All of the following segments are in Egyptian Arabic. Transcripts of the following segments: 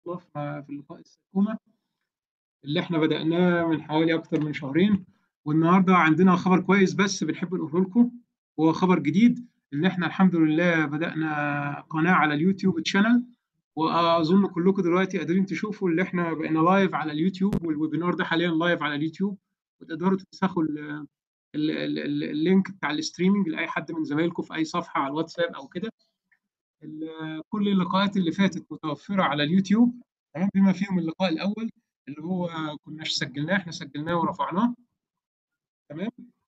الله في لقاء السكومة اللي إحنا بدأناه من حوالي أكتر من شهرين والنهارده عندنا خبر كويس بس بنحب نقوله لكم هو خبر جديد إن إحنا الحمد لله بدأنا قناة على اليوتيوب تشانل وأظن كلكم دلوقتي قادرين تشوفوا اللي إحنا بقينا لايف على اليوتيوب والويبينار ده حاليا لايف على اليوتيوب وتقدروا تنسخوا ال- ال- ال- ال- اللينك بتاع الاستريمنج لأي حد من زمايلكم في أي صفحة على الواتساب أو كده ال- كل اللقاءات اللي فاتت متوفرة على اليوتيوب تمام بما فيهم اللقاء الأول اللي هو كناش سجلناه احنا سجلناه ورفعناه تمام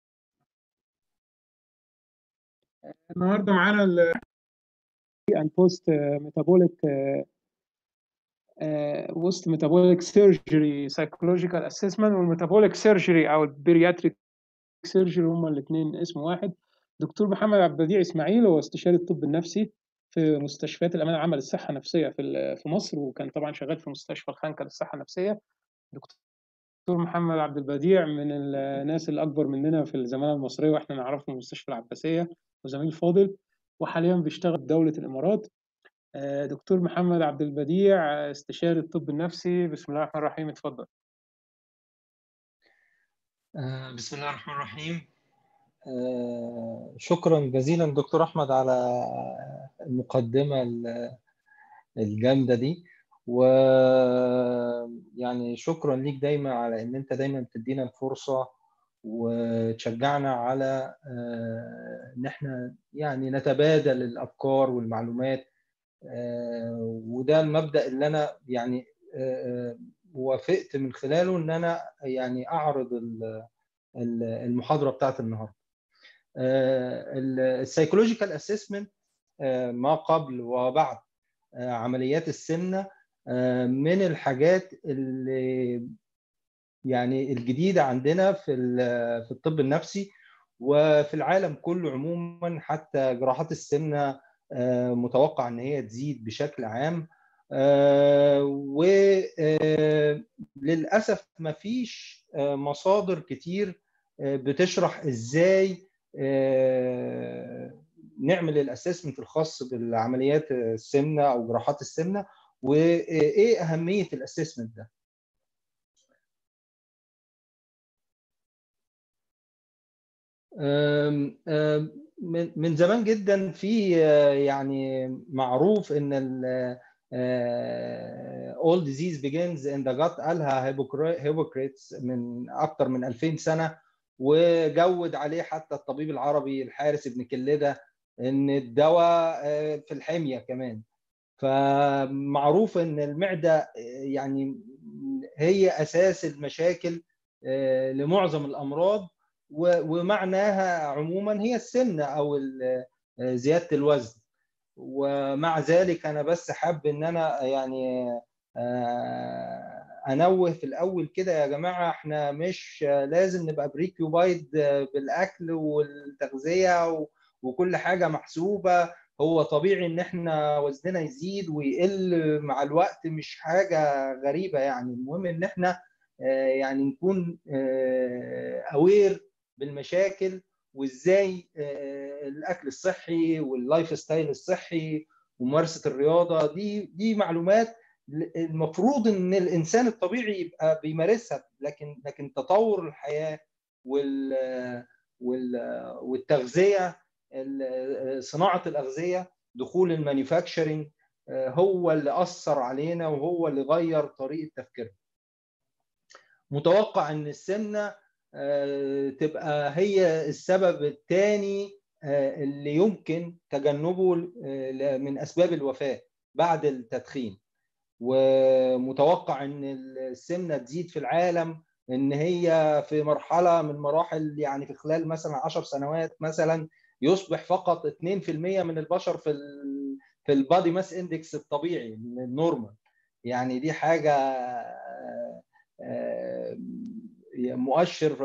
النهارده معانا ال and post metabolic post metabolic surgery psychological assessment والmetabolic surgery او البيرياتريك سيرجري هما الاثنين اسم واحد دكتور محمد عبد البديع اسماعيل هو استشاري الطب النفسي في مستشفيات الامان العامه للصحه النفسيه في في مصر وكان طبعا شغال في مستشفى الخنكه للصحه النفسيه دكتور محمد عبد البديع من الناس الاكبر مننا في الزماله المصريه واحنا نعرفه من مستشفى العباسيه وزميل فاضل وحاليا بيشتغل في دوله الامارات دكتور محمد عبد البديع استشاري الطب النفسي بسم الله الرحمن الرحيم اتفضل بسم الله الرحمن الرحيم شكرا جزيلا دكتور احمد على المقدمه الجامده دي ويعني شكرا ليك دايما على ان انت دايما بتدينا الفرصه وتشجعنا على ان احنا يعني نتبادل الافكار والمعلومات وده المبدا اللي انا يعني وافقت من خلاله ان انا يعني اعرض المحاضره بتاعت النهارده السايكولوجيكال اسسمنت ما قبل وبعد عمليات السمنه من الحاجات اللي يعني الجديده عندنا في في الطب النفسي وفي العالم كله عموما حتى جراحات السمنه متوقع ان هي تزيد بشكل عام وللاسف ما فيش مصادر كتير بتشرح ازاي نعمل الاسسمنت الخاص بالعمليات السمنه او جراحات السمنه وايه اهميه الاسسمنت ده من زمان جدا في يعني معروف ان ال all disease begins in the gut قالها هيبوكريتس من اكتر من 2000 سنه وجود عليه حتى الطبيب العربي الحارس ابن كلده ان الدواء في الحميه كمان فمعروف ان المعده يعني هي اساس المشاكل لمعظم الامراض ومعناها عموما هي السمنه او زياده الوزن ومع ذلك انا بس حابب ان انا يعني انوه في الاول كده يا جماعه احنا مش لازم نبقى بريكيوبايد بالاكل والتغذيه وكل حاجه محسوبه هو طبيعي ان احنا وزننا يزيد ويقل مع الوقت مش حاجه غريبه يعني المهم ان احنا يعني نكون اوير بالمشاكل وازاي الاكل الصحي واللايف ستايل الصحي وممارسه الرياضه دي دي معلومات المفروض ان الانسان الطبيعي يبقى بيمارسها لكن لكن تطور الحياه وال والتغذيه صناعه الاغذيه دخول المانيفاكتشرنج هو اللي اثر علينا وهو اللي غير طريقه تفكيرنا متوقع ان السمنه تبقى هي السبب الثاني اللي يمكن تجنبه من اسباب الوفاه بعد التدخين ومتوقع ان السمنه تزيد في العالم ان هي في مرحله من مراحل يعني في خلال مثلا 10 سنوات مثلا يصبح فقط 2% من البشر في ال في البادي ماس اندكس الطبيعي النورمال يعني دي حاجه مؤشر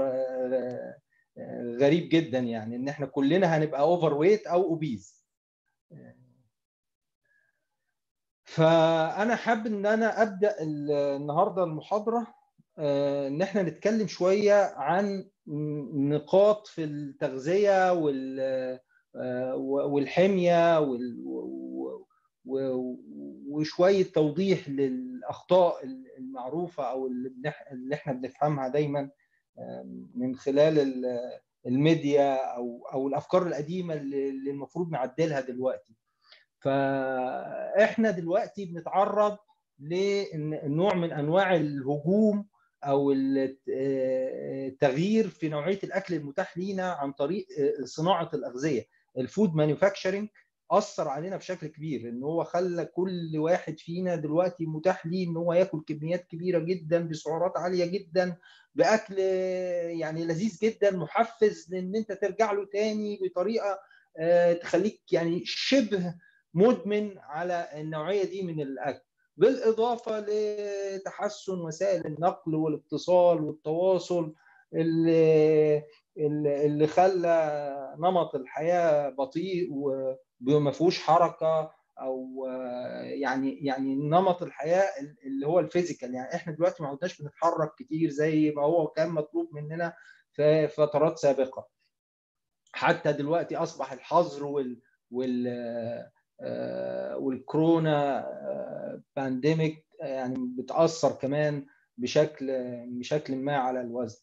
غريب جدا يعني ان احنا كلنا هنبقى اوفر ويت او اوبيز فانا حابب ان انا ابدا النهارده المحاضره ان احنا نتكلم شويه عن نقاط في التغذيه وال والحميه وشويه توضيح للاخطاء المعروفه او اللي احنا بنفهمها دايما من خلال الميديا او او الافكار القديمه اللي المفروض نعدلها دلوقتي فاحنا دلوقتي بنتعرض لنوع من انواع الهجوم او التغيير في نوعيه الاكل المتاح لينا عن طريق صناعه الاغذيه الفود مانيفاكتشرنج اثر علينا بشكل كبير ان هو خلى كل واحد فينا دلوقتي متاح ليه ان هو ياكل كميات كبيره جدا بسعرات عاليه جدا باكل يعني لذيذ جدا محفز لان انت ترجع له تاني بطريقه تخليك يعني شبه مدمن على النوعيه دي من الاكل بالاضافه لتحسن وسائل النقل والاتصال والتواصل اللي اللي خلى نمط الحياه بطيء وما فيهوش حركه او يعني يعني نمط الحياه اللي هو الفيزيكال يعني احنا دلوقتي ما عدناش بنتحرك كتير زي ما هو كان مطلوب مننا في فترات سابقه حتى دلوقتي اصبح الحظر وال وال والكورونا بانديميك يعني بتاثر كمان بشكل بشكل ما على الوزن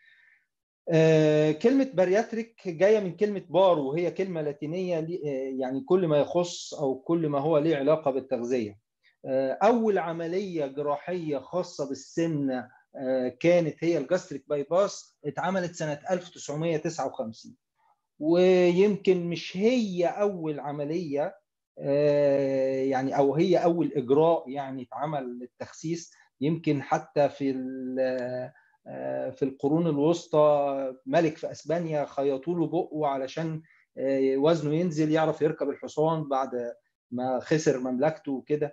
كلمة بارياتريك جاية من كلمة بار وهي كلمة لاتينية يعني كل ما يخص أو كل ما هو له علاقة بالتغذية أول عملية جراحية خاصة بالسمنة كانت هي الجاستريك باي باس اتعملت سنة 1959 ويمكن مش هي أول عملية يعني أو هي أول إجراء يعني اتعمل للتخسيس يمكن حتى في في القرون الوسطى ملك في اسبانيا خيطوا له بقه علشان وزنه ينزل يعرف يركب الحصان بعد ما خسر مملكته وكده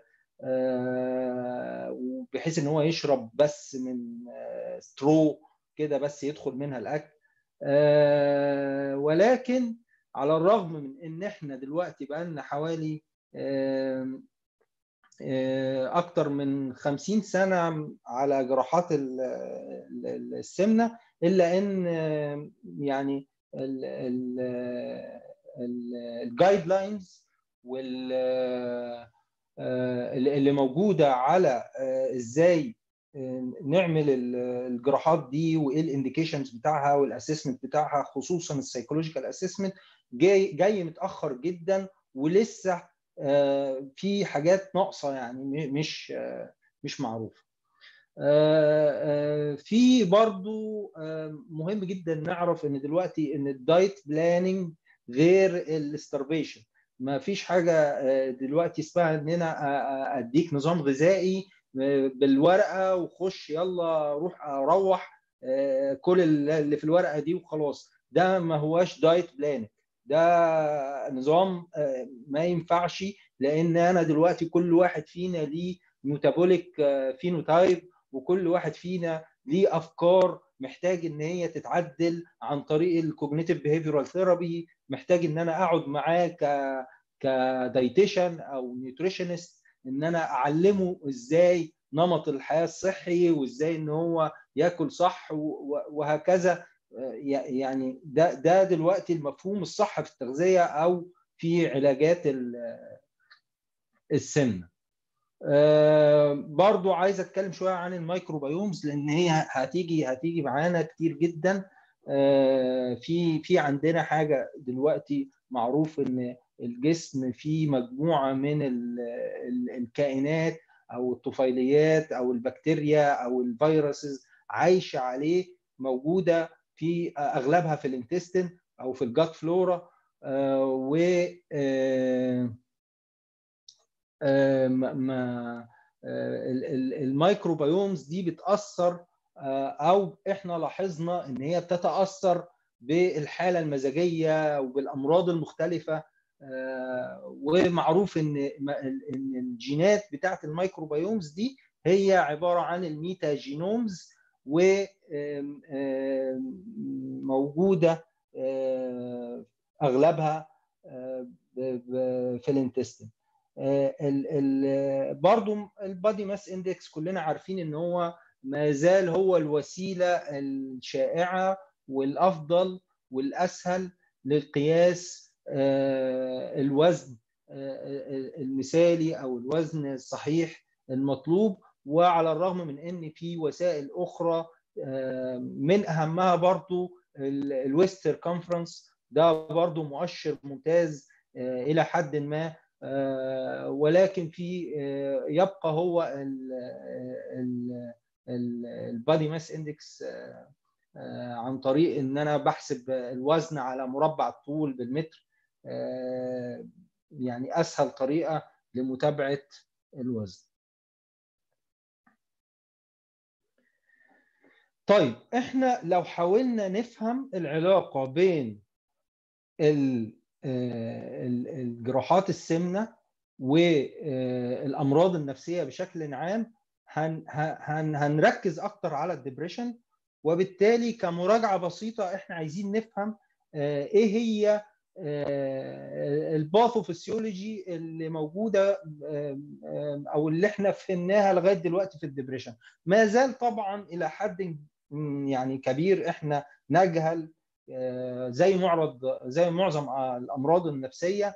بحيث ان هو يشرب بس من سترو كده بس يدخل منها الاكل ولكن على الرغم من ان احنا دلوقتي بقى لنا حوالي اكتر من 50 سنه على جراحات السمنه الا ان يعني الجايد لاينز وال اللي موجوده على ازاي نعمل الجراحات دي وايه الانديكيشنز بتاعها والاسسمنت بتاعها خصوصا السايكولوجيكال اسسمنت جاي جاي متاخر جدا ولسه في حاجات ناقصه يعني مش مش معروفه في برضو مهم جدا نعرف ان دلوقتي ان الدايت بلاننج غير الاستربيشن ما فيش حاجه دلوقتي اسمها ان انا اديك نظام غذائي بالورقه وخش يلا روح روح كل اللي في الورقه دي وخلاص ده ما هواش دايت بلاننج ده نظام ما ينفعش لان انا دلوقتي كل واحد فينا ليه ميتابوليك فينوتايب وكل واحد فينا ليه افكار محتاج ان هي تتعدل عن طريق الكوجنيتيف بيهيفيرال ثيرابي محتاج ان انا اقعد معاه ك كدايتيشن او نيوتريشنست ان انا اعلمه ازاي نمط الحياه الصحي وازاي ان هو ياكل صح وهكذا يعني ده ده دلوقتي المفهوم الصح في التغذيه او في علاجات السمنه. أه برضو عايز اتكلم شويه عن الميكروبيومز لان هي هتيجي هتيجي معانا كتير جدا أه في في عندنا حاجه دلوقتي معروف ان الجسم فيه مجموعه من ال ال الكائنات او الطفيليات او البكتيريا او الفيروسز عايشه عليه موجوده في اغلبها في الانتستين او في الجات فلورا أه و ما الميكروبيومز دي بتاثر او احنا لاحظنا ان هي بتتاثر بالحاله المزاجيه وبالامراض المختلفه ومعروف ان ان الجينات بتاعه الميكروبيومز دي هي عباره عن الميتا جينومز وموجوده اغلبها في الانتستين ال ال برضو البادي ماس اندكس كلنا عارفين ان هو ما زال هو الوسيله الشائعه والافضل والاسهل للقياس الوزن المثالي او الوزن الصحيح المطلوب وعلى الرغم من ان في وسائل اخرى من اهمها برضو الويستر كونفرنس ده برضو مؤشر ممتاز الى حد ما ولكن في يبقى هو البادي ماس اندكس عن طريق ان انا بحسب الوزن على مربع الطول بالمتر يعني اسهل طريقه لمتابعه الوزن طيب احنا لو حاولنا نفهم العلاقه بين الجراحات السمنه والامراض النفسيه بشكل عام هن هن هنركز اكتر على الدبريشن وبالتالي كمراجعه بسيطه احنا عايزين نفهم ايه هي الباثوفيسيولوجي اللي موجوده او اللي احنا فهمناها لغايه دلوقتي في الدبريشن ما زال طبعا الى حد يعني كبير احنا نجهل زي معرض زي معظم الامراض النفسيه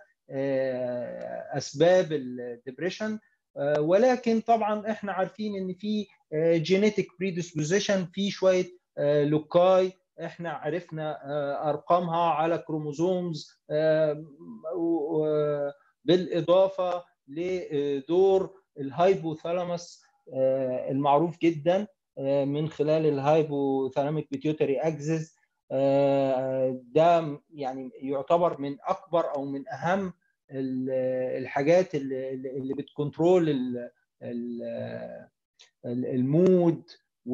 اسباب الدبريشن ولكن طبعا احنا عارفين ان في جينيتك بريدisposition في شويه لوكاي احنا عرفنا ارقامها على كروموزومز بالاضافه لدور الهايبوثالاموس المعروف جدا من خلال الهايبوثالاميك بيتيوتري اكسس ده يعني يعتبر من اكبر او من اهم الحاجات اللي بتكنترول المود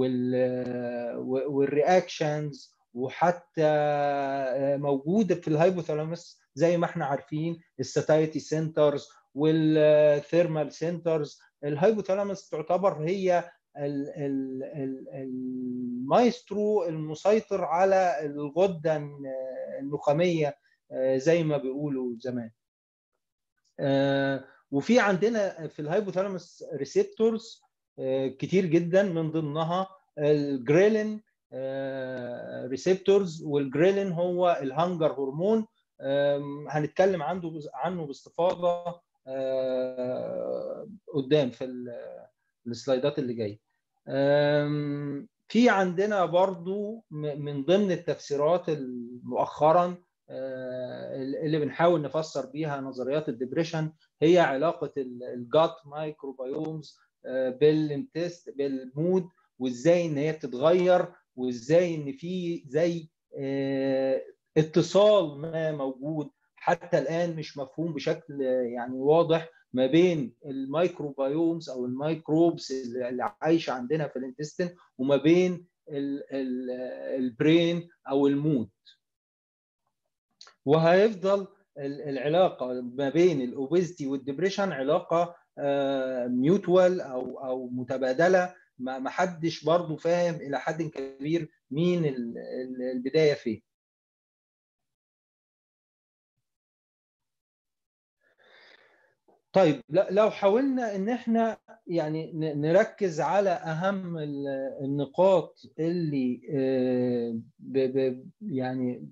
والرياكشنز وحتى موجوده في الهايبوثالاموس زي ما احنا عارفين الساتايتي سنترز والثيرمال سنترز الهايبوثالاموس تعتبر هي المايسترو المسيطر على الغده النخاميه زي ما بيقولوا زمان وفي عندنا في الهايبوثالاموس ريسبتورز كتير جدا من ضمنها الجريلين ريسبتورز والجريلين هو الهنجر هرمون هنتكلم عنه عنه باستفاضه قدام في السلايدات اللي جايه في عندنا برضو من ضمن التفسيرات مؤخرا اللي بنحاول نفسر بيها نظريات الدبريشن هي علاقه الجات مايكروبيومز بالانتست بالمود وازاي ان هي بتتغير وازاي ان في زي اتصال ما موجود حتى الان مش مفهوم بشكل يعني واضح ما بين الميكروبيومز او الميكروبس اللي عايشه عندنا في الانتستين وما بين البرين او المود وهيفضل العلاقه ما بين الاوبيزيتي والدبريشن علاقه ميوتوال او او متبادله ما حدش برضه فاهم الى حد كبير مين البدايه فين طيب لو حاولنا ان احنا يعني نركز على اهم النقاط اللي يعني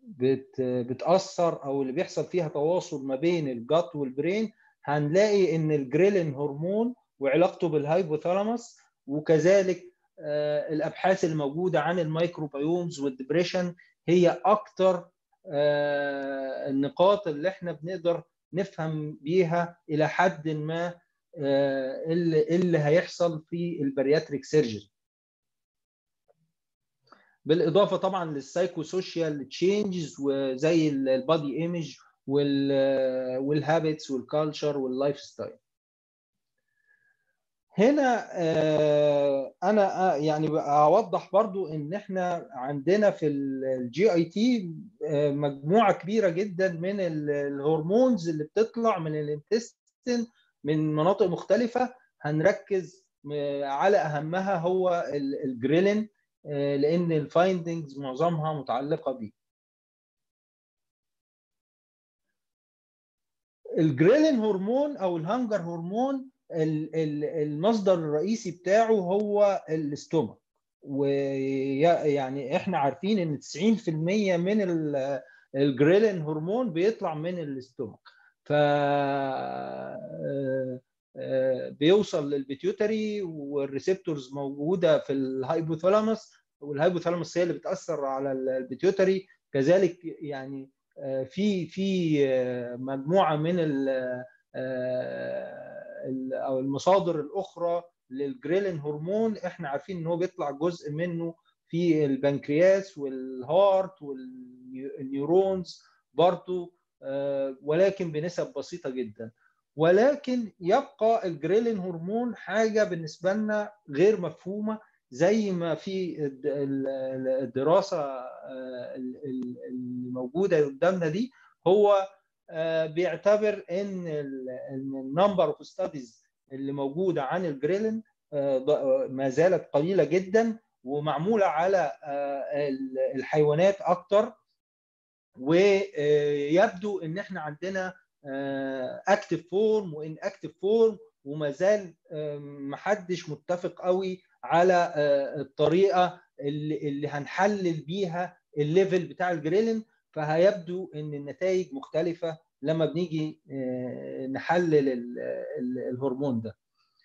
بتاثر او اللي بيحصل فيها تواصل ما بين الجات والبرين هنلاقي ان الجريلين هرمون وعلاقته بالهايبوثالاموس وكذلك الابحاث الموجوده عن الميكروبيومز والدبريشن هي اكتر النقاط اللي احنا بنقدر نفهم بيها الى حد ما اللي, اللي هيحصل في البارياتريك سيرجري بالاضافه طبعا للسايكو سوشيال تشينجز وزي البادي ايمج والهابتس والكالتشر واللايف ستايل هنا انا يعني اوضح برضو ان احنا عندنا في الجي اي تي مجموعه كبيره جدا من الهرمونز اللي بتطلع من الانتستين من مناطق مختلفه هنركز على اهمها هو الجريلين لان الفايندنجز معظمها متعلقه بيه الجريلين هرمون او الهنجر هرمون المصدر الرئيسي بتاعه هو الاستومك ويعني احنا عارفين ان 90% من الجريلين هرمون بيطلع من الاستومك ف بيوصل للبيتيوتري والريسبتورز موجوده في الهايبوثالاموس والهايبوثالاموس هي اللي بتاثر على البيتيوتري كذلك يعني في في مجموعه من او المصادر الاخرى للجريلين هرمون احنا عارفين ان هو بيطلع جزء منه في البنكرياس والهارت والنيورونز برضه ولكن بنسب بسيطه جدا ولكن يبقى الجريلين هرمون حاجه بالنسبه لنا غير مفهومه زي ما في الدراسه اللي موجوده قدامنا دي هو بيعتبر ان النمبر اوف ستاديز اللي موجوده عن الجريلين ما زالت قليله جدا ومعموله على الحيوانات اكتر ويبدو ان احنا عندنا اكتف فورم وان اكتف فورم وما زال محدش متفق قوي على الطريقه اللي, اللي هنحلل بيها الليفل بتاع الجريلين فهيبدو ان النتائج مختلفه لما بنيجي نحلل الهرمون ده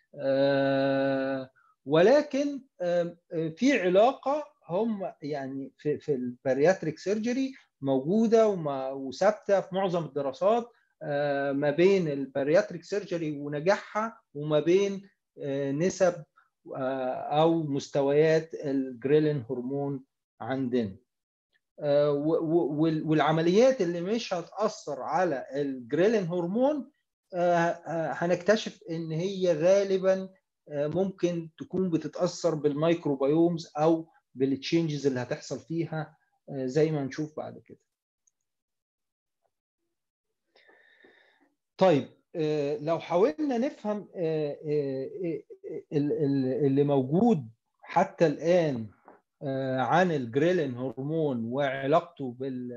ولكن في علاقه هم يعني في, في البارياتريك سيرجري موجوده وثابته في معظم الدراسات ما بين البارياتريك سيرجري ونجاحها وما بين نسب او مستويات الجريلين هرمون عندنا والعمليات اللي مش هتاثر على الجريلين هرمون هنكتشف ان هي غالبا ممكن تكون بتتاثر بالميكروبيومز او بالتشينجز اللي هتحصل فيها زي ما نشوف بعد كده طيب لو حاولنا نفهم اللي موجود حتى الان عن الجريلين هرمون وعلاقته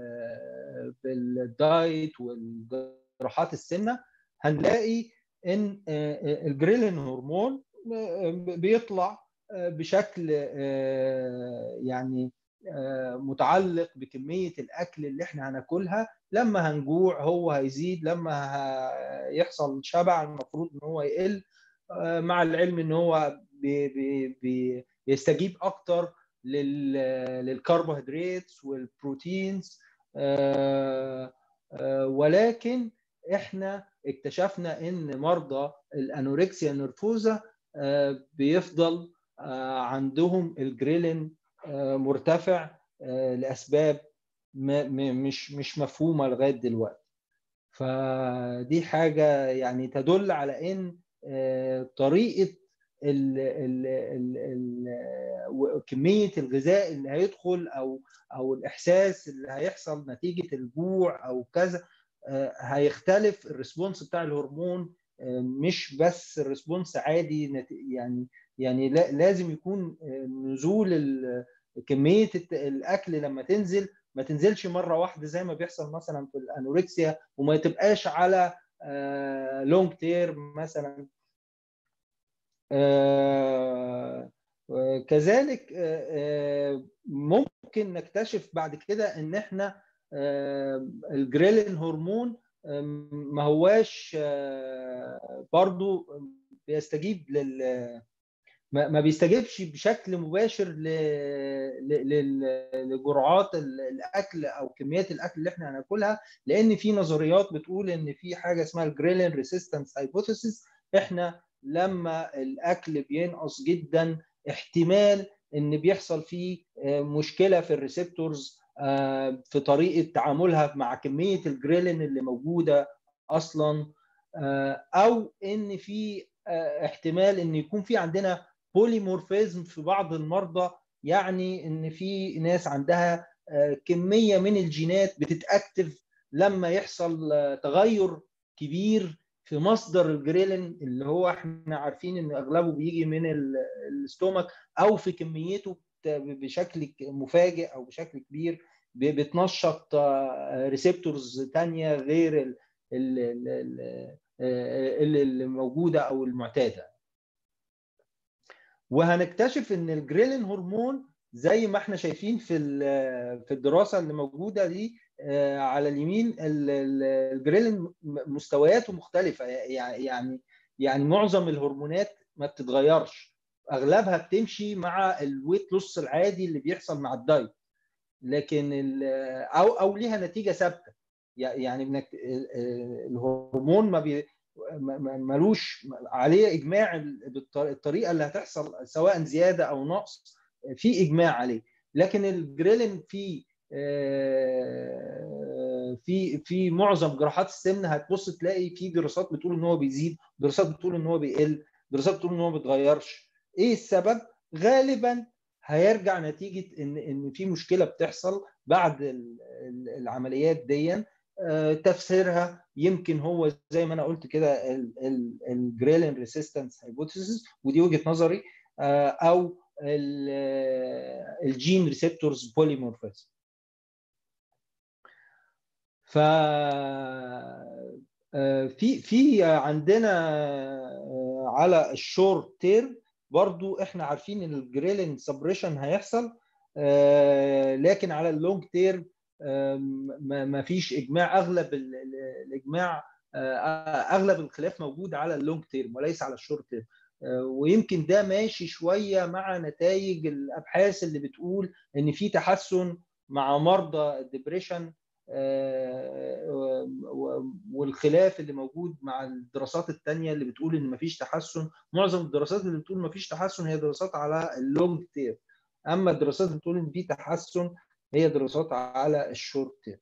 بالدايت والجراحات السمنه هنلاقي ان الجريلين هرمون بيطلع بشكل يعني متعلق بكميه الاكل اللي احنا هناكلها لما هنجوع هو هيزيد لما هيحصل شبع المفروض ان هو يقل مع العلم ان هو بي بي بيستجيب اكتر للكربوهيدرات والبروتينز ولكن احنا اكتشفنا ان مرضى الانوركسيا نرفوزا بيفضل عندهم الجريلين مرتفع لاسباب مش مش مفهومه لغايه دلوقتي فدي حاجه يعني تدل على ان طريقه ال ال ال ال كميه الغذاء اللي هيدخل او او الاحساس اللي هيحصل نتيجه الجوع او كذا هيختلف الريسبونس بتاع الهرمون مش بس الريسبونس عادي يعني يعني لازم يكون نزول كميه الاكل لما تنزل ما تنزلش مره واحده زي ما بيحصل مثلا في الانوركسيا وما تبقاش على لونج تيرم مثلا كذلك ممكن نكتشف بعد كده ان احنا الجريلين هرمون ما هواش برضو بيستجيب لل ما بيستجيبش بشكل مباشر لجرعات الاكل او كميات الاكل اللي احنا هناكلها لان في نظريات بتقول ان في حاجه اسمها الجريلين ريسيستنس هايبوثيسيس احنا لما الاكل بينقص جدا احتمال ان بيحصل فيه مشكله في الريسبتورز في طريقه تعاملها مع كميه الجريلين اللي موجوده اصلا او ان في احتمال ان يكون في عندنا بوليمورفيزم في بعض المرضى يعني ان في ناس عندها كميه من الجينات بتتاكتف لما يحصل تغير كبير في مصدر الجريلين اللي هو احنا عارفين ان اغلبه بيجي من الاستومك او في كميته بشكل مفاجئ او بشكل كبير بتنشط ريسبتورز تانية غير اللي موجوده او المعتاده وهنكتشف ان الجريلين هرمون زي ما احنا شايفين في في الدراسه اللي موجوده دي على اليمين الجريلين مستوياته مختلفه يعني يعني معظم الهرمونات ما بتتغيرش اغلبها بتمشي مع الويت لوس العادي اللي بيحصل مع الدايت لكن او او ليها نتيجه ثابته يعني انك الهرمون ما بي ملوش عليه اجماع بالطريقه اللي هتحصل سواء زياده او نقص في اجماع عليه لكن الجريلين في في في معظم جراحات السمنه هتبص تلاقي في دراسات بتقول ان هو بيزيد دراسات بتقول ان هو بيقل دراسات بتقول ان هو ما بيتغيرش ايه السبب غالبا هيرجع نتيجه ان ان في مشكله بتحصل بعد العمليات دي تفسيرها يمكن هو زي ما انا قلت كده الجريلين ريسيستنس هايبوثيسيس ودي وجهه نظري او الجين ريسبتورز بوليمورفيزم ف في في عندنا على الشورت تيرم برضو احنا عارفين ان الجريلين سبريشن هيحصل لكن على اللونج تيرم ما فيش اجماع اغلب الاجماع اغلب الخلاف موجود على اللونج تيرم وليس على الشورت تيرم ويمكن ده ماشي شويه مع نتائج الابحاث اللي بتقول ان في تحسن مع مرضى الدبريشن والخلاف اللي موجود مع الدراسات الثانيه اللي بتقول ان مفيش تحسن معظم الدراسات اللي بتقول مفيش تحسن هي دراسات على اللونج تير اما الدراسات اللي بتقول ان في تحسن هي دراسات على الشورت تير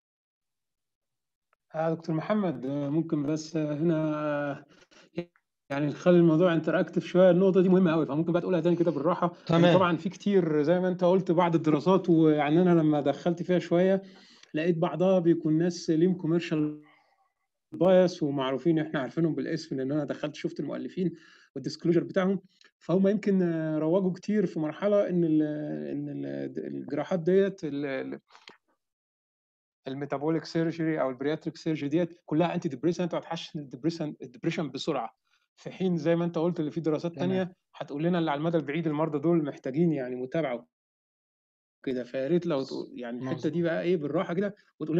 دكتور محمد ممكن بس هنا يعني نخلي الموضوع انتراكتيف شويه النقطه دي مهمه قوي فممكن بقى تقولها تاني كده بالراحه تمام طبعا في كتير زي ما انت قلت بعض الدراسات ويعني انا لما دخلت فيها شويه لقيت بعضها بيكون ناس ليهم كوميرشال بايس ومعروفين احنا عارفينهم بالاسم لان انا دخلت شفت المؤلفين والديسكلوجر بتاعهم فهم يمكن روجوا كتير في مرحله ان ال ان ال الجراحات ديت الميتابوليك سيرجري او البرياتريك سيرجري ديت كلها انتي ديبريسنت وهتحسن الديبريشن الديبريشن بسرعه في حين زي ما انت قلت اللي في دراسات ثانيه هتقول لنا اللي على المدى البعيد المرضى دول محتاجين يعني متابعه كده فيا ريت لو تقول يعني الحته دي بقى ايه بالراحه كده وتقول لنا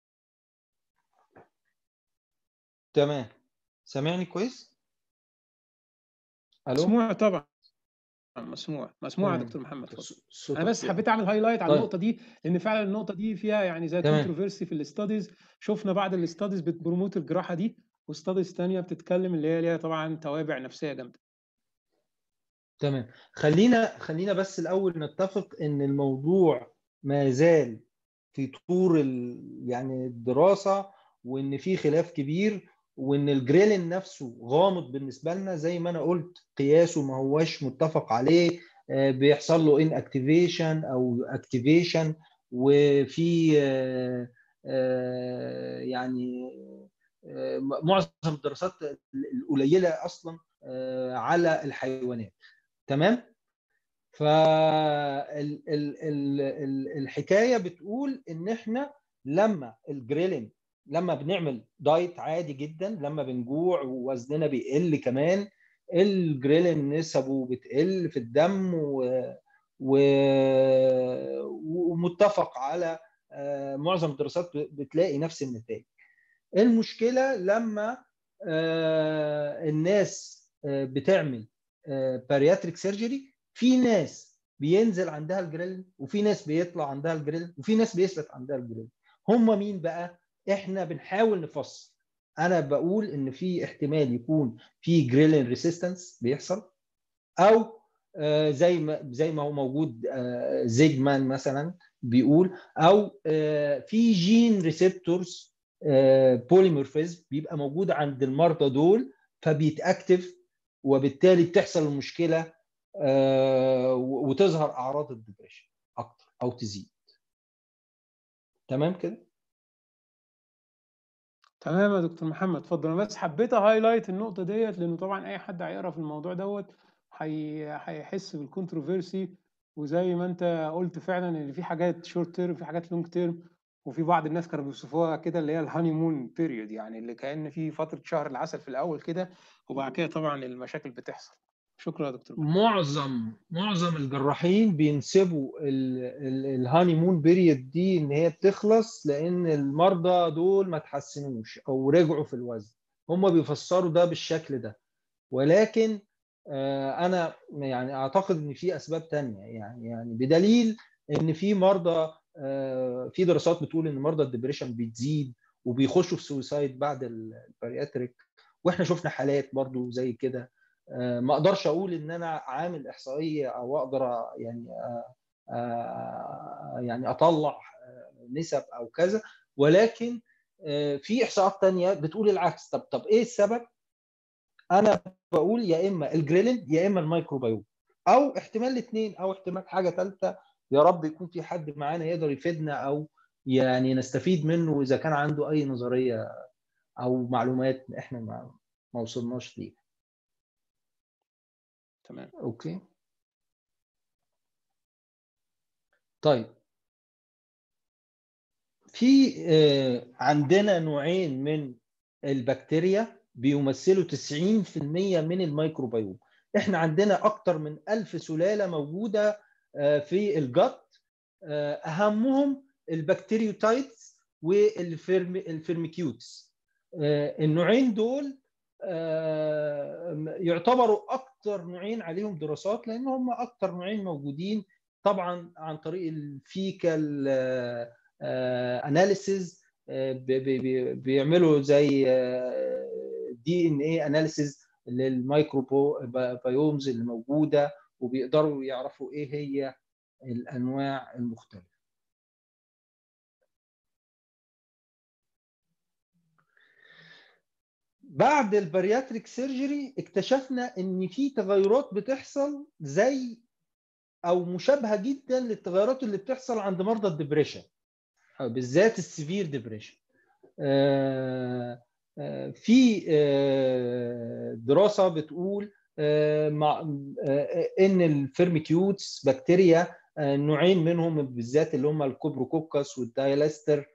تمام سامعني كويس؟ الو مسموع طبعا مسموع مسموع يا دكتور محمد اتفضل انا بس حبيت اعمل هايلايت على طيب. النقطه دي لان فعلا النقطه دي فيها يعني زي تمام. كونتروفيرسي في الاستاديز شفنا بعض الاستاديز بتبروموت الجراحه دي وستاديز ثانيه بتتكلم اللي هي ليها طبعا توابع نفسيه جامده تمام خلينا خلينا بس الاول نتفق ان الموضوع ما زال في طور ال... يعني الدراسه وان في خلاف كبير وان الجريلين نفسه غامض بالنسبه لنا زي ما انا قلت قياسه ما هوش متفق عليه بيحصل له ان اكتيفيشن او اكتيفيشن وفي يعني معظم الدراسات القليله اصلا على الحيوانات تمام فالحكايه بتقول ان احنا لما الجريلين لما بنعمل دايت عادي جدا لما بنجوع ووزننا بيقل كمان الجريلين نسبه بتقل في الدم و... و... ومتفق على معظم الدراسات بتلاقي نفس النتائج المشكله لما الناس بتعمل بارياتريك سيرجري في ناس بينزل عندها الجريل وفي ناس بيطلع عندها الجريل وفي ناس بيثبت عندها الجريل هم مين بقى احنا بنحاول نفصل انا بقول ان في احتمال يكون في جريلين ريسيستنس بيحصل او زي ما زي ما هو موجود زيجمان مثلا بيقول او في جين ريسبتورز بوليمورفيزم بيبقى موجود عند المرضى دول فبيتاكتف وبالتالي بتحصل المشكله وتظهر اعراض الدبريشن اكتر او تزيد تمام كده تمام يا دكتور محمد اتفضل انا بس حبيت هايلايت النقطه ديت لانه طبعا اي حد هيقرا في الموضوع دوت هيحس بالكونتروفيرسي وزي ما انت قلت فعلا ان في حاجات شورت تيرم في حاجات لونج تيرم وفي بعض الناس كانوا بيوصفوها كده اللي هي الهاني مون بيريود يعني اللي كان في فتره شهر العسل في الاول كده وبعد كده طبعا المشاكل بتحصل شكرا يا دكتور معظم معظم الجراحين بينسبوا الهاني مون بيريد دي ان هي بتخلص لان المرضى دول ما تحسنوش او رجعوا في الوزن هم بيفسروا ده بالشكل ده ولكن انا يعني اعتقد ان في اسباب تانية يعني يعني بدليل ان في مرضى في دراسات بتقول ان مرضى الدبريشن بتزيد وبيخشوا في سويسايد بعد البارياتريك واحنا شفنا حالات برضو زي كده ما اقدرش اقول ان انا عامل احصائيه او اقدر يعني يعني اطلع نسب او كذا ولكن في احصاءات تانية بتقول العكس طب طب ايه السبب انا بقول يا اما الجريلين يا اما الميكروبيوم او احتمال الاثنين او احتمال حاجه ثالثه يا رب يكون في حد معانا يقدر يفيدنا او يعني نستفيد منه اذا كان عنده اي نظريه او معلومات احنا ما, ما وصلناش ليها تمام اوكي طيب في عندنا نوعين من البكتيريا بيمثلوا 90% من الميكروبيوم احنا عندنا اكتر من ألف سلالة موجودة في الجت اهمهم البكتيريوتايتس والفيرميكيوتس النوعين دول يعتبروا اكتر نوعين عليهم دراسات لان هم اكتر نوعين موجودين طبعا عن طريق الفيكال اناليسيز بيعملوا زي دي ان اي اناليسيز للميكروبيومز اللي موجوده وبيقدروا يعرفوا ايه هي الانواع المختلفه بعد البارياتريك سيرجري اكتشفنا ان في تغيرات بتحصل زي او مشابهه جدا للتغيرات اللي بتحصل عند مرضى الدبريشن بالذات السيفير ديبريشن في دراسه بتقول ان الفيرميكيوتس بكتيريا نوعين منهم بالذات اللي هم الكوبروكوكس والدايلاستر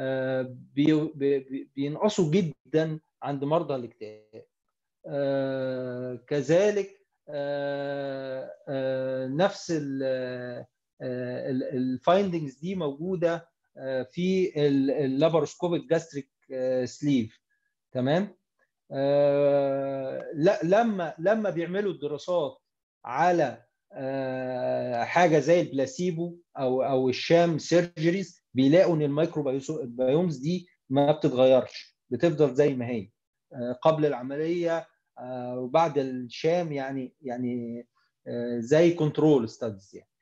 بينقصوا جدا عند مرضى الاكتئاب كذلك نفس الفايندنجز دي موجوده في اللاباروسكوبيك جاستريك سليف تمام لا لما لما بيعملوا الدراسات على حاجه زي البلاسيبو او او الشام سيرجريز بيلاقوا ان الميكروبيومز دي ما بتتغيرش بتفضل زي ما هي قبل العمليه وبعد الشام يعني يعني زي كنترول ستادز يعني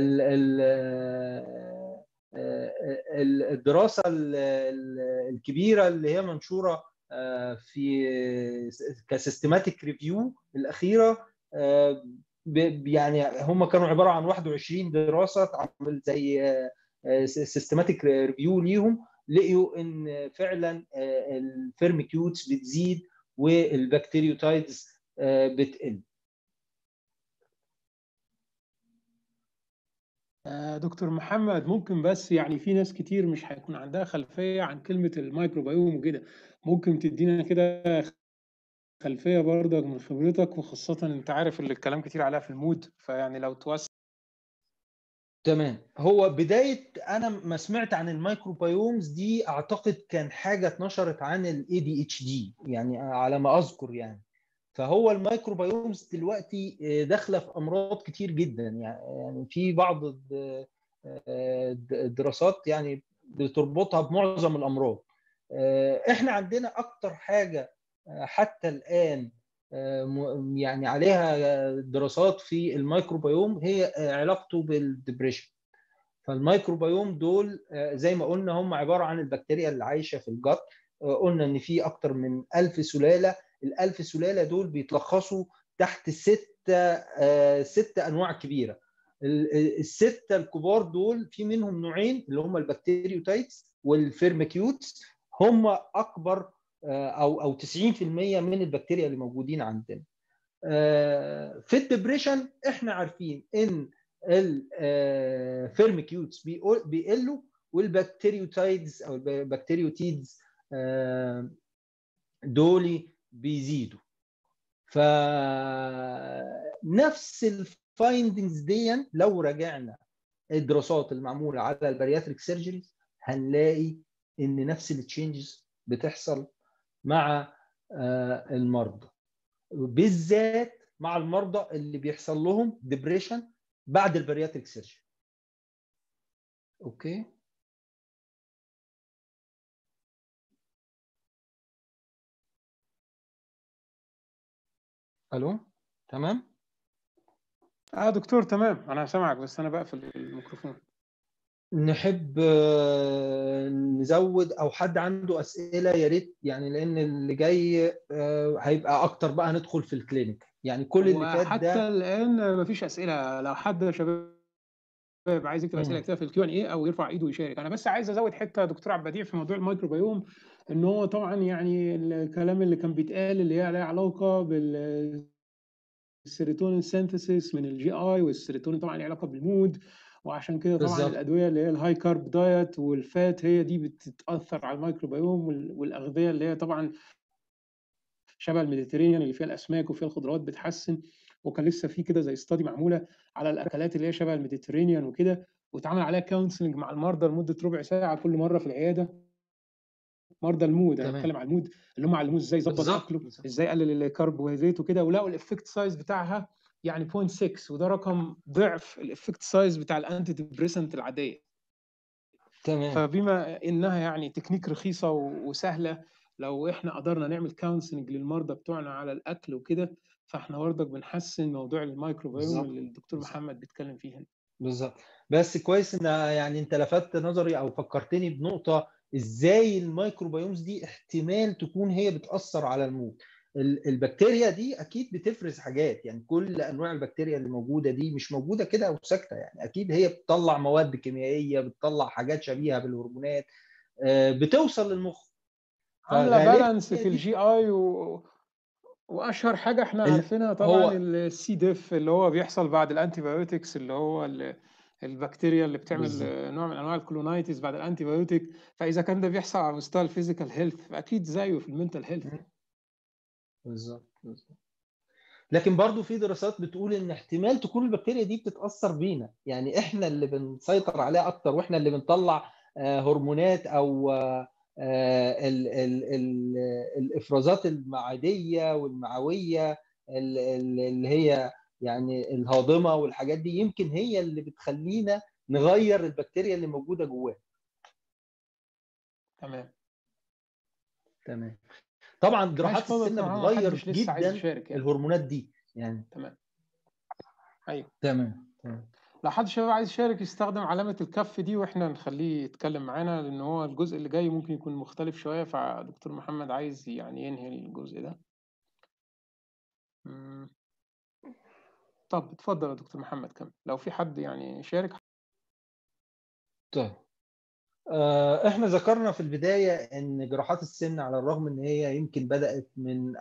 الدراسه الكبيره اللي هي منشوره في كسيستماتيك ريفيو الاخيره يعني هم كانوا عباره عن 21 دراسه اتعمل زي سيستماتيك ريفيو ليهم لقيوا ان فعلا الفيرميكيوتس بتزيد والبكتيريوتايدز بتقل دكتور محمد ممكن بس يعني في ناس كتير مش هيكون عندها خلفية عن كلمة الميكروبيوم وكده ممكن تدينا كده خلفية برضك من خبرتك وخاصة انت عارف اللي الكلام كتير عليها في المود فيعني لو توسع تمام هو بداية أنا ما سمعت عن الميكروبيومز دي أعتقد كان حاجة اتنشرت عن ال ADHD يعني على ما أذكر يعني فهو الميكروبيومز دلوقتي داخله في امراض كتير جدا يعني في بعض الدراسات يعني بتربطها بمعظم الامراض احنا عندنا اكتر حاجه حتى الان يعني عليها دراسات في الميكروبيوم هي علاقته بالدبريشن فالميكروبيوم دول زي ما قلنا هم عباره عن البكتيريا اللي عايشه في الجت قلنا ان في اكتر من ألف سلاله الألف سلالة دول بيتلخصوا تحت ستة ستة أنواع كبيرة الستة الكبار دول في منهم نوعين اللي هم البكتيريوتايتس والفيرميكيوتس هم أكبر أو أو 90% من البكتيريا اللي موجودين عندنا في الدبريشن احنا عارفين ان الفيرميكيوتس بيقلوا والبكتيريوتايدز او البكتيريوتيدز دولي بيزيدوا فنفس الفايندنجز دي لو راجعنا الدراسات المعموله على البارياتريك سيرجريز هنلاقي ان نفس التشينجز بتحصل مع المرضى بالذات مع المرضى اللي بيحصل لهم ديبريشن بعد البارياتريك سيرجري اوكي الو تمام اه دكتور تمام انا سامعك بس انا بقفل الميكروفون نحب نزود او حد عنده اسئله يا ريت يعني لان اللي جاي هيبقى اكتر بقى ندخل في الكلينيك يعني كل اللي فات حتى ده الان مفيش اسئله لو حد يا شباب عايز يكتب اسئله يكتبها في الكيو ان اي او يرفع ايده ويشارك انا بس عايز ازود حته دكتور عبد البديع في موضوع الميكروبيوم ان هو طبعا يعني الكلام اللي كان بيتقال اللي هي لها علاقه بال السيروتونين سينثيسيس من الجي اي والسيروتونين طبعا له علاقه بالمود وعشان كده طبعا بالظبط. الادويه اللي هي الهاي كارب دايت والفات هي دي بتتاثر على الميكروبيوم والاغذيه اللي هي طبعا شبه الميديترينيان اللي فيها الاسماك وفيها الخضروات بتحسن وكان لسه في كده زي استادي معموله على الاكلات اللي هي شبه الميديترينيان وكده واتعمل عليها كونسلنج مع المرضى لمده ربع ساعه كل مره في العياده مرضى المود انا تمام. بتكلم على المود اللي هم علموه ازاي يظبط بالظبط. اكله بالظبط. ازاي يقلل الكربوهيدرات وكده ولقوا الافكت سايز بتاعها يعني 0.6 وده رقم ضعف الافكت سايز بتاع الانتي ديبريسنت العاديه تمام فبما انها يعني تكنيك رخيصه و- وسهله لو احنا قدرنا نعمل كونسلنج للمرضى بتوعنا على الاكل وكده فاحنا برضك بنحسن موضوع الميكروبيوم بالظبط. اللي الدكتور بالظبط. محمد بيتكلم فيه هنا بالظبط بس كويس ان يعني انت لفتت نظري او فكرتني بنقطه ازاي الميكروبيومز دي احتمال تكون هي بتاثر على المود ال- البكتيريا دي اكيد بتفرز حاجات يعني كل انواع البكتيريا اللي موجوده دي مش موجوده كده او ساكته يعني اكيد هي بتطلع مواد كيميائيه بتطلع حاجات شبيهه بالهرمونات آه، بتوصل للمخ عامله فغالباً بالانس هي في دي- الجي اي و... واشهر حاجه احنا ال- عارفينها طبعا هو- السي ديف اللي هو بيحصل بعد الانتي بايوتكس اللي هو ال- البكتيريا اللي بتعمل بالظبط. نوع من انواع الكولونايتس بعد الانتي بايوتيك فاذا كان ده بيحصل على مستوى الفيزيكال هيلث فاكيد زيه في المنتال هيلث بالظبط بالظبط لكن برضو في دراسات بتقول ان احتمال تكون البكتيريا دي بتتاثر بينا يعني احنا اللي بنسيطر عليها اكتر واحنا اللي بنطلع آه، هرمونات او آه، آه، ال- ال- ال- الافرازات المعديه والمعويه ال- ال- اللي هي يعني الهاضمه والحاجات دي يمكن هي اللي بتخلينا نغير البكتيريا اللي موجوده جواها تمام تمام طبعا ماشي جراحات اتفضل السمنه طبعا بتغير محدش لسه عايز جدا يشارك يعني الهرمونات دي يعني تمام ايوه تمام تمام لو حد شباب عايز يشارك يستخدم علامة الكف دي واحنا نخليه يتكلم معانا لان هو الجزء اللي جاي ممكن يكون مختلف شوية فدكتور محمد عايز يعني ينهي الجزء ده مم. طب اتفضل يا دكتور محمد كمل لو في حد يعني يشارك طيب آه، احنا ذكرنا في البداية ان جراحات السن على الرغم ان هي يمكن بدأت من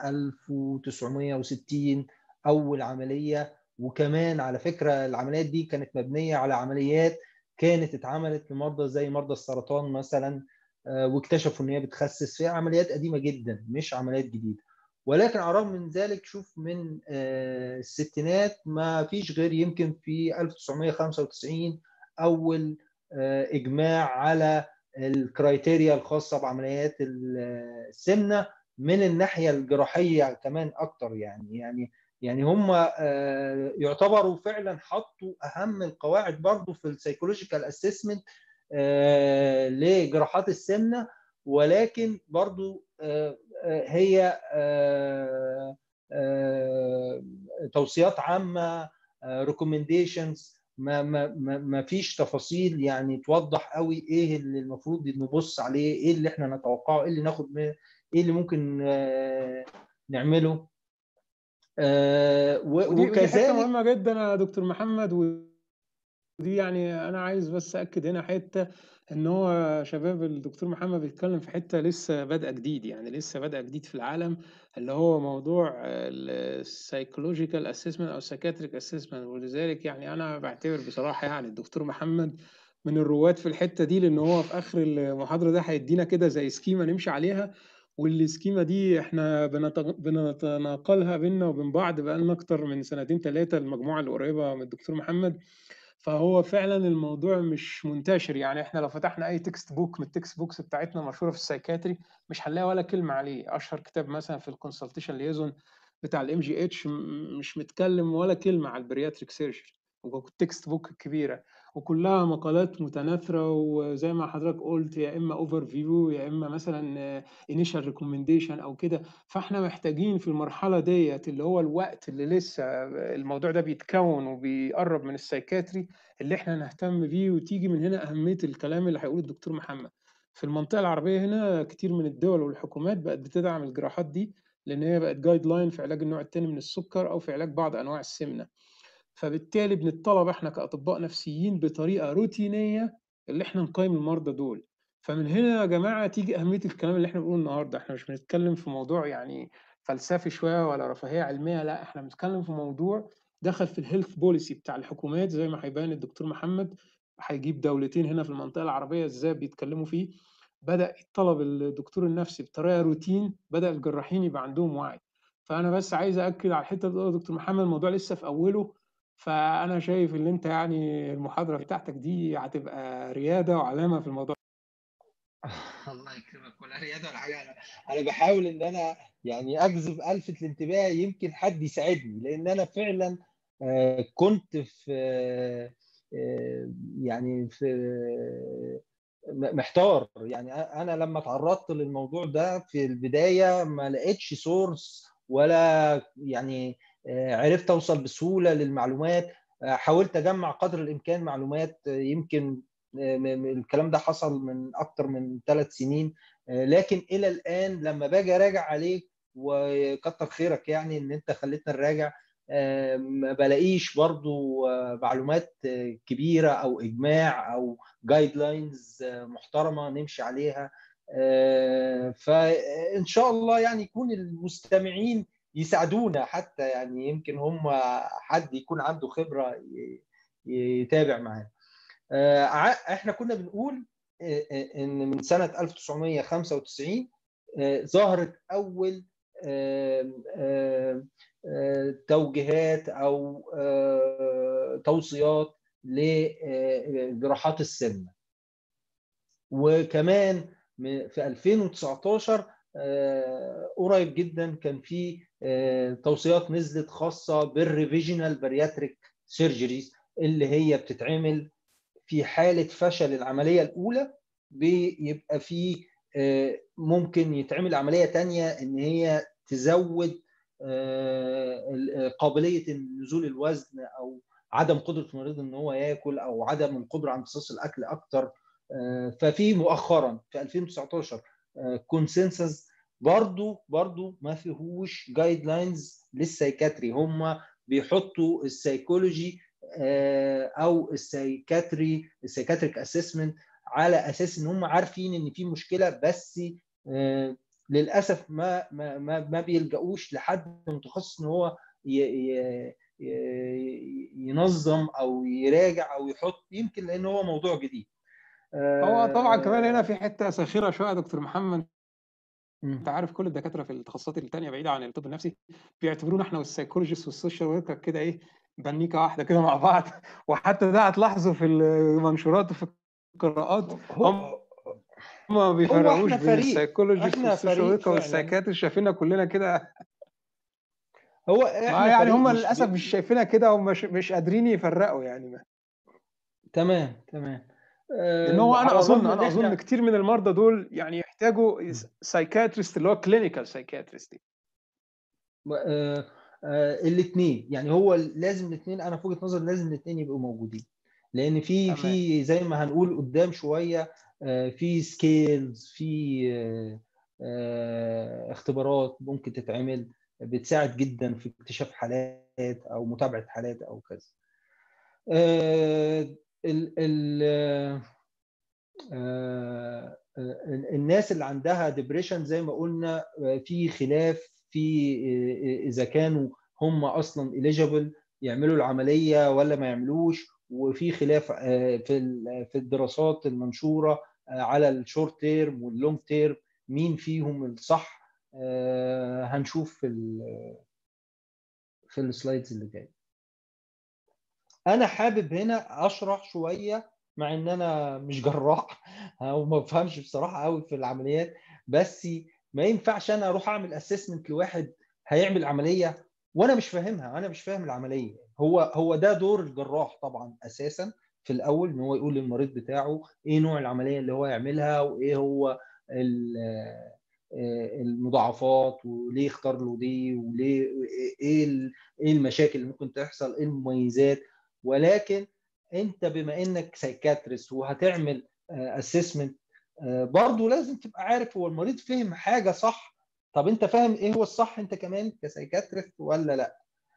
1960 اول عملية وكمان على فكرة العمليات دي كانت مبنية على عمليات كانت اتعملت لمرضى زي مرضى السرطان مثلا آه، واكتشفوا ان هي بتخسس فيها عمليات قديمة جدا مش عمليات جديدة ولكن على الرغم من ذلك شوف من آه، الستينات ما فيش غير يمكن في 1995 اول آه، اجماع على الكرايتيريا الخاصه بعمليات السمنه من الناحيه الجراحيه كمان اكتر يعني يعني يعني هم آه، يعتبروا فعلا حطوا اهم القواعد برضو في السايكولوجيكال اسسمنت لجراحات السمنه ولكن برضو آه، آه، هي آه، آه، توصيات عامه ريكومنديشنز ما ما ما ما فيش تفاصيل يعني توضح قوي ايه اللي المفروض نبص عليه ايه اللي احنا نتوقعه ايه اللي ناخد منه ايه اللي ممكن آه، نعمله آه، و- ودي ودي حته وكذلك مهمه جدا يا دكتور محمد ودي يعني انا عايز بس اكد هنا حته ان هو شباب الدكتور محمد بيتكلم في حته لسه بادئه جديد يعني لسه بادئه جديد في العالم اللي هو موضوع السايكولوجيكال اسسمنت او السايكاتريك اسسمنت ولذلك يعني انا بعتبر بصراحه يعني الدكتور محمد من الرواد في الحته دي لان هو في اخر المحاضره ده هيدينا كده زي سكيما نمشي عليها والسكيما دي احنا بنتناقلها بينا وبين بعض بقالنا اكتر من سنتين ثلاثه المجموعه اللي قريبه من الدكتور محمد فهو فعلا الموضوع مش منتشر يعني احنا لو فتحنا اي تكست بوك من التكست بوكس بتاعتنا مشهوره في السايكاتري مش هنلاقي ولا كلمه عليه اشهر كتاب مثلا في الكونسلتيشن ليزون بتاع الام جي اتش مش متكلم ولا كلمه على البرياتريك سيرجري والتكست بوك الكبيره وكلها مقالات متناثره وزي ما حضرتك قلت يا اما اوفر فيو يا اما مثلا انيشال ريكومنديشن او كده فاحنا محتاجين في المرحله ديت اللي هو الوقت اللي لسه الموضوع ده بيتكون وبيقرب من السايكاتري اللي احنا نهتم بيه وتيجي من هنا اهميه الكلام اللي هيقوله الدكتور محمد في المنطقه العربيه هنا كتير من الدول والحكومات بقت بتدعم الجراحات دي لان هي بقت جايد لاين في علاج النوع الثاني من السكر او في علاج بعض انواع السمنه فبالتالي بنطلب احنا كاطباء نفسيين بطريقه روتينيه اللي احنا نقيم المرضى دول فمن هنا يا جماعه تيجي اهميه الكلام اللي احنا بنقوله النهارده احنا مش بنتكلم في موضوع يعني فلسفي شويه ولا رفاهيه علميه لا احنا بنتكلم في موضوع دخل في الهيلث بوليسي بتاع الحكومات زي ما هيبان الدكتور محمد هيجيب دولتين هنا في المنطقه العربيه ازاي بيتكلموا فيه بدا يطلب الدكتور النفسي بطريقه روتين بدا الجراحين يبقى عندهم وعي فانا بس عايز اكد على الحته دي دكتور محمد الموضوع لسه في اوله فانا شايف ان انت يعني المحاضره بتاعتك دي هتبقى رياده وعلامه في الموضوع الله يكرمك ولا رياده ولا حاجه انا انا بحاول ان انا يعني اجذب الفت الانتباه يمكن حد يساعدني لان انا فعلا كنت في يعني في محتار يعني انا لما تعرضت للموضوع ده في البدايه ما لقيتش سورس ولا يعني عرفت اوصل بسهوله للمعلومات حاولت اجمع قدر الامكان معلومات يمكن الكلام ده حصل من اكتر من ثلاث سنين لكن الى الان لما باجي اراجع عليك وكتر خيرك يعني ان انت خليتنا نراجع ما بلاقيش برضو معلومات كبيره او اجماع او جايد لاينز محترمه نمشي عليها فان شاء الله يعني يكون المستمعين يساعدونا حتى يعني يمكن هم حد يكون عنده خبره يتابع معانا احنا كنا بنقول ان من سنه 1995 ظهرت اول توجيهات او توصيات لجراحات السمنه وكمان في 2019 قريب جدا كان في توصيات نزلت خاصه بالريفيجنال بارياتريك سيرجريز اللي هي بتتعمل في حاله فشل العمليه الاولى بيبقى في ممكن يتعمل عمليه تانية ان هي تزود قابليه نزول الوزن او عدم قدره المريض ان هو ياكل او عدم القدره على امتصاص الاكل اكتر ففي مؤخرا في 2019 كونسنسس برضو برضو ما فيهوش جايد لاينز للسايكاتري هم بيحطوا السايكولوجي او السايكاتري السايكاتريك اسسمنت على اساس ان هم عارفين ان في مشكله بس للاسف ما ما ما, ما بيلجأوش لحد متخصص ان هو ينظم او يراجع او يحط يمكن لان هو موضوع جديد هو طبعا كمان هنا في حته ساخره شويه يا دكتور محمد انت عارف كل الدكاتره في التخصصات الثانيه بعيده عن الطب النفسي بيعتبرونا احنا والسايكولوجيست والسوشيال وركر كده ايه بنيكه واحده كده مع بعض وحتى ده هتلاحظه في المنشورات وفي القراءات هم ما بيفرقوش بين السايكولوجيست والسوشيال وركر والسايكاتري شايفيننا كلنا كده هو يعني هم للاسف مش شايفينها كده ومش مش قادرين يفرقوا يعني ما. تمام تمام لان هو انا اظن انا اظن كتير من المرضى دول يعني يحتاجوا سايكاتريست اللي هو كلينيكال سايكاتريست الاثنين يعني هو لازم الاثنين انا في وجهه نظري لازم الاثنين يبقوا موجودين لان في في زي ما هنقول قدام شويه في سكيلز في اختبارات ممكن تتعمل بتساعد جدا في اكتشاف حالات او متابعه حالات او كذا ال ال الناس اللي عندها ديبريشن زي ما قلنا في خلاف في اذا كانوا هم اصلا اليجيبل يعملوا العمليه ولا ما يعملوش وفي خلاف في في الدراسات المنشوره على الشورت تيرم واللونج تيرم مين فيهم الصح هنشوف في في السلايدز اللي جايه انا حابب هنا اشرح شويه مع ان انا مش جراح او ما بفهمش بصراحه قوي في العمليات بس ما ينفعش انا اروح اعمل اسسمنت لواحد هيعمل عمليه وانا مش فاهمها انا مش فاهم العمليه هو هو ده دور الجراح طبعا اساسا في الاول ان هو يقول للمريض بتاعه ايه نوع العمليه اللي هو يعملها وايه هو المضاعفات وليه اختار له دي وليه ايه ايه المشاكل اللي ممكن تحصل ايه المميزات ولكن انت بما انك سايكاتريست وهتعمل اسسمنت برضه لازم تبقى عارف هو المريض فهم حاجه صح طب انت فاهم ايه هو الصح انت كمان كسايكاتريست ولا لا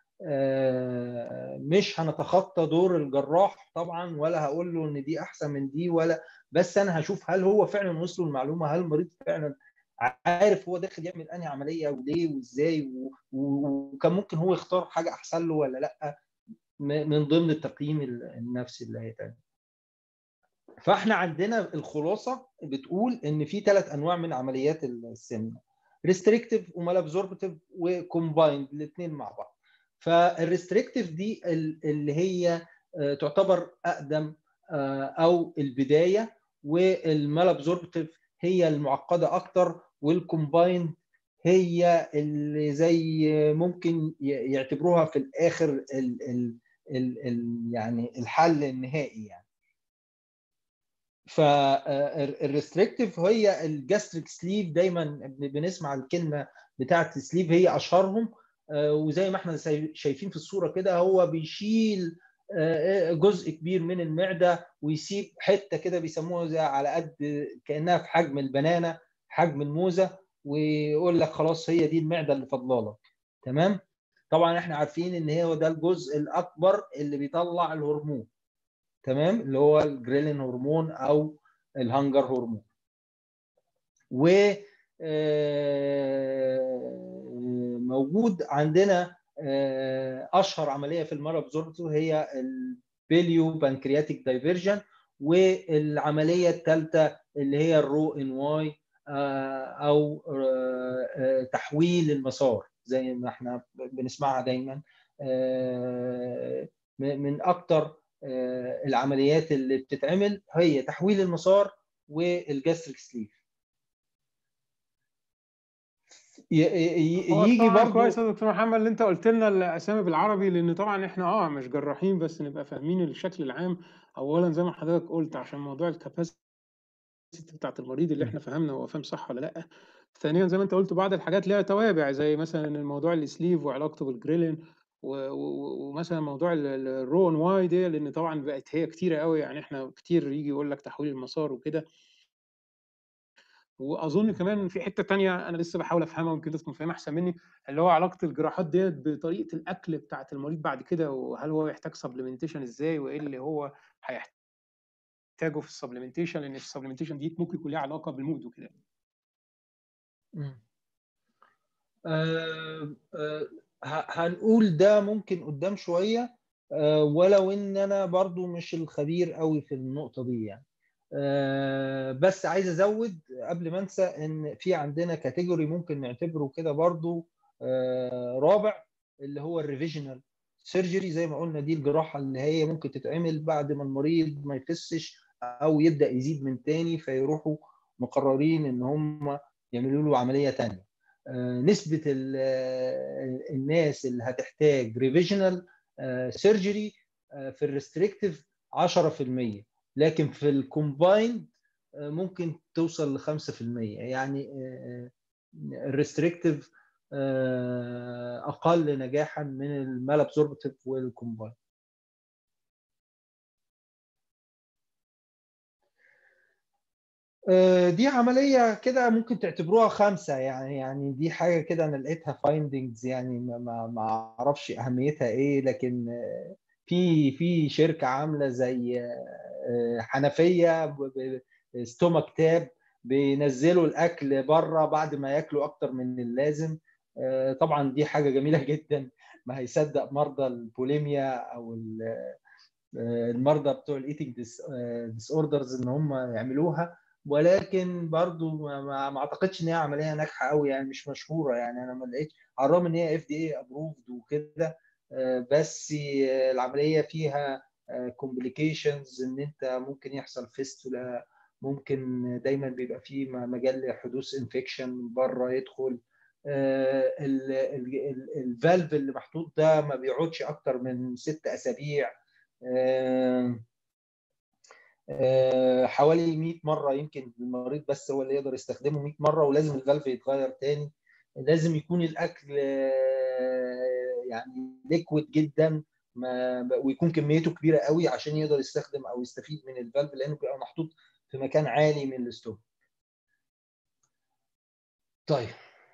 مش هنتخطى دور الجراح طبعا ولا هقول له ان دي احسن من دي ولا بس انا هشوف هل هو فعلا وصل المعلومه هل المريض فعلا عارف هو داخل يعمل انهي عمليه وليه وازاي وكان ممكن هو يختار حاجه احسن له ولا لا من ضمن التقييم النفسي اللي هيتعمل فاحنا عندنا الخلاصه بتقول ان في ثلاث انواع من عمليات السمنه ريستريكتيف ومال ابزوربتيف وكومبايند الاثنين مع بعض فالريستريكتيف دي اللي هي تعتبر اقدم او البدايه والمال ابزوربتيف هي المعقده اكتر والكومبايند هي اللي زي ممكن يعتبروها في الاخر ال ال ال ال يعني الحل النهائي يعني فالريستريكتيف هي الجاستريك سليف دايما بنسمع الكلمه بتاعه السليف هي اشهرهم وزي ما احنا شايفين في الصوره كده هو بيشيل جزء كبير من المعده ويسيب حته كده بيسموها زي على قد كانها في حجم البنانه حجم الموزه ويقول لك خلاص هي دي المعده اللي فاضله لك تمام طبعا احنا عارفين ان هو ده الجزء الاكبر اللي بيطلع الهرمون تمام اللي هو الجريلين هرمون او الهنجر هرمون و موجود عندنا اشهر عمليه في المرض ابزوربتو هي البيليو بانكرياتيك دايفيرجن والعمليه الثالثه اللي هي الرو ان واي او تحويل المسار زي ما احنا بنسمعها دايما من اكتر العمليات اللي بتتعمل هي تحويل المسار والجاستريك سليف يجي برضه كويس يا دكتور محمد اللي انت قلت لنا الاسامي بالعربي لان طبعا احنا اه مش جراحين بس نبقى فاهمين الشكل العام اولا زي ما حضرتك قلت عشان موضوع الكباسيتي بتاعت المريض اللي احنا فهمنا هو فاهم صح ولا لا ثانيا زي ما انت قلت بعض الحاجات ليها توابع زي مثلا الموضوع السليف وعلاقته بالجريلين ومثلا موضوع الرون واي دي لان طبعا بقت هي كتيره قوي يعني احنا كتير يجي يقول لك تحويل المسار وكده واظن كمان في حته تانية انا لسه بحاول افهمها ويمكن انت تكون فاهمها احسن مني اللي هو علاقه الجراحات ديت بطريقه الاكل بتاعه المريض بعد كده وهل هو يحتاج سبلمنتيشن ازاي وايه اللي هو هيحتاجه في السبلمنتيشن لان السبلمنتيشن دي ممكن يكون ليها علاقه بالمود وكده أه أه هنقول ده ممكن قدام شويه أه ولو ان انا برضو مش الخبير قوي في النقطه دي يعني بس عايز ازود قبل ما انسى ان في عندنا كاتيجوري ممكن نعتبره كده برضو رابع اللي هو الريفيجنال سيرجري زي ما قلنا دي الجراحه اللي هي ممكن تتعمل بعد ما المريض ما يخسش او يبدا يزيد من تاني فيروحوا مقررين ان هم يعملوا له عمليه تانية نسبه الناس اللي هتحتاج ريفيجنال سيرجري في الريستريكتيف 10% لكن في الكومبايند ممكن توصل ل 5% يعني الريستريكتيف اقل نجاحا من المال ابزوربتيف والكومبايند دي عمليه كده ممكن تعتبروها خمسه يعني يعني دي حاجه كده انا لقيتها فايندنجز يعني ما ما اعرفش اهميتها ايه لكن في في شركه عامله زي حنفيه ستومك تاب بينزلوا الاكل بره بعد ما ياكلوا اكتر من اللازم طبعا دي حاجه جميله جدا ما هيصدق مرضى البوليميا او المرضى بتوع الايتنج ديس اوردرز ان هم يعملوها ولكن برضو ما, ما اعتقدش ان هي عمليه ناجحه قوي يعني مش مشهوره يعني انا ما لقيتش على الرغم ان هي اف دي اي ابروفد وكده بس العمليه فيها كومبليكيشنز ان انت ممكن يحصل فيستولا ممكن دايما بيبقى فيه مجال لحدوث انفكشن من بره يدخل الفالف اللي محطوط ده ما بيقعدش اكتر من ست اسابيع حوالي 100 مره يمكن المريض بس هو اللي يقدر يستخدمه 100 مره ولازم الفالف يتغير تاني لازم يكون الاكل يعني ليكويد جدا ما ويكون كميته كبيره قوي عشان يقدر يستخدم او يستفيد من الفالف لانه بيبقى محطوط في مكان عالي من الاستوك طيب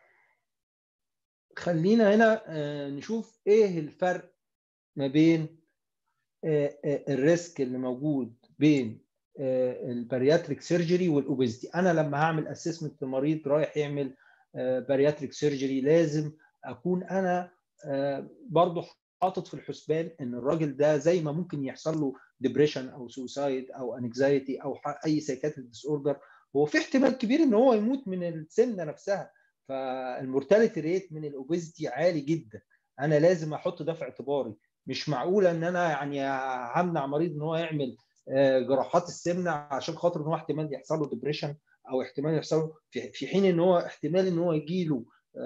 خلينا هنا نشوف ايه الفرق ما بين الريسك اللي موجود بين البارياتريك سيرجري والاوبيزيتي انا لما هعمل اسسمنت لمريض رايح يعمل بارياتريك سيرجري لازم اكون انا برضه حاطط في الحسبان ان الراجل ده زي ما ممكن يحصل له ديبريشن او سوسايد او انكزايتي او اي سايكاتريك ديس اوردر هو في احتمال كبير ان هو يموت من السمنه نفسها فالمورتاليتي ريت من الاوبيزيتي عالي جدا انا لازم احط ده في اعتباري مش معقوله ان انا يعني همنع مريض ان هو يعمل جراحات السمنه عشان خاطر ان هو احتمال يحصل له ديبريشن او احتمال يحصل له في حين ان هو احتمال ان هو يجي له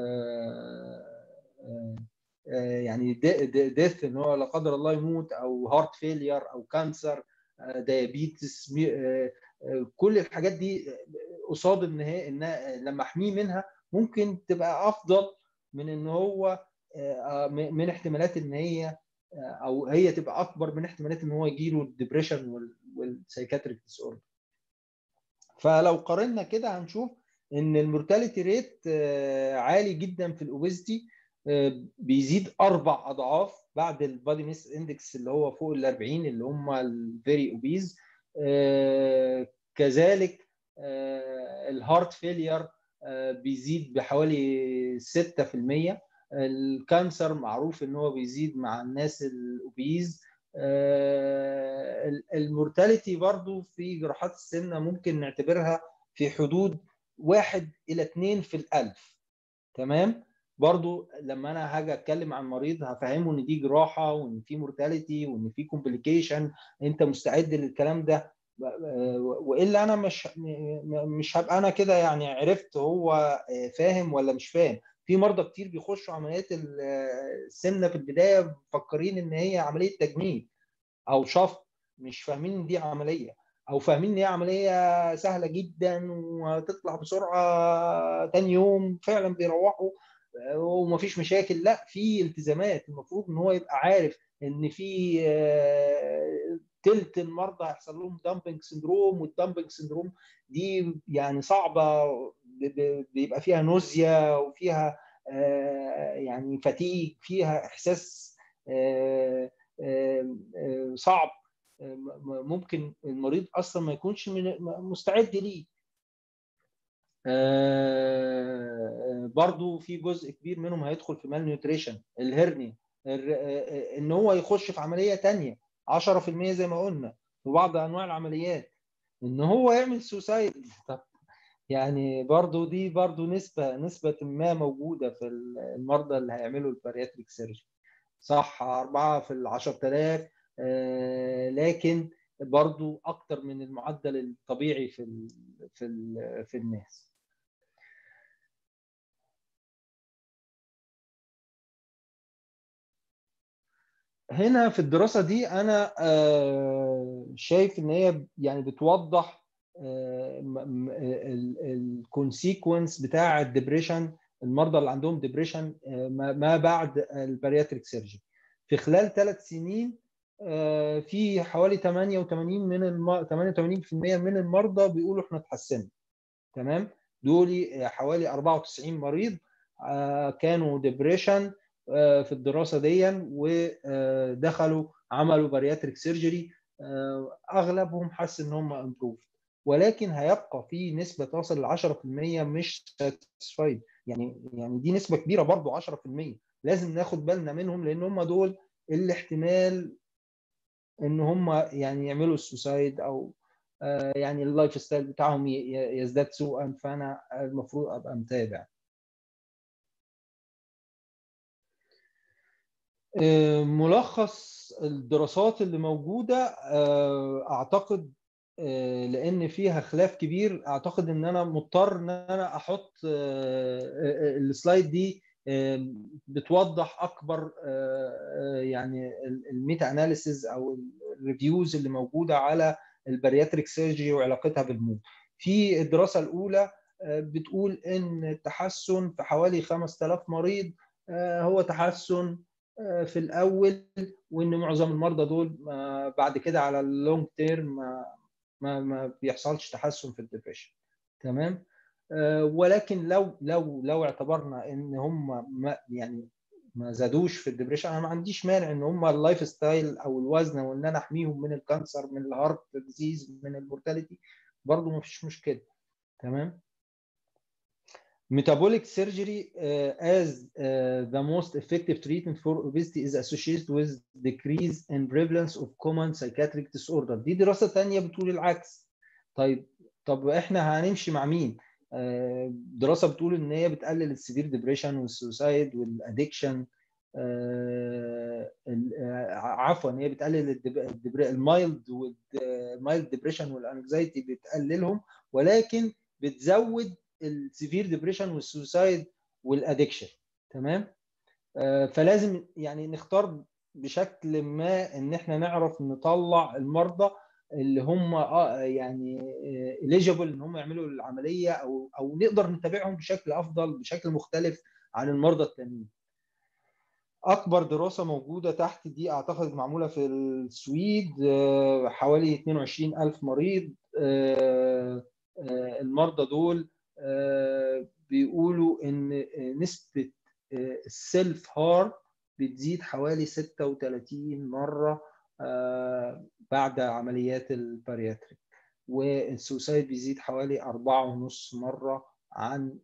يعني ديث ان هو لا قدر الله يموت او هارت فيلير او كانسر ديابيتس كل الحاجات دي قصاد ان هي ان لما احميه منها ممكن تبقى افضل من ان هو من احتمالات ان هي او هي تبقى اكبر من احتمالات ان هو يجي له الدبريشن والسايكاتريك ديس اوردر فلو قارنا كده هنشوف ان المورتاليتي ريت عالي جدا في الاوبيزيتي بيزيد اربع اضعاف بعد البادي ميس اندكس اللي هو فوق ال 40 اللي هم الفيري اوبيز كذلك الهارت فيلير بيزيد بحوالي 6% الكانسر معروف ان هو بيزيد مع الناس الاوبيز المورتاليتي برضو في جراحات السمنه ممكن نعتبرها في حدود واحد الى اثنين في الالف تمام برضو لما انا هاجي اتكلم عن مريض هفهمه ان دي جراحه وان في مورتاليتي وان في كومبليكيشن انت مستعد للكلام ده والا انا مش مش هبقى انا كده يعني عرفت هو فاهم ولا مش فاهم في مرضى كتير بيخشوا عمليات السمنه في البدايه مفكرين ان هي عمليه تجميل او شفط مش فاهمين ان دي عمليه او فاهمين ان هي عمليه سهله جدا وهتطلع بسرعه تاني يوم فعلا بيروحوا ومفيش مشاكل لا في التزامات المفروض ان هو يبقى عارف ان في تلت المرضى هيحصل لهم دامبنج سندروم والدامبنج سندروم دي يعني صعبه بيبقى فيها نوزيا وفيها يعني فتيج فيها احساس صعب ممكن المريض اصلا ما يكونش مستعد ليه برضو في جزء كبير منهم هيدخل في مال نيوتريشن الهرنيا ان هو يخش في عمليه ثانيه 10% زي ما قلنا في بعض انواع العمليات ان هو يعمل سوسايد طب يعني برضو دي برضو نسبة نسبة ما موجودة في المرضى اللي هيعملوا البارياتريك سيرجري صح أربعة في ال 10000 آه لكن برضو أكتر من المعدل الطبيعي في ال في ال في الناس هنا في الدراسة دي أنا آه شايف إن هي يعني بتوضح الكونسيكونس بتاع الدبريشن المرضى اللي عندهم ديبريشن ما بعد البارياتريك سيرجري في خلال ثلاث سنين في حوالي 88 من الم... 88% من المرضى بيقولوا احنا اتحسنا تمام دول حوالي 94 مريض كانوا ديبريشن في الدراسه دي ودخلوا عملوا بارياتريك سيرجري اغلبهم حس ان هم امبروف ولكن هيبقى في نسبه تصل ل 10% مش ساتسفايد يعني يعني دي نسبه كبيره برضو 10% لازم ناخد بالنا منهم لان هم دول الاحتمال ان هم يعني يعملوا السوسايد او يعني اللايف ستايل بتاعهم يزداد سوءا فانا المفروض ابقى متابع ملخص الدراسات اللي موجوده اعتقد لان فيها خلاف كبير اعتقد ان انا مضطر ان انا احط السلايد دي بتوضح اكبر يعني الميتا اناليسيز او الريفيوز اللي موجوده على البارياتريك سيرجري وعلاقتها بالموت في الدراسه الاولى بتقول ان التحسن في حوالي 5000 مريض هو تحسن في الاول وان معظم المرضى دول بعد كده على اللونج تيرم ما ما بيحصلش تحسن في الديبريشن تمام ولكن لو لو لو اعتبرنا ان هم ما يعني ما زادوش في الدبريشن انا ما عنديش مانع ان هم اللايف ستايل او الوزن وان انا احميهم من الكانسر من الهارت ديزيز من المورتاليتي برضه ما فيش مشكله تمام metabolic surgery uh, as uh, the most effective treatment for obesity is associated with decrease in prevalence of common psychiatric disorder دي دراسة ثانية بتقول العكس طيب طب احنا هنمشي مع مين uh, دراسة بتقول ان هي بتقلل السيفير ديبريشن والسوسايد والادكشن عفوا هي بتقلل المايلد والمايلد ديبريشن والانكزايتي بتقللهم ولكن بتزود السيفير ديبريشن والسوسايد والادكشن تمام آه فلازم يعني نختار بشكل ما ان احنا نعرف نطلع المرضى اللي هم آه يعني اليجيبل ان هم يعملوا العمليه او او نقدر نتابعهم بشكل افضل بشكل مختلف عن المرضى التانيين اكبر دراسه موجوده تحت دي اعتقد معموله في السويد آه حوالي 22000 مريض المرضى دول بيقولوا ان نسبه السيلف هارم بتزيد حوالي 36 مره بعد عمليات البارياتريك والسوسايد بيزيد حوالي 4.5 مره عن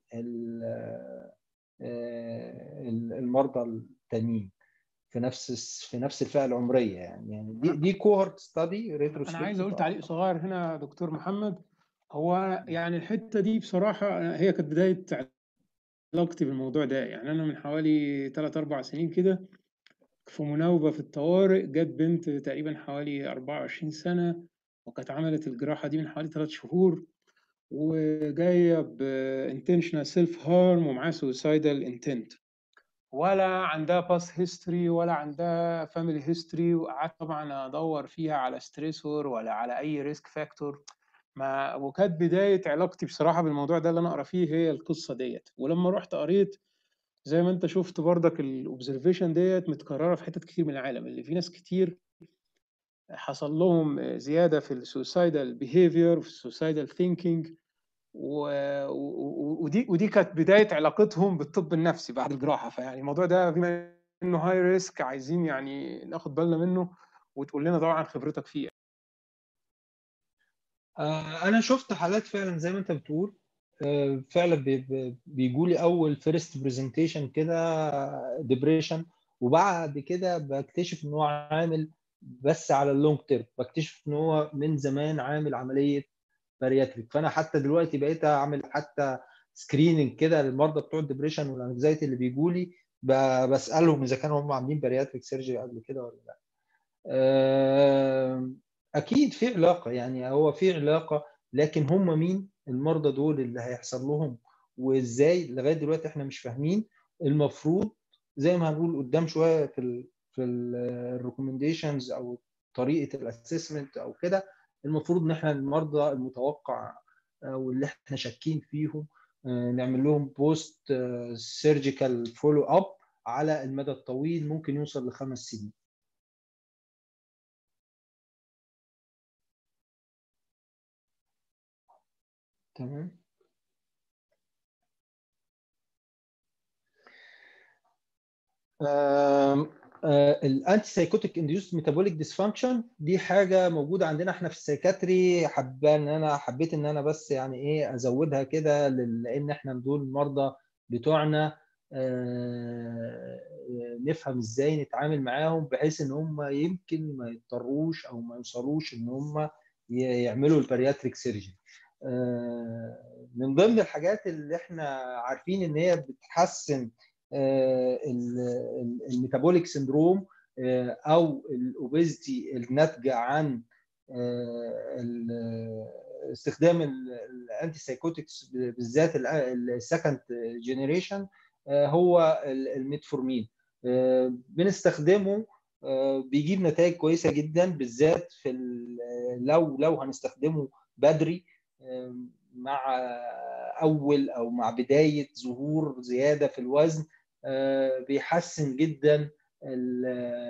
المرضى التانيين في نفس في نفس الفئه العمريه يعني يعني دي دي كوهورت ستادي انا عايز اقول تعليق صغير هنا دكتور محمد هو يعني الحته دي بصراحه هي كانت بدايه علاقتي بالموضوع ده يعني انا من حوالي 3 4 سنين كده في مناوبه في الطوارئ جت بنت تقريبا حوالي 24 سنه وكانت عملت الجراحه دي من حوالي 3 شهور وجايه بانتشنال سيلف هارم ومعاها سوسايدال انتنت ولا عندها باس هيستوري ولا عندها فاميلي هيستوري وقعدت طبعا ادور فيها على ستريسور ولا على اي ريسك فاكتور ما وكانت بدايه علاقتي بصراحه بالموضوع ده اللي انا اقرا فيه هي القصه ديت ولما رحت قريت زي ما انت شفت بردك الاوبزرفيشن ديت متكرره في حتت كتير من العالم اللي في ناس كتير حصل لهم زياده في السوسايدال بيهيفير في السوسايدال ثينكينج ودي ودي كانت بدايه علاقتهم بالطب النفسي بعد الجراحه فيعني الموضوع ده بما انه هاي ريسك عايزين يعني ناخد بالنا منه وتقول لنا طبعا خبرتك فيه انا شفت حالات فعلا زي ما انت بتقول فعلا بيجوا لي اول فيرست برزنتيشن كده ديبريشن وبعد كده بكتشف ان هو عامل بس على اللونج تيرم بكتشف ان هو من زمان عامل عمليه بارياتريك فانا حتى دلوقتي بقيت اعمل حتى سكريننج كده للمرضى بتوع الدبريشن والانكزايتي اللي بيجوا لي بسالهم اذا كانوا هم عاملين بارياتريك سيرجري قبل كده ولا لا اكيد في علاقه يعني هو في علاقه لكن هم مين المرضى دول اللي هيحصل لهم وازاي لغايه دلوقتي احنا مش فاهمين المفروض زي ما هنقول قدام شويه في ال في الريكومنديشنز او طريقه الاسسمنت او كده المفروض ان احنا المرضى المتوقع واللي احنا شاكين فيهم نعمل لهم بوست سيرجيكال فولو اب على المدى الطويل ممكن يوصل لخمس سنين تمام الانتي سايكوتيك انديوست ميتابوليك ديسفانكشن دي حاجه موجوده عندنا احنا في السايكاتري حابه ان انا حبيت ان انا بس يعني ايه ازودها كده لان احنا دول المرضى بتوعنا نفهم ازاي نتعامل معاهم بحيث ان هم يمكن ما يضطروش او ما يوصلوش ان هم يعملوا البارياتريك سيرجري من ضمن الحاجات اللي احنا عارفين ان هي بتحسن الميتابوليك سندروم او الاوبيزيتي الناتجه عن استخدام الانتي سايكوتكس بالذات السكند جنريشن هو الميتفورمين بنستخدمه بيجيب نتائج كويسه جدا بالذات في لو لو هنستخدمه بدري مع اول او مع بدايه ظهور زياده في الوزن بيحسن جدا ال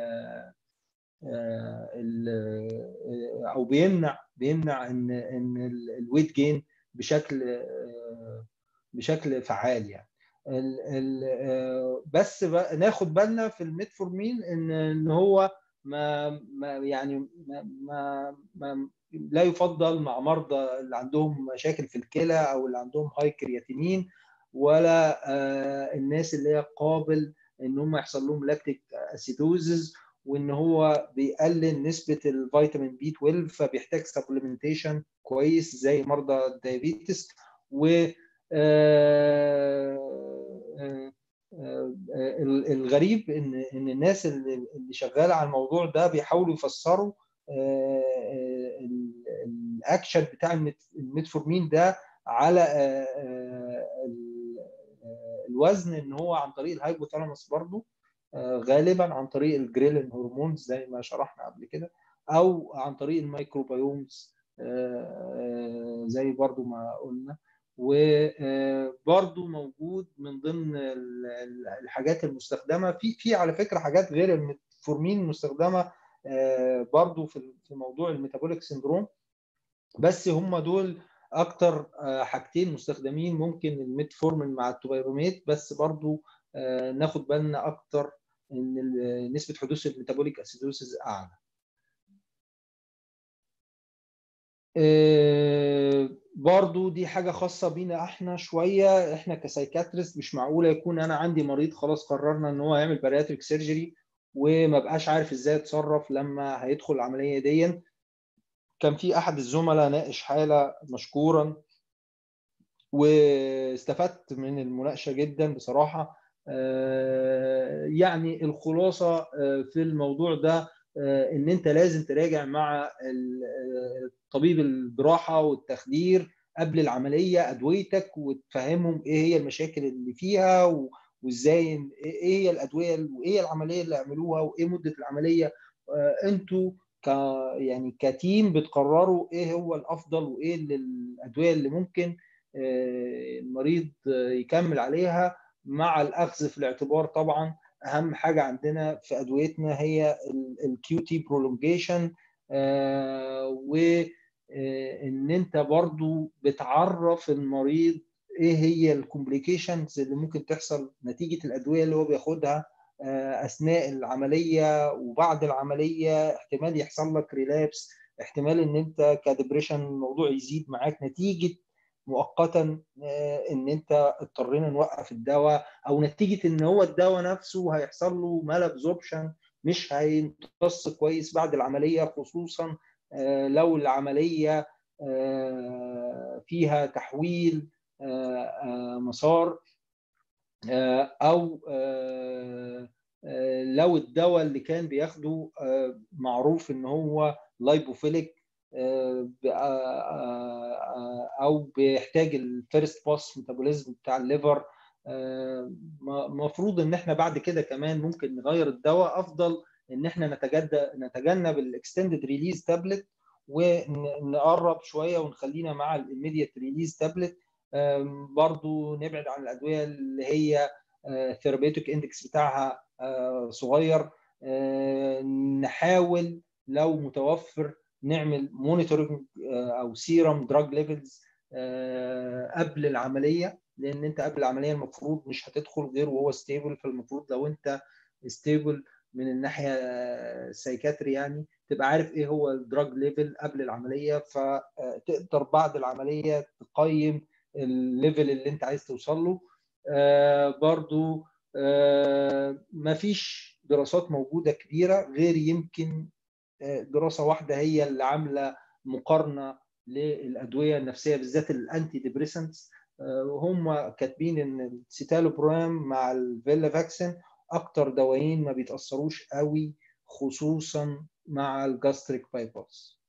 ال او بيمنع بيمنع ان ان الويت جين بشكل بشكل فعال يعني ال ال بس ناخد بالنا في الميتفورمين ان ان هو ما, ما يعني ما, ما, ما لا يفضل مع مرضى اللي عندهم مشاكل في الكلى او اللي عندهم هاي كرياتينين ولا الناس اللي هي قابل ان هم يحصل لهم لاكتيك اسيدوزز وان هو بيقلل نسبه الفيتامين بي 12 فبيحتاج سبلمنتيشن كويس زي مرضى الدايابيتس و الغريب ان ان الناس اللي شغاله على الموضوع ده بيحاولوا يفسروا الاكشن بتاع الميتفورمين ده على الوزن ان هو عن طريق الهايبوثالاموس برضو غالبا عن طريق الجريلين هرمونز زي ما شرحنا قبل كده او عن طريق الميكروبيومز زي برضو ما قلنا وبرضو موجود من ضمن الحاجات المستخدمه في في على فكره حاجات غير الميتفورمين مستخدمه برضو في في موضوع الميتابوليك سندروم بس هم دول اكتر حاجتين مستخدمين ممكن الميتفورمين مع التوبيروميت بس برضو ناخد بالنا اكتر ان نسبه حدوث الميتابوليك اسيدوسيس اعلى برضو دي حاجة خاصة بينا احنا شوية احنا كسايكاتريست مش معقولة يكون انا عندي مريض خلاص قررنا ان هو يعمل بارياتريك سيرجري وما بقاش عارف ازاي اتصرف لما هيدخل العملية دي كان في احد الزملاء ناقش حالة مشكورا واستفدت من المناقشة جدا بصراحة يعني الخلاصة في الموضوع ده ان انت لازم تراجع مع طبيب الجراحه والتخدير قبل العمليه ادويتك وتفهمهم ايه هي المشاكل اللي فيها وازاي ايه هي الادويه وايه العمليه اللي عملوها وايه مده العمليه انتوا ك يعني كتيم بتقرروا ايه هو الافضل وايه اللي الادويه اللي ممكن المريض يكمل عليها مع الاخذ في الاعتبار طبعا اهم حاجه عندنا في ادويتنا هي الكيو تي برولونجيشن وان انت برضو بتعرف المريض ايه هي الكومبليكيشنز اللي ممكن تحصل نتيجه الادويه اللي هو بياخدها اثناء العمليه وبعد العمليه احتمال يحصل لك ريلابس احتمال ان انت كدبريشن الموضوع يزيد معاك نتيجه مؤقتا ان انت اضطرينا نوقف الدواء او نتيجه ان هو الدواء نفسه هيحصل له مال ابزوربشن مش هيمتص كويس بعد العمليه خصوصا لو العمليه فيها تحويل مسار او لو الدواء اللي كان بياخده معروف ان هو لايبوفيليك او بيحتاج الفيرست باس ميتابوليزم بتاع الليفر المفروض ان احنا بعد كده كمان ممكن نغير الدواء افضل ان احنا نتجنب نتجنب الاكستندد ريليز تابلت ونقرب شويه ونخلينا مع الاميديت ريليز تابلت برضو نبعد عن الادويه اللي هي الثيرابيوتيك اندكس بتاعها صغير نحاول لو متوفر نعمل مونيتورنج او سيرم دراج ليفلز قبل العمليه لان انت قبل العمليه المفروض مش هتدخل غير وهو ستيبل فالمفروض لو انت ستيبل من الناحيه السايكاتري يعني تبقى عارف ايه هو الدراج ليفل قبل العمليه فتقدر بعد العمليه تقيم الليفل اللي انت عايز توصل له برضو ما فيش دراسات موجوده كبيره غير يمكن دراسه واحده هي اللي عامله مقارنه للادويه النفسيه بالذات الانتي ديبريسنتس هم كاتبين ان السيتالوبرام مع الفيلا فاكسين اكتر دوايين ما بيتاثروش قوي خصوصا مع الجاستريك بايباس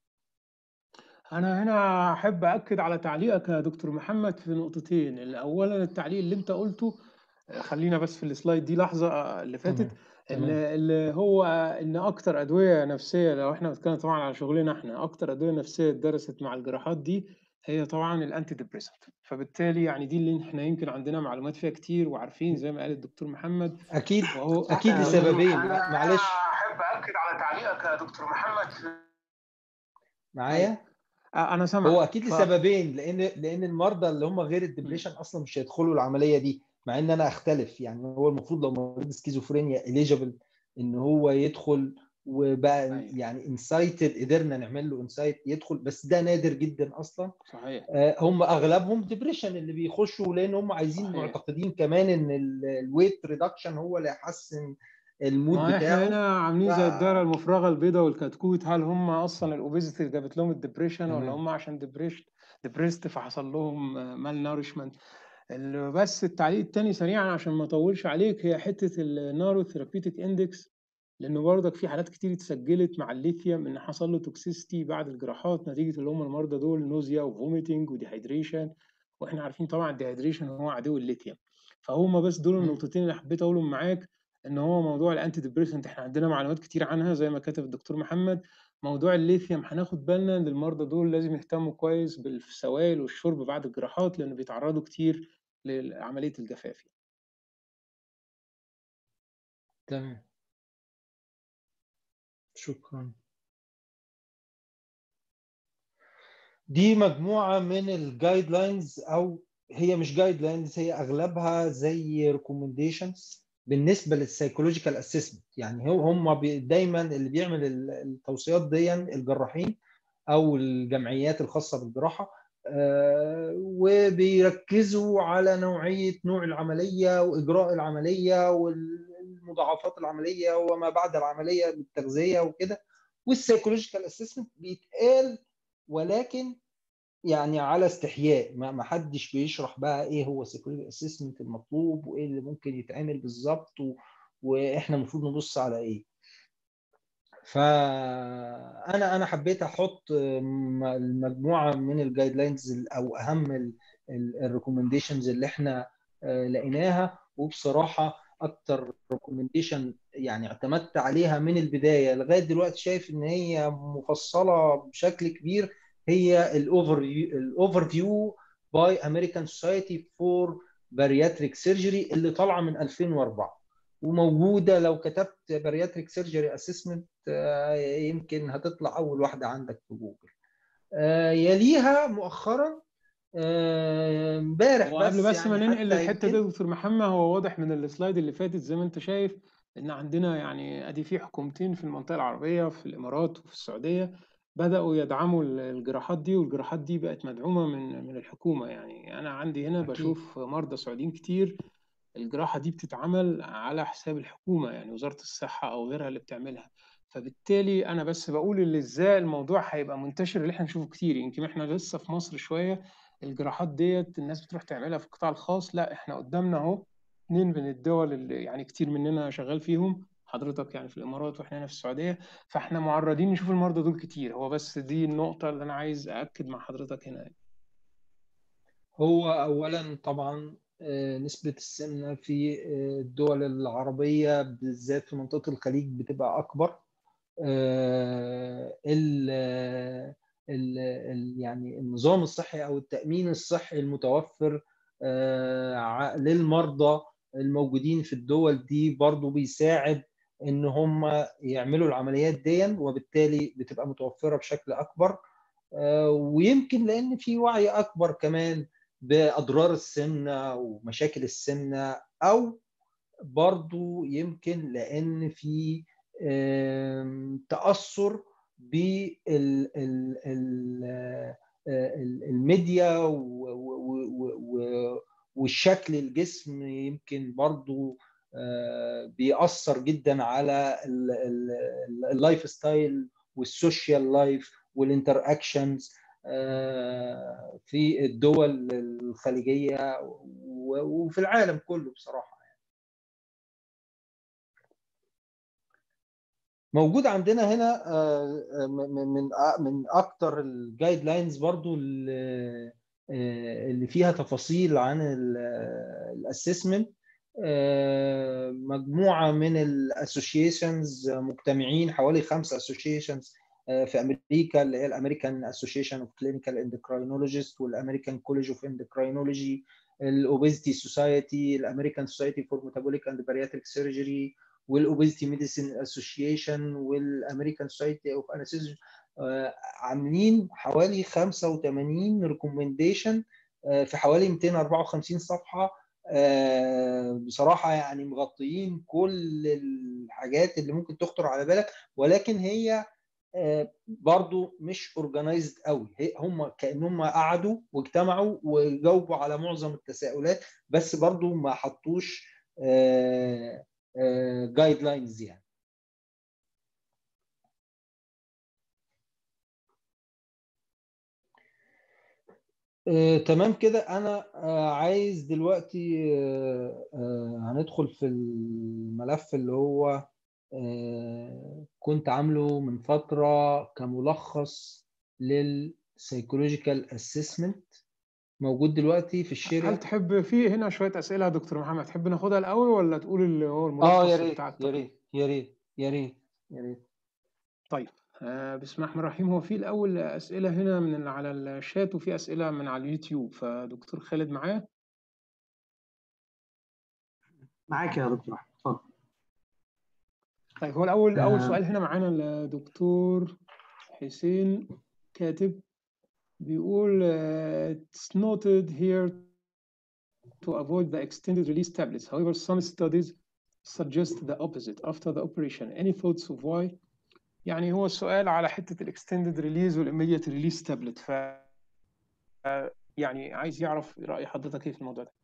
انا هنا احب اكد على تعليقك يا دكتور محمد في نقطتين اولا التعليق اللي انت قلته خلينا بس في السلايد دي لحظه اللي فاتت اللي, اللي هو ان اكتر ادويه نفسيه لو احنا بنتكلم طبعا على شغلنا احنا اكتر ادويه نفسيه اتدرست مع الجراحات دي هي طبعا الانتي ديبريسنت فبالتالي يعني دي اللي احنا يمكن عندنا معلومات فيها كتير وعارفين زي ما قال الدكتور محمد اكيد وهو اكيد لسببين معلش احب اكد على تعليقك يا دكتور محمد معايا انا سامع هو اكيد لسببين لان لان المرضى اللي هم غير الدبريشن اصلا مش هيدخلوا العمليه دي مع ان انا اختلف يعني هو المفروض لو مريض سكيزوفرينيا اليجبل ان هو يدخل وبقى أيوة. يعني انسايتد قدرنا نعمل له انسايت يدخل بس ده نادر جدا اصلا صحيح آه هم اغلبهم ديبريشن اللي بيخشوا لان هم عايزين صحيح. معتقدين كمان ان الويت ريدكشن هو اللي هيحسن المود ما بتاعه احنا هنا عاملين ف... زي الدائره المفرغه البيضاء والكتكوت هل هم اصلا الاوبيزيتي اللي جابت لهم الدبريشن ولا هم عشان ديبريشن ديبريست فحصل لهم مال نارشمنت بس التعليق الثاني سريعا عشان ما اطولش عليك هي حته النارو ثيرابيوتيك اندكس لانه برضك في حالات كتير اتسجلت مع الليثيوم ان حصل له توكسيستي بعد الجراحات نتيجه اللي هم المرضى دول نوزيا وفوميتنج وديهايدريشن واحنا عارفين طبعا الديهايدريشن هو عدو الليثيوم فهم بس دول النقطتين اللي حبيت اقولهم معاك ان هو موضوع الانتي ديبريسنت احنا عندنا معلومات كتير عنها زي ما كتب الدكتور محمد موضوع الليثيوم هناخد بالنا ان المرضى دول لازم يهتموا كويس بالسوائل والشرب بعد الجراحات لان بيتعرضوا كتير لعمليه الجفاف تمام شكرا دي مجموعه من الجايد لاينز او هي مش جايد لاينز هي اغلبها زي ريكومنديشنز بالنسبه للسايكولوجيكال اسسمنت يعني هو هم دايما اللي بيعمل التوصيات دي الجراحين او الجمعيات الخاصه بالجراحه وبيركزوا على نوعيه نوع العمليه واجراء العمليه والمضاعفات العمليه وما بعد العمليه بالتغذيه وكده والسايكولوجيكال اسسمنت بيتقال ولكن يعني على استحياء ما حدش بيشرح بقى ايه هو السيكولوجي اسسمنت المطلوب وايه اللي ممكن يتعمل بالظبط و... واحنا المفروض نبص على ايه فانا انا حبيت احط المجموعه من الجايد لاينز او اهم الريكومنديشنز اللي احنا لقيناها وبصراحه اكتر ريكومنديشن يعني اعتمدت عليها من البدايه لغايه دلوقتي شايف ان هي مفصله بشكل كبير هي الاوفر الاوفر فيو باي امريكان سوسايتي فور بارياتريك سيرجري اللي طالعه من 2004 وموجوده لو كتبت بارياتريك سيرجري اسسمنت يمكن هتطلع اول واحده عندك في جوجل يليها مؤخرا امبارح بس قبل بس يعني ما ننقل للحته دي دكتور محمد هو واضح من السلايد اللي فاتت زي ما انت شايف ان عندنا يعني ادي في حكومتين في المنطقه العربيه في الامارات وفي السعوديه بدأوا يدعموا الجراحات دي والجراحات دي بقت مدعومة من من الحكومة يعني أنا عندي هنا أكيد. بشوف مرضى سعوديين كتير الجراحة دي بتتعمل على حساب الحكومة يعني وزارة الصحة أو غيرها اللي بتعملها فبالتالي أنا بس بقول اللي إزاي الموضوع هيبقى منتشر اللي إحنا نشوفه كتير يمكن إحنا لسه في مصر شوية الجراحات ديت الناس بتروح تعملها في القطاع الخاص لا إحنا قدامنا أهو اتنين من الدول اللي يعني كتير مننا شغال فيهم حضرتك يعني في الامارات واحنا هنا في السعوديه فاحنا معرضين نشوف المرضى دول كتير هو بس دي النقطه اللي انا عايز ااكد مع حضرتك هنا هو اولا طبعا نسبه السمنه في الدول العربيه بالذات في منطقه الخليج بتبقى اكبر ال ال يعني النظام الصحي او التامين الصحي المتوفر للمرضى الموجودين في الدول دي برضو بيساعد ان هم يعملوا العمليات دي وبالتالي بتبقى متوفره بشكل اكبر ويمكن لان في وعي اكبر كمان باضرار السمنه ومشاكل السمنه او برضو يمكن لان في تاثر بالميديا والشكل الجسم يمكن برضو بيأثر جدا على اللايف ستايل والسوشيال لايف والانتر اكشنز في الدول الخليجيه وفي العالم كله بصراحه موجود عندنا هنا من من اكتر الجايد لاينز برضو اللي فيها تفاصيل عن الاسسمنت مجموعه من الاسوشيشنز مجتمعين حوالي خمسه اسوشيشنز في امريكا اللي هي الامريكان اسوشيشن اوف كلينيكال اندوكراينولوجيست والامريكان كوليج اوف اندوكراينولوجي الاوبيزيتي سوسايتي الامريكان سوسايتي فور ميتابوليك اند بارياتريك سيرجري والاوبيزيتي ميديسين اسوشيشن والامريكان سوسايتي اوف انستيزيا عاملين حوالي 85 ريكومنديشن في حوالي 254 صفحه بصراحه يعني مغطيين كل الحاجات اللي ممكن تخطر على بالك ولكن هي برضو مش اورجنايزد قوي هم كانهم قعدوا واجتمعوا وجاوبوا على معظم التساؤلات بس برضو ما حطوش جايد لاينز يعني آه، تمام كده انا آه، عايز دلوقتي آه، آه، هندخل في الملف اللي هو آه، كنت عامله من فترة كملخص للسايكولوجيكال اسسمنت موجود دلوقتي في الشير هل تحب في هنا شويه اسئله يا دكتور محمد تحب ناخدها الاول ولا تقول اللي هو اه يا الملخص ريت بتاع يا التقرير ريت يا ريت يا ريت يا ريت طيب آه بسم الله الرحمن الرحيم هو في الاول اسئله هنا من ال- على الشات وفي اسئله من على اليوتيوب فدكتور خالد معايا معاك يا دكتور احمد اتفضل طيب هو الاول اول آه. سؤال هنا معانا الدكتور حسين كاتب بيقول uh, it's noted here to avoid the extended release tablets. However, some studies suggest the opposite after the operation. Any thoughts of why? يعني هو السؤال على حتة الاكستندد ريليز والإميديت ريليز تابلت ف يعني عايز يعرف رأي حضرتك ايه في الموضوع ده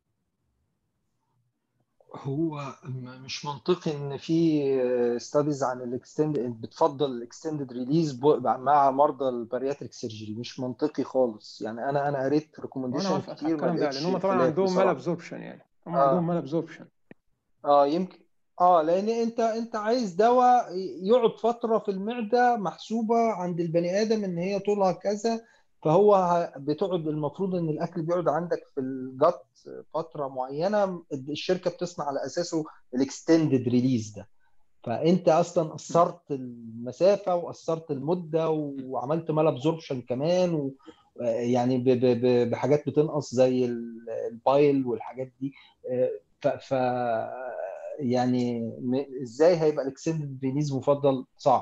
هو م- مش منطقي ان في ستاديز عن الاكستند بتفضل الاكستندد ريليز مع مرضى البارياتريك سيرجري مش منطقي خالص يعني انا انا قريت وانا ريكومنديشن موافق على كتير ما الكلام ده لقيتش لان هم طبعا خلاف عندهم مال بصراحه ابزوربشن يعني هم اه عندهم مال ابزوربشن اه يمكن اه لان انت انت عايز دواء يقعد فتره في المعده محسوبه عند البني ادم ان هي طولها كذا فهو ه- بتقعد المفروض ان الاكل بيقعد عندك في الجت فتره معينه الشركه بتصنع على اساسه الاكستندد ريليز ده فانت اصلا قصرت المسافه وقصرت المده وعملت مال ابزوربشن كمان و يعني ب- ب- ب- بحاجات بتنقص زي ال- البايل والحاجات دي ف, ف يعني م- ازاي هيبقى الاكستندد ريليز مفضل صعب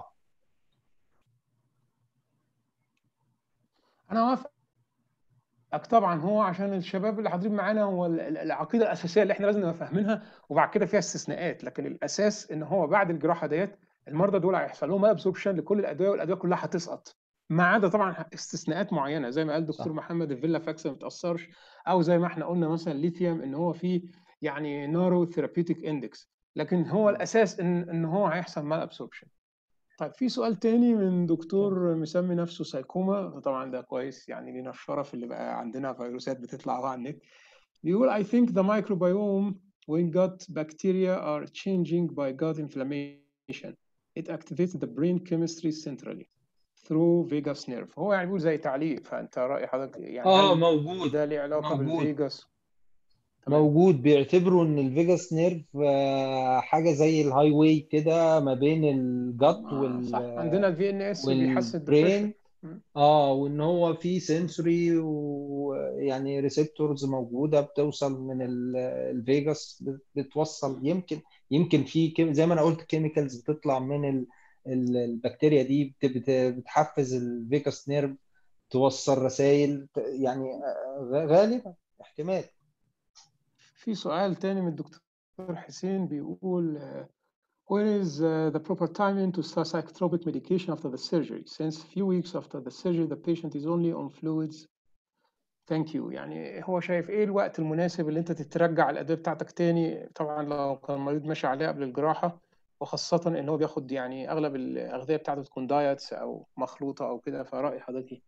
انا موافق طبعا هو عشان الشباب اللي حاضرين معانا هو ال- ال- العقيده الاساسيه اللي احنا لازم نبقى فاهمينها وبعد كده فيها استثناءات لكن الاساس ان هو بعد الجراحه ديت المرضى دول هيحصل لهم ابسوربشن لكل الادويه والادويه كلها هتسقط ما عدا طبعا استثناءات معينه زي ما قال دكتور صح محمد الفيلا فاكس ما بتاثرش او زي ما احنا قلنا مثلا الليثيوم ان هو فيه يعني نارو ثيرابيوتيك اندكس لكن هو الاساس ان ان هو هيحصل مال ابسوربشن طيب في سؤال تاني من دكتور مسمي نفسه سايكوما طبعا ده كويس يعني لينا الشرف اللي بقى عندنا فيروسات بتطلع أهو على النت بيقول I think the microbiome when gut bacteria are changing by gut inflammation it activates the brain chemistry centrally through vagus nerve هو يعني بيقول زي تعليق فأنت رأي حضرتك يعني اه هل موجود ده ليه علاقة موجود بالفيجاس تمام موجود بيعتبروا ان الفيجاس نيرف آه، حاجه زي الهاي واي كده ما بين الجت آه صح عندنا وال الفي ان اس بيحسن الدبريشن والبرين اه وان هو في سنسوري ويعني ريسبتورز موجوده بتوصل من ال- الفيجاس بت- بتوصل يمكن يمكن في كيم- زي ما انا قلت كيميكالز بتطلع من ال- ال- البكتيريا دي بت- بت- بتحفز الفيجاس نيرف توصل رسائل يعني آه، غ- غالبا احتمال في سؤال تاني من الدكتور حسين بيقول uh, When is uh, the proper timing to start psychotropic medication after the surgery? Since few weeks after the surgery, the patient is only on fluids. Thank you. يعني هو شايف ايه الوقت المناسب اللي انت تترجع الادويه بتاعتك تاني طبعا لو كان المريض ماشي عليها قبل الجراحه وخاصة إن هو بياخد يعني أغلب الأغذية بتاعته تكون دايتس أو مخلوطة أو كده فرأي حضرتك إيه؟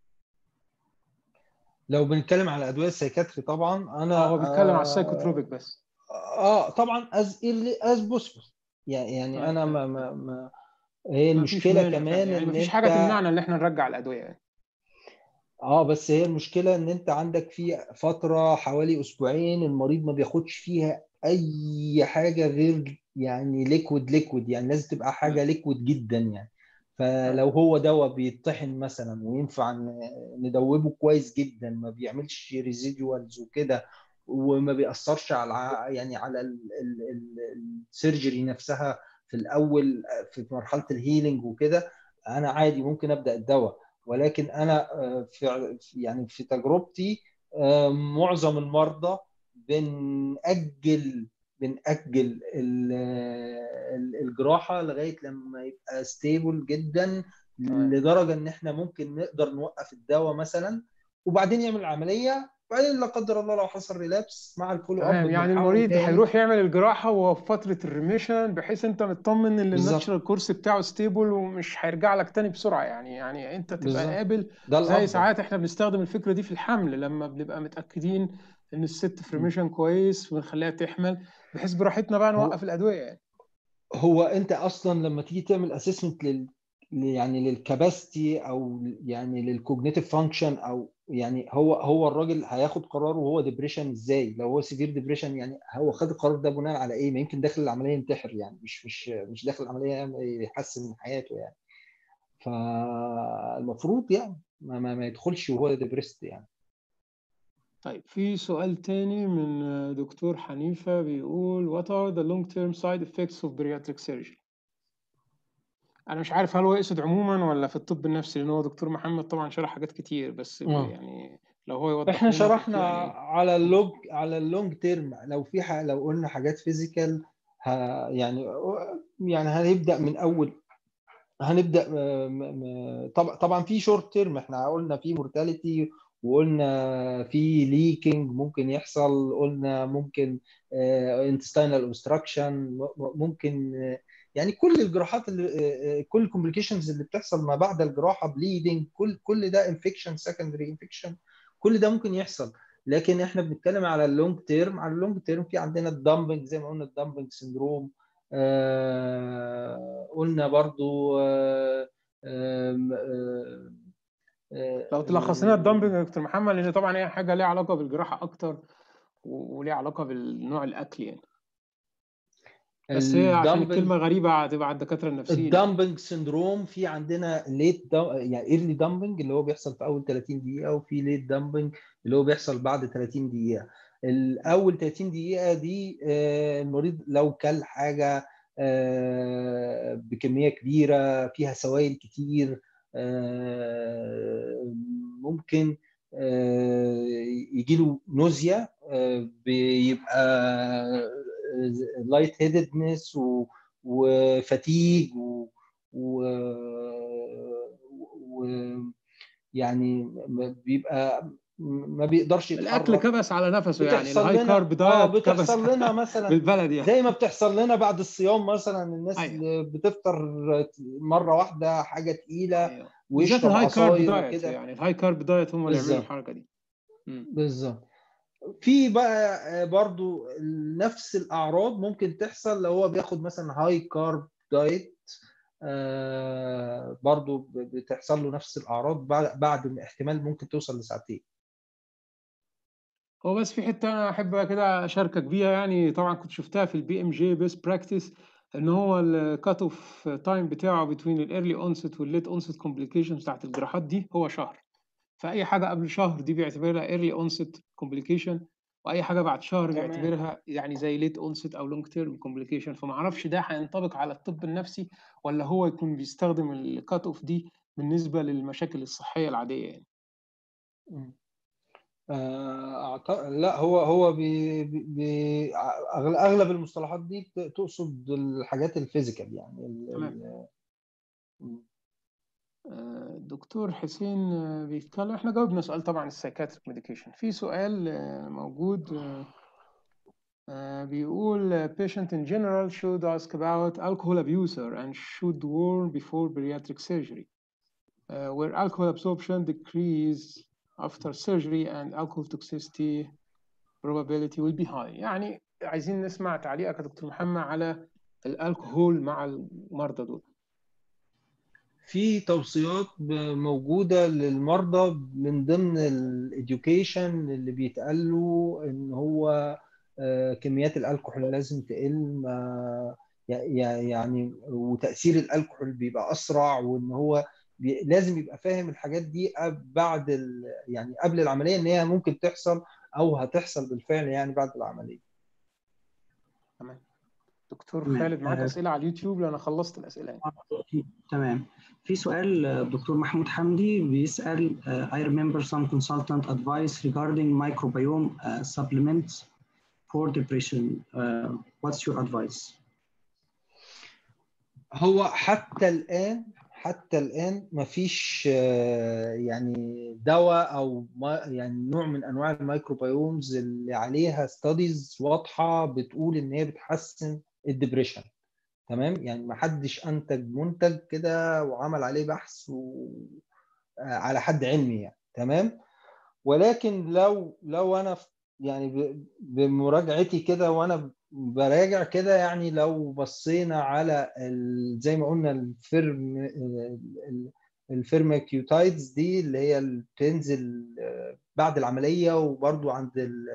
لو بنتكلم على ادويه السيكاتري طبعا انا اه هو بيتكلم على آه، السايكوتروبيك بس اه طبعا از از بوسبل يعني يعني آه، انا ما ما, ما هي ما فيش المشكله مانع كمان فعلا يعني ان ما فيش انت حاجة تمنعنا إن إحنا نرجع الأدوية يعني اه بس هي المشكله ان انت عندك في فتره حوالي اسبوعين المريض ما بياخدش فيها اي حاجه غير يعني ليكويد ليكويد يعني لازم تبقى حاجه ليكويد جدا يعني فلو هو دواء بيطحن مثلا وينفع ن- ندوبه كويس جدا ما بيعملش ريزيدوالز وكده وما بيأثرش على الع- يعني على السيرجري نفسها في الاول في مرحله الهيلينج وكده انا عادي ممكن ابدا الدواء ولكن انا آه، في يعني في تجربتي آه، معظم المرضى بنأجل بنأجل ال- ال- الجراحة لغاية لما يبقى ستيبل جدا تمام. لدرجة ان احنا ممكن نقدر نوقف الدواء مثلا وبعدين يعمل العملية وبعدين لا قدر الله لو حصل ريلابس مع الفولو اب تمام يعني بنحاول المريض تاني. هيروح يعمل الجراحة وهو في فترة الريميشن بحيث انت مطمن ان بالظبط. الناتشرال كورس بتاعه ستيبل ومش هيرجع لك تاني بسرعة يعني يعني انت تبقى بالظبط. قابل ده زي الافضل ساعات احنا بنستخدم الفكرة دي في الحمل لما بنبقى متأكدين ان الست في م. ريميشن كويس ونخليها تحمل بحيث براحتنا بقى هو- نوقف الأدوية يعني هو انت اصلا لما تيجي تعمل اسسمنت لل يعني للكاباسيتي او يعني للكوجنيتيف فانكشن او يعني هو هو الراجل هياخد قرار وهو ديبريشن ازاي لو هو سيفير ديبريشن يعني هو خد القرار ده بناء على ايه ما يمكن داخل العمليه ينتحر يعني مش مش مش داخل العمليه يحسن من حياته يعني فالمفروض يعني ما, ما, ما يدخلش وهو ديبريست يعني طيب في سؤال تاني من دكتور حنيفة بيقول What are the long-term side effects of bariatric surgery؟ أنا مش عارف هل هو يقصد عموما ولا في الطب النفسي لأن هو دكتور محمد طبعا شرح حاجات كتير بس آه. يعني لو هو يوضح احنا لنا شرحنا يعني على اللونج على اللونج تيرم لو في ح... لو قلنا حاجات فيزيكال ه... يعني يعني هنبدا من اول هنبدا م... م... طبعا طبعا في شورت تيرم احنا قلنا في مورتاليتي وقلنا في ليكينج ممكن يحصل قلنا ممكن انتستينال اوبستراكشن ممكن آه، يعني كل الجراحات اللي آه، آه، كل الكومبليكيشنز اللي بتحصل ما بعد الجراحه بليدنج كل كل ده انفكشن سكندري انفكشن كل ده ممكن يحصل لكن احنا بنتكلم على اللونج تيرم على اللونج تيرم في عندنا الدامبنج زي ما قلنا الدامبنج سندروم آه قلنا برضو آه آم، آه آه لو تلخص لنا الدمبنج يا دكتور محمد لأن طبعا هي حاجة ليها علاقة بالجراحة أكتر و- وليها علاقة بالنوع الأكل يعني بس هي عشان الدامبنج الكلمة غريبة هتبقى على الدكاترة النفسيين يعني. الدامبنج سندروم في عندنا ليت يعني ايرلي دامبنج اللي هو بيحصل في اول 30 دقيقه وفي ليت دامبنج اللي هو بيحصل بعد 30 دقيقه الاول 30 دقيقه دي آه، المريض لو كل حاجه آه، بكميه كبيره فيها سوائل كتير آه، ممكن يجي له نوزيا بيبقى لايت هيدedness و وفتيج و, و... و... يعني م- بيبقى ما بيقدرش الأكل يتحرك كبس على نفسه يعني بتحصل الهاي لنا كارب اه دايت كبس بتحصل لنا مثلا بالبلدي يعني زي ما بتحصل لنا بعد الصيام مثلا الناس أيوة. اللي بتفطر مره واحده حاجه تقيله أيوة. بالذات ويشرب الهاي كارب عصاير دايت وكده يعني الهاي كارب دايت هم اللي يعملوا بالظبط. الحركة دي مم. بالظبط في بقى برضو نفس الاعراض ممكن تحصل لو هو بياخد مثلا هاي كارب دايت برضو ب- بتحصل له نفس الاعراض بعد بعد احتمال ممكن توصل لساعتين هو بس في حته انا احب كده اشاركك بيها يعني طبعا كنت شفتها في البي ام جي بيست براكتس ان هو الكات اوف تايم بتاعه بين الايرلي اونست والليت اونست كومبليكيشنز بتاعت الجراحات دي هو شهر فاي حاجه قبل شهر دي بيعتبرها ايرلي اونست كومبليكيشن واي حاجه بعد شهر تمام. بيعتبرها يعني زي ليت اونست او لونج تيرم كومبليكيشن فما اعرفش ده هينطبق على الطب النفسي ولا هو يكون بيستخدم الكات اوف دي بالنسبه للمشاكل الصحيه العاديه يعني آه، أعت- لا هو هو بي بي بي- أغل- اغلب المصطلحات دي بت- تقصد الحاجات الفيزيكال يعني ال- تمام. ال- آه، دكتور حسين آه، بيتكلم احنا جاوبنا سؤال طبعا السايكاتريك ميديكيشن في سؤال آه، موجود آه، آه، بيقول patient in general should ask about alcohol abuser and should warn before bariatric surgery uh, where alcohol absorption decrease after surgery and alcohol toxicity probability will be high يعني عايزين نسمع تعليقك يا دكتور محمد على الالكهول مع المرضى دول في توصيات موجودة للمرضى من ضمن الإديوكيشن اللي بيتقال له إن هو آه، كميات الألكحول لازم تقل ما يعني وتأثير الألكحول بيبقى أسرع وإن هو بي لازم يبقى فاهم الحاجات دي بعد ال يعني قبل العملية إن هي ممكن تحصل أو هتحصل بالفعل يعني بعد العملية. تمام. دكتور خالد معاك اسئله على اليوتيوب لان خلصت الاسئله يعني. تمام في سؤال دكتور محمود حمدي بيسال I remember some consultant advice regarding microbiome uh, supplements for depression uh, what's your advice هو حتى الان حتى الان ما فيش يعني دواء او ما يعني نوع من انواع الميكروبيومز اللي عليها ستاديز واضحه بتقول ان هي بتحسن الدبريشن تمام يعني ما حدش انتج منتج كده وعمل عليه بحث و... على حد علمي يعني تمام ولكن لو لو انا يعني بمراجعتي كده وانا براجع كده يعني لو بصينا على زي ما قلنا الفيرم الفيرماكيوتايدز دي اللي هي بتنزل بعد العمليه وبرده عند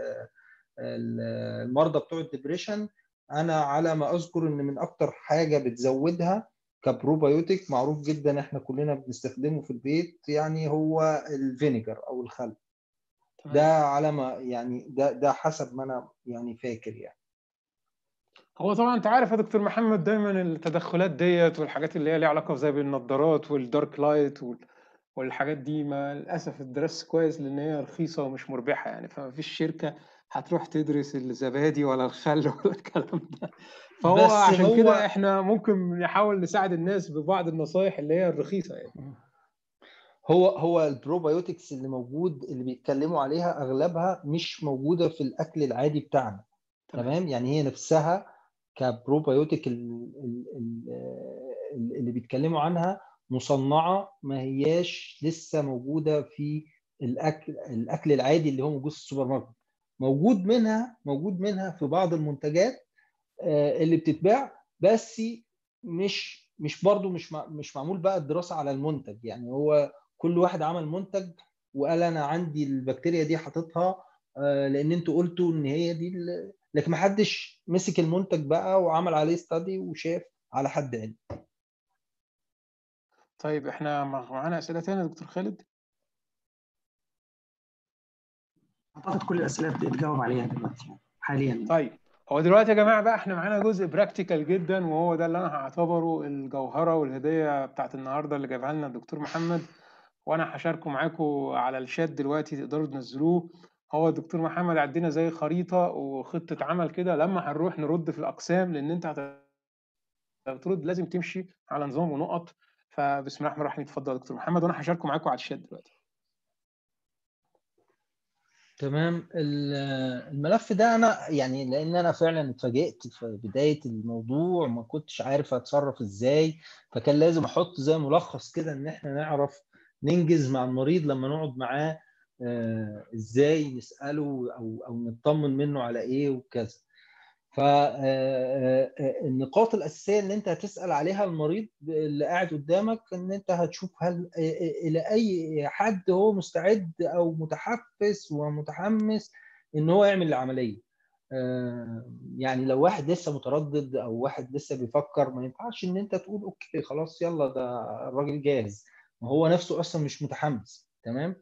المرضى بتوع الدبريشن انا على ما اذكر ان من اكتر حاجه بتزودها كبروبايوتيك معروف جدا احنا كلنا بنستخدمه في البيت يعني هو الفينيجر او الخل ده على ما يعني ده ده حسب ما انا يعني فاكر يعني هو طبعا انت عارف يا دكتور محمد دايما التدخلات ديت والحاجات اللي هي ليها علاقه زي بالنضارات والدارك لايت والحاجات دي ما للاسف الدرس كويس لان هي رخيصه ومش مربحه يعني فما فيش شركه هتروح تدرس الزبادي ولا الخل ولا الكلام ده فهو بس عشان هو... كده احنا ممكن نحاول نساعد الناس ببعض النصائح اللي هي الرخيصه يعني هو هو البروبايوتكس اللي موجود اللي بيتكلموا عليها اغلبها مش موجوده في الاكل العادي بتاعنا تمام يعني هي نفسها كبروبايوتيك اللي بيتكلموا عنها مصنعه ما هياش لسه موجوده في الاكل الاكل العادي اللي هو موجود في السوبر ماركت موجود منها موجود منها في بعض المنتجات اللي بتتباع بس مش مش برضه مش مش معمول بقى الدراسه على المنتج يعني هو كل واحد عمل منتج وقال انا عندي البكتيريا دي حاططها لان انتوا قلتوا ان هي دي لكن ما حدش مسك المنتج بقى وعمل عليه ستادي وشاف على حد علم طيب احنا معانا اسئله ثانيه دكتور خالد اعتقد كل الاسئله بتتجاوب عليها دلوقتي حاليا طيب هو دلوقتي يا جماعه بقى احنا معانا جزء براكتيكال جدا وهو ده اللي انا هعتبره الجوهره والهديه بتاعت النهارده اللي جايبها لنا الدكتور محمد وانا هشاركه معاكم على الشات دلوقتي تقدروا تنزلوه هو الدكتور محمد عندنا زي خريطه وخطه عمل كده لما هنروح نرد في الاقسام لان انت هترد لازم تمشي على نظام ونقط فبسم الله الرحمن الرحيم اتفضل يا دكتور محمد وانا هشاركه معاكم على الشات دلوقتي تمام الملف ده انا يعني لان انا فعلا اتفاجئت في بدايه الموضوع ما كنتش عارف اتصرف ازاي فكان لازم احط زي ملخص كده ان احنا نعرف ننجز مع المريض لما نقعد معاه آه ازاي نساله او او نطمن منه على ايه وكذا فالنقاط الاساسيه اللي انت هتسال عليها المريض اللي قاعد قدامك ان انت هتشوف هل الى اي حد هو مستعد او متحفز ومتحمس ان هو يعمل العمليه يعني لو واحد لسه متردد او واحد لسه بيفكر ما ينفعش ان انت تقول اوكي خلاص يلا ده الراجل جاهز ما هو نفسه اصلا مش متحمس تمام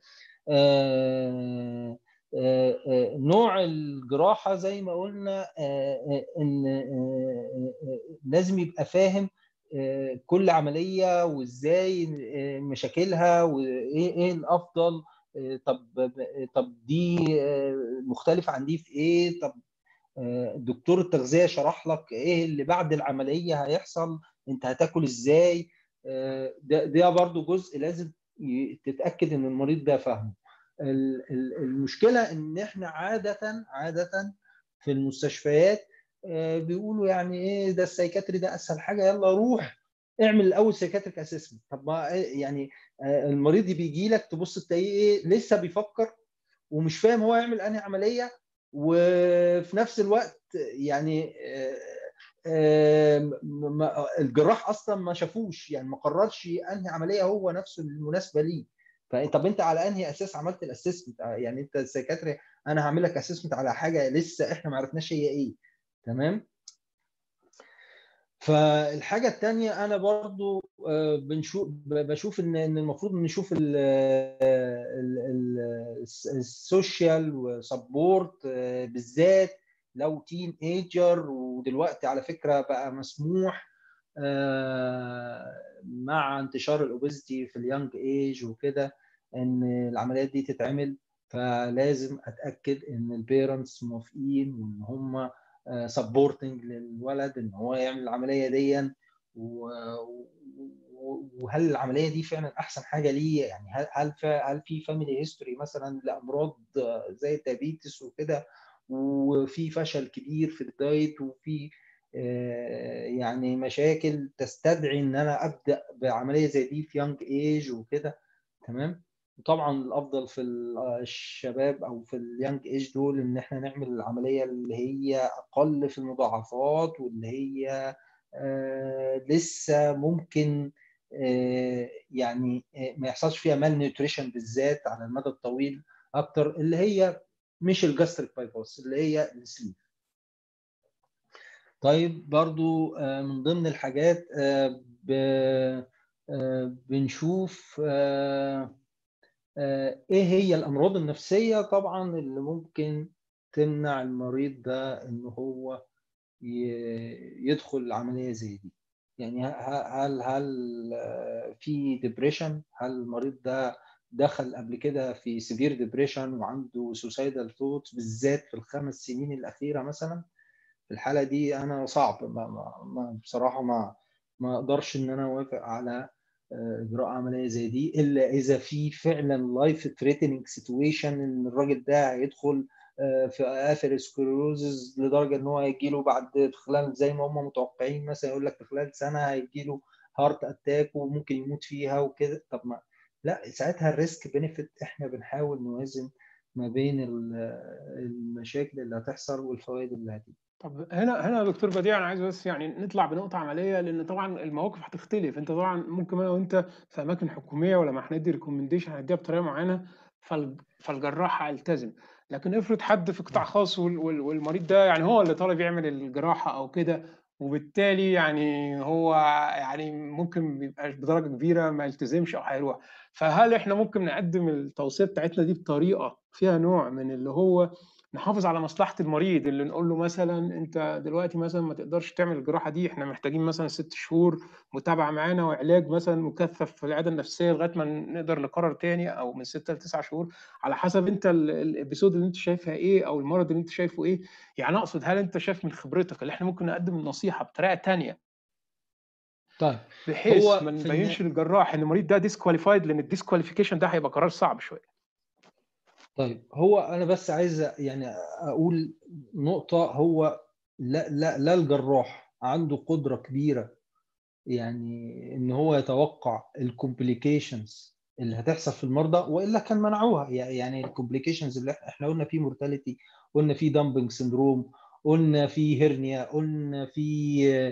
آه نوع الجراحة زي ما قلنا ان لازم يبقى فاهم كل عملية وازاي مشاكلها وايه ايه الافضل طب طب دي مختلفة عن دي في ايه طب دكتور التغذية شرح لك ايه اللي بعد العملية هيحصل انت هتاكل ازاي ده ده برضو جزء لازم تتأكد ان المريض ده فاهمه المشكله ان احنا عاده عاده في المستشفيات بيقولوا يعني ايه ده السايكاتري ده اسهل حاجه يلا روح اعمل الاول سايكاتريك اسسمنت طب ما يعني المريض بيجي لك تبص تلاقيه ايه لسه بيفكر ومش فاهم هو يعمل انهي عمليه وفي نفس الوقت يعني الجراح اصلا ما شافوش يعني ما قررش انهي عمليه هو نفسه المناسبه ليه فطب انت على انهي اساس عملت الاسسمنت يعني انت السيكاتري انا هعمل لك اسسمنت على حاجه لسه احنا ما عرفناش هي ايه تمام فالحاجه الثانيه انا برضو بنشوف بشوف ان ان المفروض نشوف السوشيال وسبورت بالذات لو تين ايجر ودلوقتي على فكره بقى مسموح مع انتشار الاوبيزيتي في اليونج ايج وكده ان العمليات دي تتعمل فلازم اتاكد ان البيرنتس موافقين وان هم سبورتنج للولد ان هو يعمل العمليه دي وهل العمليه دي فعلا احسن حاجه ليه يعني هل هل هل في فاميلي هيستوري مثلا لامراض زي الدايابيتس وكده وفي فشل كبير في الدايت وفي يعني مشاكل تستدعي ان انا ابدا بعمليه زي دي في يونج ايج وكده تمام وطبعا الافضل في الشباب او في اليانج ايج دول ان احنا نعمل العمليه اللي هي اقل في المضاعفات واللي هي آه لسه ممكن آه يعني آه ما يحصلش فيها مال نيوتريشن بالذات على المدى الطويل اكتر اللي هي مش الجاستريك بايباس اللي هي السليف طيب برضو من ضمن الحاجات بنشوف ايه هي الامراض النفسيه طبعا اللي ممكن تمنع المريض ده ان هو يدخل عمليه زي دي يعني هل هل في ديبريشن هل المريض ده دخل قبل كده في سيفير ديبريشن وعنده سوسايدال ثوتس بالذات في الخمس سنين الاخيره مثلا في الحاله دي انا صعب ما ما بصراحه ما ما اقدرش ان انا اوافق على اجراء عمليه زي دي الا اذا في فعلا لايف ثريتنينج سيتويشن ان الراجل ده هيدخل في اثيروسكلروزز لدرجه ان هو هيجي له بعد خلال زي ما هم متوقعين مثلا يقول لك في خلال سنه هيجي له هارت اتاك وممكن يموت فيها وكده طب ما لا ساعتها الريسك بنفيت احنا بنحاول نوازن ما بين المشاكل اللي هتحصل والفوائد اللي هتيجي طب هنا هنا يا دكتور بديع انا عايز بس يعني نطلع بنقطه عمليه لان طبعا المواقف هتختلف انت طبعا ممكن انا وانت في اماكن حكوميه ولما هندي ريكومنديشن هنديها بطريقه معينه فالجراح هيلتزم لكن افرض حد في قطاع خاص والمريض ده يعني هو اللي طالب يعمل الجراحه او كده وبالتالي يعني هو يعني ممكن بيبقى بدرجه كبيره ما يلتزمش او هيروح فهل احنا ممكن نقدم التوصيه بتاعتنا دي بطريقه فيها نوع من اللي هو نحافظ على مصلحه المريض اللي نقول له مثلا انت دلوقتي مثلا ما تقدرش تعمل الجراحه دي احنا محتاجين مثلا ست شهور متابعه معانا وعلاج مثلا مكثف في العياده النفسيه لغايه ما نقدر نقرر تاني او من ستة لتسعة شهور على حسب انت الابيسود اللي انت شايفها ايه او المرض اللي انت شايفه ايه يعني اقصد هل انت شايف من خبرتك اللي احنا ممكن نقدم النصيحه بطريقه تانية طيب بحيث ما نبينش للجراح ان المريض ده ديسكواليفايد لان الديسكواليفيكيشن ده هيبقى قرار صعب شويه طيب هو انا بس عايز يعني اقول نقطه هو لا لا لا الجراح عنده قدره كبيره يعني ان هو يتوقع الكومبليكيشنز اللي هتحصل في المرضى والا كان منعوها يعني الكومبليكيشنز اللي احنا قلنا فيه مورتاليتي قلنا فيه دامبنج سندروم قلنا فيه هرنيا قلنا فيه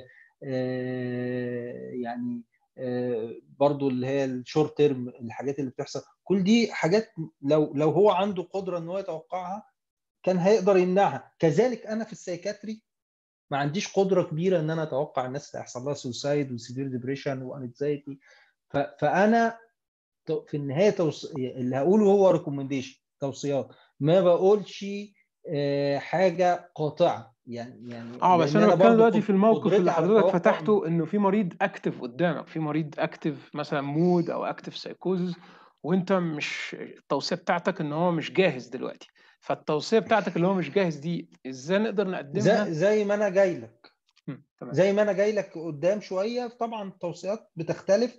آه يعني برضو اللي هي الشورت تيرم الحاجات اللي بتحصل كل دي حاجات لو لو هو عنده قدره ان هو يتوقعها كان هيقدر يمنعها كذلك انا في السايكاتري ما عنديش قدره كبيره ان انا اتوقع الناس اللي هيحصل لها سوسايد وسيفير ديبريشن وانكزايتي فانا في النهايه توص... اللي هقوله هو ريكومنديشن توصيات ما بقولش حاجه قاطعه يعني يعني اه بس انا بتكلم دلوقتي في الموقف اللي حضرتك فتحته انه في مريض اكتف قدامك في مريض اكتف مثلا مود او اكتف سايكوزز وانت مش التوصيه بتاعتك ان هو مش جاهز دلوقتي فالتوصيه بتاعتك اللي هو مش جاهز دي ازاي نقدر نقدمها زي, زي ما انا جاي لك زي ما انا جاي لك قدام شويه طبعا التوصيات بتختلف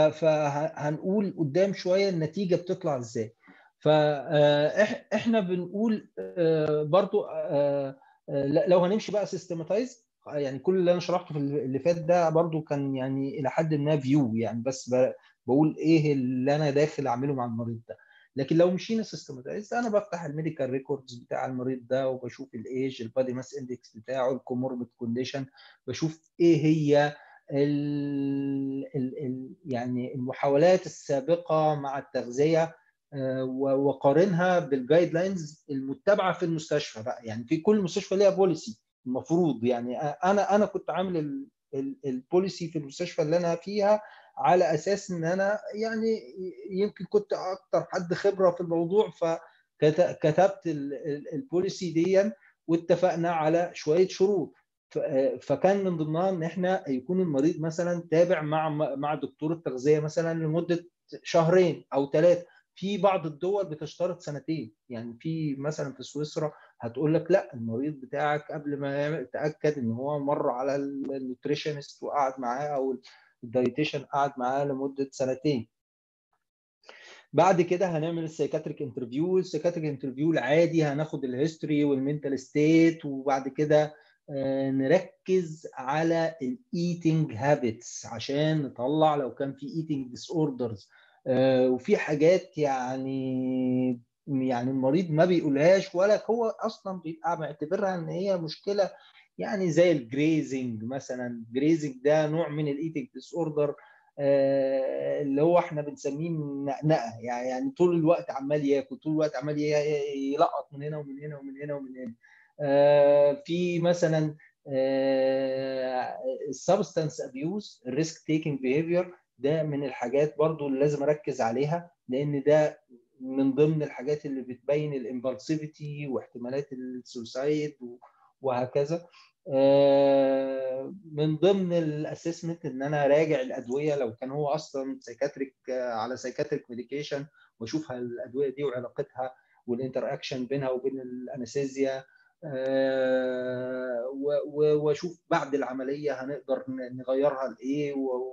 فهنقول قدام شويه النتيجه بتطلع ازاي فاحنا بنقول برضو لو هنمشي بقى سيستماتايز يعني كل اللي انا شرحته في اللي فات ده برضو كان يعني الى حد ما فيو يعني بس بقول ايه اللي انا داخل اعمله مع المريض ده لكن لو مشينا سيستماتايز انا بفتح الميديكال ريكوردز بتاع المريض ده وبشوف الايج البادي ماس اندكس بتاعه الكوموربيد كونديشن بشوف ايه هي ال ال ال يعني المحاولات السابقه مع التغذيه وقارنها بالجايد لاينز المتبعه في المستشفى بقى يعني في كل مستشفى ليها بوليسي المفروض يعني انا انا كنت عامل البوليسي في المستشفى اللي انا فيها على اساس ان انا يعني يمكن كنت اكتر حد خبره في الموضوع فكتبت البوليسي دي واتفقنا على شويه شروط فكان من ضمنها ان احنا يكون المريض مثلا تابع مع مع دكتور التغذيه مثلا لمده شهرين او ثلاثه في بعض الدول بتشترط سنتين يعني في مثلا في سويسرا هتقول لك لا المريض بتاعك قبل ما تاكد ان هو مر على النيوتريشنست وقعد معاه او الدايتيشن قعد معاه لمده سنتين بعد كده هنعمل السايكاتريك انترفيو السايكاتريك انترفيو العادي هناخد الهيستوري والمنتال ستيت وبعد كده نركز على الايتنج هابتس عشان نطلع لو كان في ايتنج ديس اوردرز وفي حاجات يعني يعني المريض ما بيقولهاش ولا هو اصلا بيبقى معتبرها ان هي مشكله يعني زي الجريزنج مثلا الجريزنج ده نوع من الايتنج ديس اوردر اللي هو احنا بنسميه نقنقه يعني طول الوقت عمال ياكل طول الوقت عمال يلقط من هنا ومن هنا ومن هنا ومن هنا في مثلا السبستانس ابيوز الريسك تيكينج بيهيفير ده من الحاجات برضو اللي لازم اركز عليها لان ده من ضمن الحاجات اللي بتبين الامبالسيفيتي واحتمالات السوسايد وهكذا من ضمن الاسسمنت ان انا راجع الادويه لو كان هو اصلا سايكاتريك على سايكاتريك ميديكيشن واشوف الادويه دي وعلاقتها والانتر اكشن بينها وبين الانستيزيا واشوف بعد العمليه هنقدر نغيرها لايه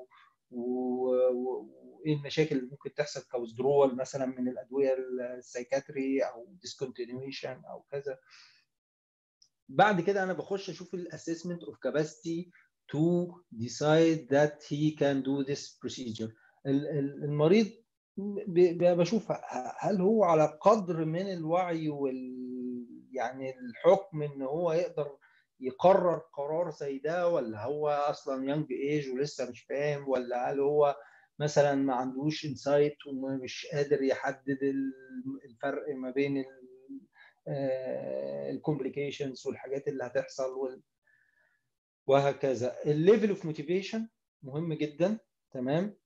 وايه المشاكل اللي ممكن تحصل كوزدرول مثلا من الادويه السايكاتري او ديسكونتينيويشن او كذا بعد كده انا بخش اشوف الاسسمنت اوف كاباسيتي to decide that he can do this procedure المريض بشوف هل هو على قدر من الوعي وال يعني الحكم ان هو يقدر يقرر قرار زي ده ولا هو اصلا يونج ايج ولسه مش فاهم ولا هل هو مثلا ما عندوش انسايت ومش قادر يحدد الفرق ما بين الكومبليكيشنز والحاجات اللي هتحصل وهكذا الليفل اوف موتيفيشن مهم جدا تمام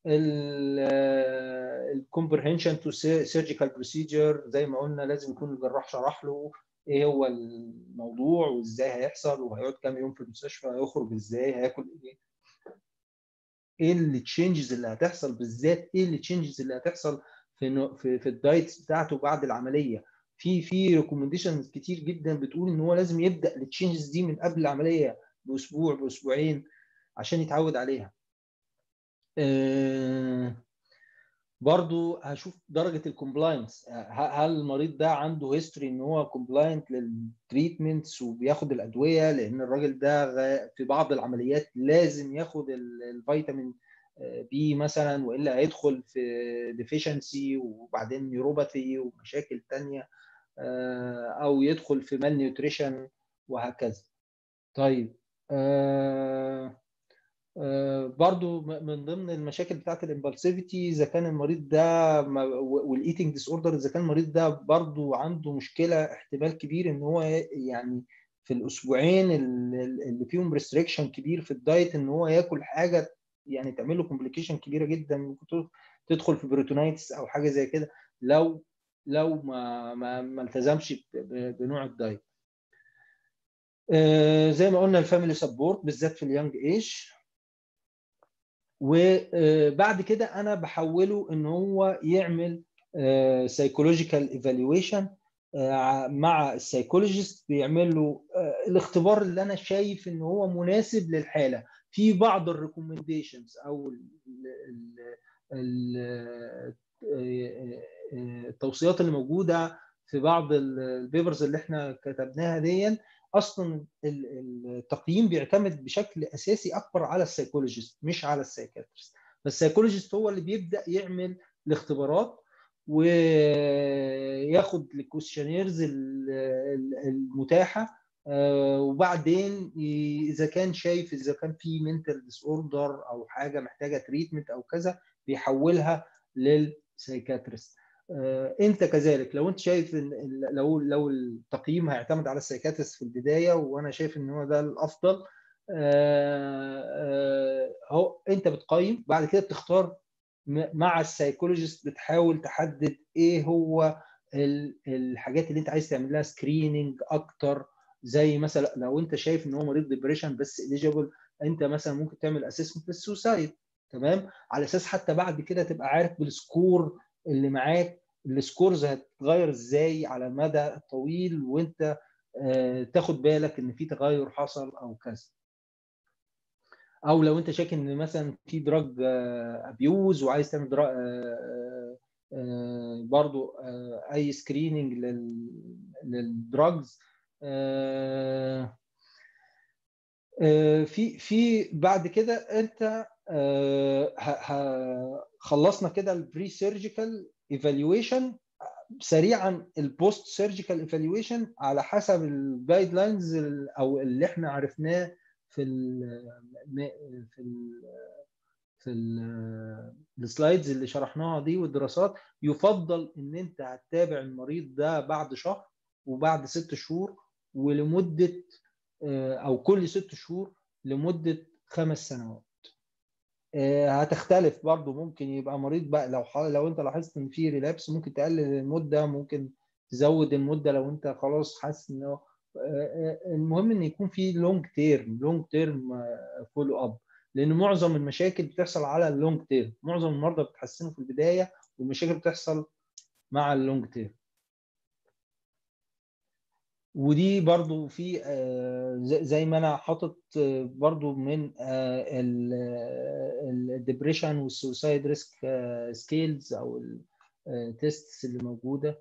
الكومبرهنشن تو سيرجيكال بروسيجر زي ما قلنا لازم يكون الجراح شرح له ايه هو الموضوع وازاي هيحصل وهيقعد كام يوم في المستشفى هيخرج ازاي هياكل ايه ايه التشينجز اللي هتحصل بالذات ايه التشينجز اللي هتحصل في في, في الدايت بتاعته بعد العمليه في في ريكومنديشنز كتير جدا بتقول ان هو لازم يبدا التشينجز دي من قبل العمليه باسبوع باسبوعين عشان يتعود عليها أه برضو هشوف درجه الكومبلاينس هل المريض ده عنده هيستوري ان هو كومبلاينت للتريتمنتس وبياخد الادويه لان الراجل ده في بعض العمليات لازم ياخد الفيتامين بي مثلا والا هيدخل في ديفيشنسي وبعدين نيوروباثي ومشاكل تانية او يدخل في مال نيوتريشن وهكذا طيب أه برضو من ضمن المشاكل بتاعت الامبالسيفيتي اذا كان المريض ده والايتنج ديس اوردر اذا كان المريض ده برضو عنده مشكله احتمال كبير ان هو يعني في الاسبوعين اللي فيهم ريستريكشن كبير في الدايت ان هو ياكل حاجه يعني تعمل له كومبليكيشن كبيره جدا ممكن تدخل في بروتونايتس او حاجه زي كده لو لو ما ما, ما التزمش بنوع الدايت آه زي ما قلنا الفاميلي سبورت بالذات في اليونج ايج وبعد كده انا بحوله ان هو يعمل سايكولوجيكال ايفالويشن مع السايكولوجيست بيعمل له الاختبار اللي انا شايف ان هو مناسب للحاله في بعض الريكومنديشنز او التوصيات اللي موجوده في بعض البيبرز اللي احنا كتبناها دي اصلا التقييم بيعتمد بشكل اساسي اكبر على السايكولوجيست مش على السايكاتريست فالسايكولوجيست هو اللي بيبدا يعمل الاختبارات وياخد الكويشنيرز المتاحه وبعدين اذا كان شايف اذا كان في منتال ديس اوردر او حاجه محتاجه تريتمنت او كذا بيحولها للسايكاتريست انت كذلك لو انت شايف ان لو لو التقييم هيعتمد على السايكاتريست في البدايه وانا شايف ان هو ده الافضل هو انت بتقيم بعد كده بتختار مع السايكولوجيست بتحاول تحدد ايه هو الحاجات اللي انت عايز تعمل لها سكريننج اكتر زي مثلا لو انت شايف ان هو مريض ديبريشن بس اليجيبل انت مثلا ممكن تعمل اسسمنت للسوسايد تمام على اساس حتى بعد كده تبقى عارف بالسكور اللي معاك السكورز هتتغير ازاي على المدى الطويل وانت تاخد بالك ان في تغير حصل او كذا او لو انت شاك ان مثلا في دراج ابيوز وعايز تعمل دراج برضو اي سكريننج للدراجز في في بعد كده انت خلصنا كده البري سيرجيكال ايفالويشن سريعا البوست سيرجيكال ايفالويشن على حسب الجايد لاينز او اللي احنا عرفناه في ال في ال في السلايدز اللي شرحناها دي والدراسات يفضل ان انت هتتابع المريض ده بعد شهر وبعد ست شهور ولمده او كل ست شهور لمده خمس سنوات هتختلف برضو ممكن يبقى مريض بقى لو لو انت لاحظت ان في ريلابس ممكن تقلل المده ممكن تزود المده لو انت خلاص حاسس ان المهم ان يكون في لونج تيرم لونج تيرم فولو اب لان معظم المشاكل بتحصل على اللونج تيرم معظم المرضى بتحسنوا في البدايه والمشاكل بتحصل مع اللونج تيرم ودي برضو في زي ما انا حاطط برضو من الدبريشن والسوسايد ريسك سكيلز او التيستس اللي موجوده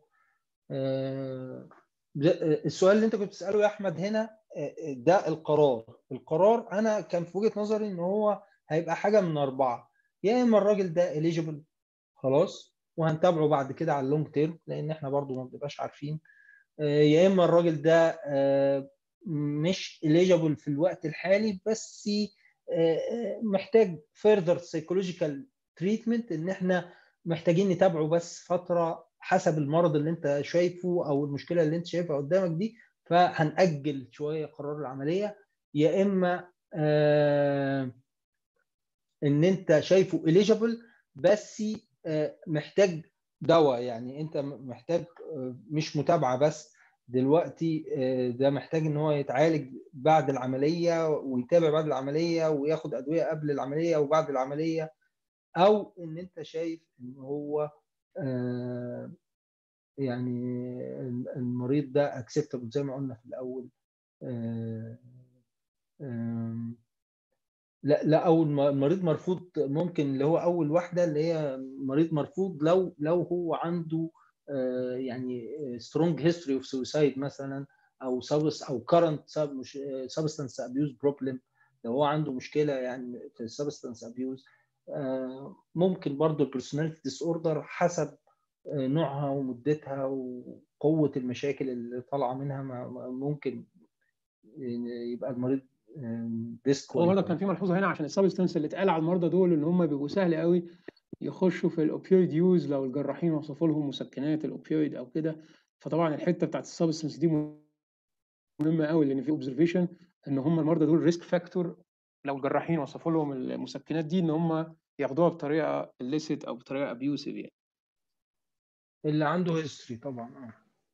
السؤال اللي انت كنت بتساله يا احمد هنا ده القرار القرار انا كان في وجهه نظري ان هو هيبقى حاجه من اربعه يا اما الراجل ده اليجيبل خلاص وهنتابعه بعد كده على اللونج تيرم لان احنا برضو ما بنبقاش عارفين يا اما الراجل ده مش اليجيبل في الوقت الحالي بس محتاج further psychological treatment ان احنا محتاجين نتابعه بس فتره حسب المرض اللي انت شايفه او المشكله اللي انت شايفها قدامك دي فهنأجل شويه قرار العمليه يا اما آه ان انت شايفه اليجيبل بس آه محتاج دواء يعني انت محتاج مش متابعه بس دلوقتي ده محتاج ان هو يتعالج بعد العمليه ويتابع بعد العمليه وياخد ادويه قبل العمليه وبعد العمليه او ان انت شايف ان هو يعني المريض ده اكسبتبل زي ما قلنا في الاول لا لا او المريض مرفوض ممكن اللي هو اول واحده اللي هي مريض مرفوض لو لو هو عنده يعني سترونج هيستوري اوف سوسايد مثلا او سبس او كرنت سبستانس ابيوز بروبلم لو هو عنده مشكله يعني في السبستانس ابيوز ممكن برضه البيرسوناليتي ديس اوردر حسب نوعها ومدتها وقوه المشاكل اللي طالعه منها ممكن يبقى المريض هو برضه كان في ملحوظه هنا عشان السبستنس اللي اتقال على المرضى دول ان هم بيبقوا سهل قوي يخشوا في الاوبيويد يوز لو الجراحين وصفوا لهم مسكنات الاوبيويد او كده فطبعا الحته بتاعت السبستنس دي مهمه قوي لان في اوبزرفيشن ان هم المرضى دول ريسك فاكتور لو الجراحين وصفوا لهم المسكنات دي ان هم ياخدوها بطريقه illicit او بطريقه ابيوسيف يعني اللي عنده هيستوري طبعا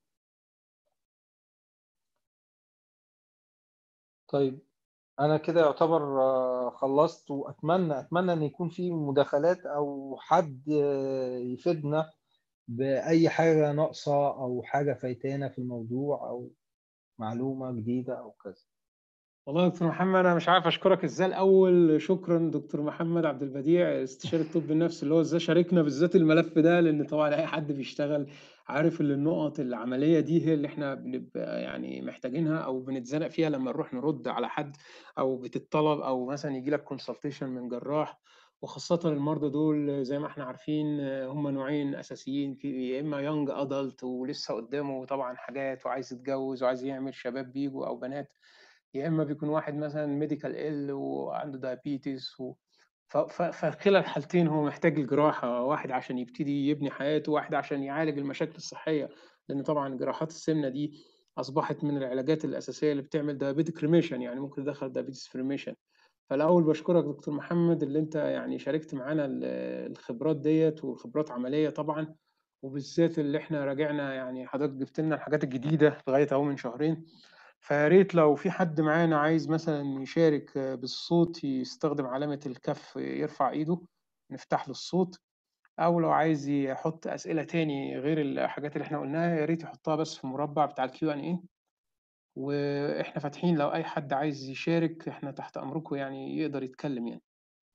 طيب انا كده يعتبر خلصت واتمنى اتمنى ان يكون في مداخلات او حد يفيدنا باي حاجه ناقصه او حاجه فايتانا في الموضوع او معلومه جديده او كذا والله يا دكتور محمد انا مش عارف اشكرك ازاي الاول شكرا دكتور محمد عبد البديع استشاري طب النفس اللي هو ازاي شاركنا بالذات الملف ده لان طبعا اي حد بيشتغل عارف ان النقط العمليه دي هي اللي احنا بنبقى يعني محتاجينها او بنتزنق فيها لما نروح نرد على حد او بتطلب او مثلا يجي لك كونسلتيشن من جراح وخاصة المرضى دول زي ما احنا عارفين هم نوعين أساسيين يا إما يونج أدلت ولسه قدامه طبعا حاجات وعايز يتجوز وعايز يعمل شباب بيجوا أو بنات يا اما بيكون واحد مثلا ميديكال ال وعنده دايابيتس و... فكلا الحالتين هو محتاج الجراحة واحد عشان يبتدي يبني حياته واحد عشان يعالج المشاكل الصحية لأن طبعا جراحات السمنة دي أصبحت من العلاجات الأساسية اللي بتعمل دايابيتك ريميشن يعني ممكن تدخل دايابيتس ريميشن فالأول بشكرك دكتور محمد اللي أنت يعني شاركت معانا الخبرات ديت وخبرات عملية طبعا وبالذات اللي احنا راجعنا يعني حضرتك جبت لنا الحاجات الجديدة لغاية أهو من شهرين فيا ريت لو في حد معانا عايز مثلا يشارك بالصوت يستخدم علامة الكف يرفع ايده نفتح له الصوت او لو عايز يحط اسئلة تاني غير الحاجات اللي احنا قلناها يا ريت يحطها بس في المربع بتاع الكيو ان اي واحنا فاتحين لو اي حد عايز يشارك احنا تحت امركم يعني يقدر يتكلم يعني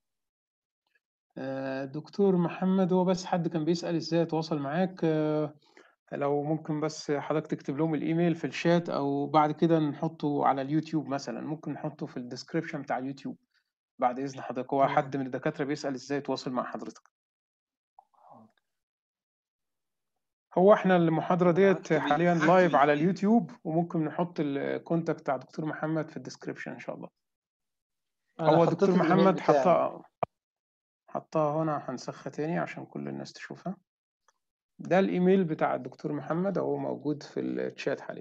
دكتور محمد هو بس حد كان بيسأل ازاي اتواصل معاك لو ممكن بس حضرتك تكتب لهم الايميل في الشات او بعد كده نحطه على اليوتيوب مثلا ممكن نحطه في الديسكريبشن بتاع اليوتيوب بعد اذن حضرتك هو حد من الدكاتره بيسال ازاي يتواصل مع حضرتك هو احنا المحاضره ديت حاليا لايف على اليوتيوب وممكن نحط الكونتاكت بتاع دكتور محمد في الديسكريبشن ان شاء الله هو دكتور محمد حطها حطها هنا هنسخها تاني عشان كل الناس تشوفها ده الايميل بتاع الدكتور محمد اهو موجود في الشات حاليا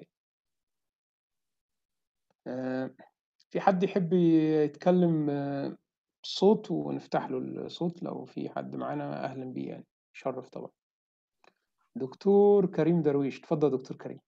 في حد يحب يتكلم صوت ونفتح له الصوت لو في حد معانا اهلا بيه يعني شرف طبعا دكتور كريم درويش اتفضل دكتور كريم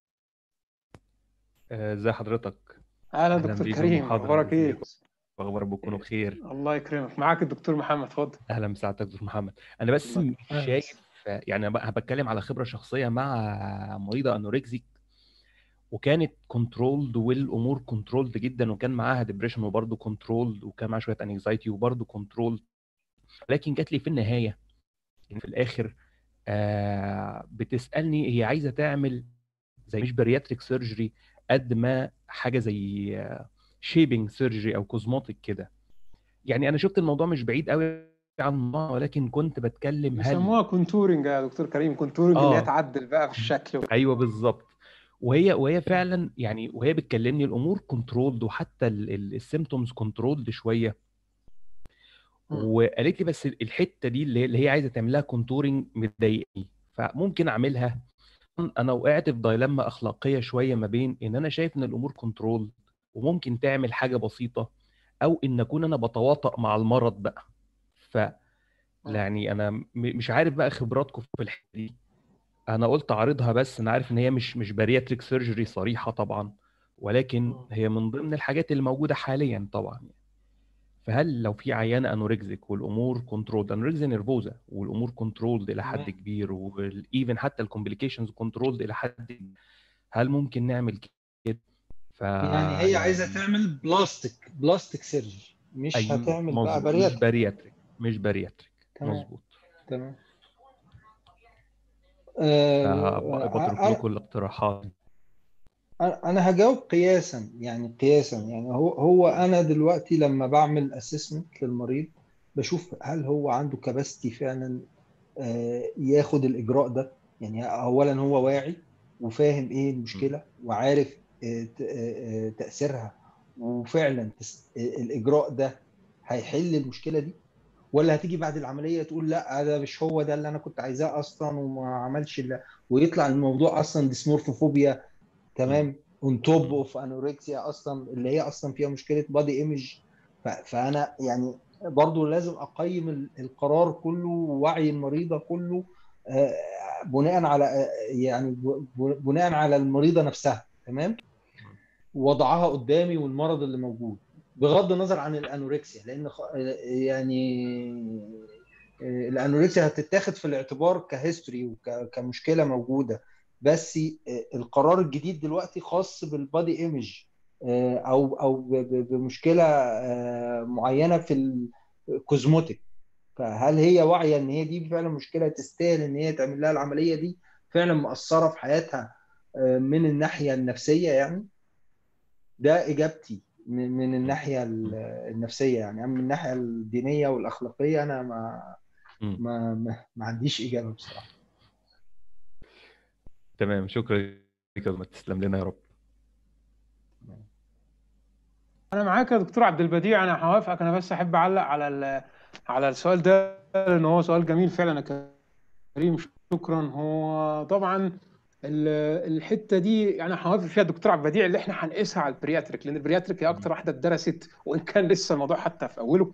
ازي حضرتك اهلا دكتور كريم اخبارك ايه اخبارك بكونوا بخير الله يكرمك معاك الدكتور محمد اتفضل اهلا بسعادتك دكتور محمد انا بس مش شايف يعني انا بتكلم على خبره شخصيه مع مريضه انوركسيك وكانت كنترولد والامور كنترولد جدا وكان معاها ديبريشن وبرده كنترولد وكان معاها شويه انكزايتي وبرده كنترولد لكن جات لي في النهايه في الاخر آه بتسالني هي عايزه تعمل زي مش برياتريك سيرجري قد ما حاجه زي شيبنج سيرجري او كوزموتيك كده يعني انا شفت الموضوع مش بعيد قوي عن الله ولكن كنت بتكلم هل بيسموها كونتورنج يا دكتور كريم كونتورنج اللي هي تعدل بقى في الشكل ايوه بالظبط وهي وهي فعلا يعني وهي بتكلمني الامور كنترولد وحتى السيمتومز كنترولد شويه وقالت لي بس الحته دي اللي هي عايزه تعملها كونتورنج مضايقني فممكن اعملها انا وقعت في دايلما اخلاقيه شويه ما بين ان انا شايف ان الامور كنترول وممكن تعمل حاجه بسيطه او ان اكون انا بتواطأ مع المرض بقى ف يعني انا مش عارف بقى خبراتكم في الحته دي انا قلت اعرضها بس انا عارف ان هي مش مش بارياتريك سيرجري صريحه طبعا ولكن هي من ضمن الحاجات اللي موجوده حاليا طبعا فهل لو في عيانه انوركزيك والامور كنترول انوركزيا نيرفوزا والامور كنترولد الى حد كبير والايفن حتى الكومبليكيشنز كنترولد الى حد هل ممكن نعمل كده ف... يعني هي عايزه تعمل بلاستيك بلاستيك سيرجري مش أيوة هتعمل بقى بارياتريك مش بارياتريك مش بارياتريك مظبوط تمام بترك لكم الاقتراحات انا هجاوب قياسا يعني قياسا يعني هو هو انا دلوقتي لما بعمل اسسمنت للمريض بشوف هل هو عنده كباستي فعلا ياخد الاجراء ده يعني اولا هو واعي وفاهم ايه المشكله وعارف تاثيرها وفعلا الاجراء ده هيحل المشكله دي ولا هتيجي بعد العمليه تقول لا ده مش هو ده اللي انا كنت عايزاه اصلا وما عملش لا ويطلع الموضوع اصلا ديسمورفوفوبيا تمام اون توب اوف انوركسيا اصلا اللي هي اصلا فيها مشكله بادي ايمج فانا يعني برضو لازم اقيم القرار كله ووعي المريضه كله بناء على يعني بناء على المريضه نفسها تمام وضعها قدامي والمرض اللي موجود بغض النظر عن الانوركسيا لان يعني الانوركسيا هتتاخد في الاعتبار كهيستوري وكمشكله موجوده بس القرار الجديد دلوقتي خاص بالبادي ايمج او او بمشكله معينه في الكوزموتيك فهل هي واعيه ان هي دي فعلا مشكله تستاهل ان هي تعمل لها العمليه دي فعلا مأثره في حياتها من الناحيه النفسيه يعني ده اجابتي من الناحيه النفسيه يعني من الناحيه الدينيه والاخلاقيه انا ما ما ما, ما عنديش اجابه بصراحه تمام شكرا لك تسلم لنا يا رب انا معاك يا دكتور عبد البديع انا هوافقك انا بس احب اعلق على على السؤال ده لان هو سؤال جميل فعلا يا كريم شكرا هو طبعا الحته دي يعني هوافق فيها الدكتور عبد البديع اللي احنا هنقيسها على البرياتريك لان البرياتريك هي اكتر واحده اتدرست وان كان لسه الموضوع حتى في اوله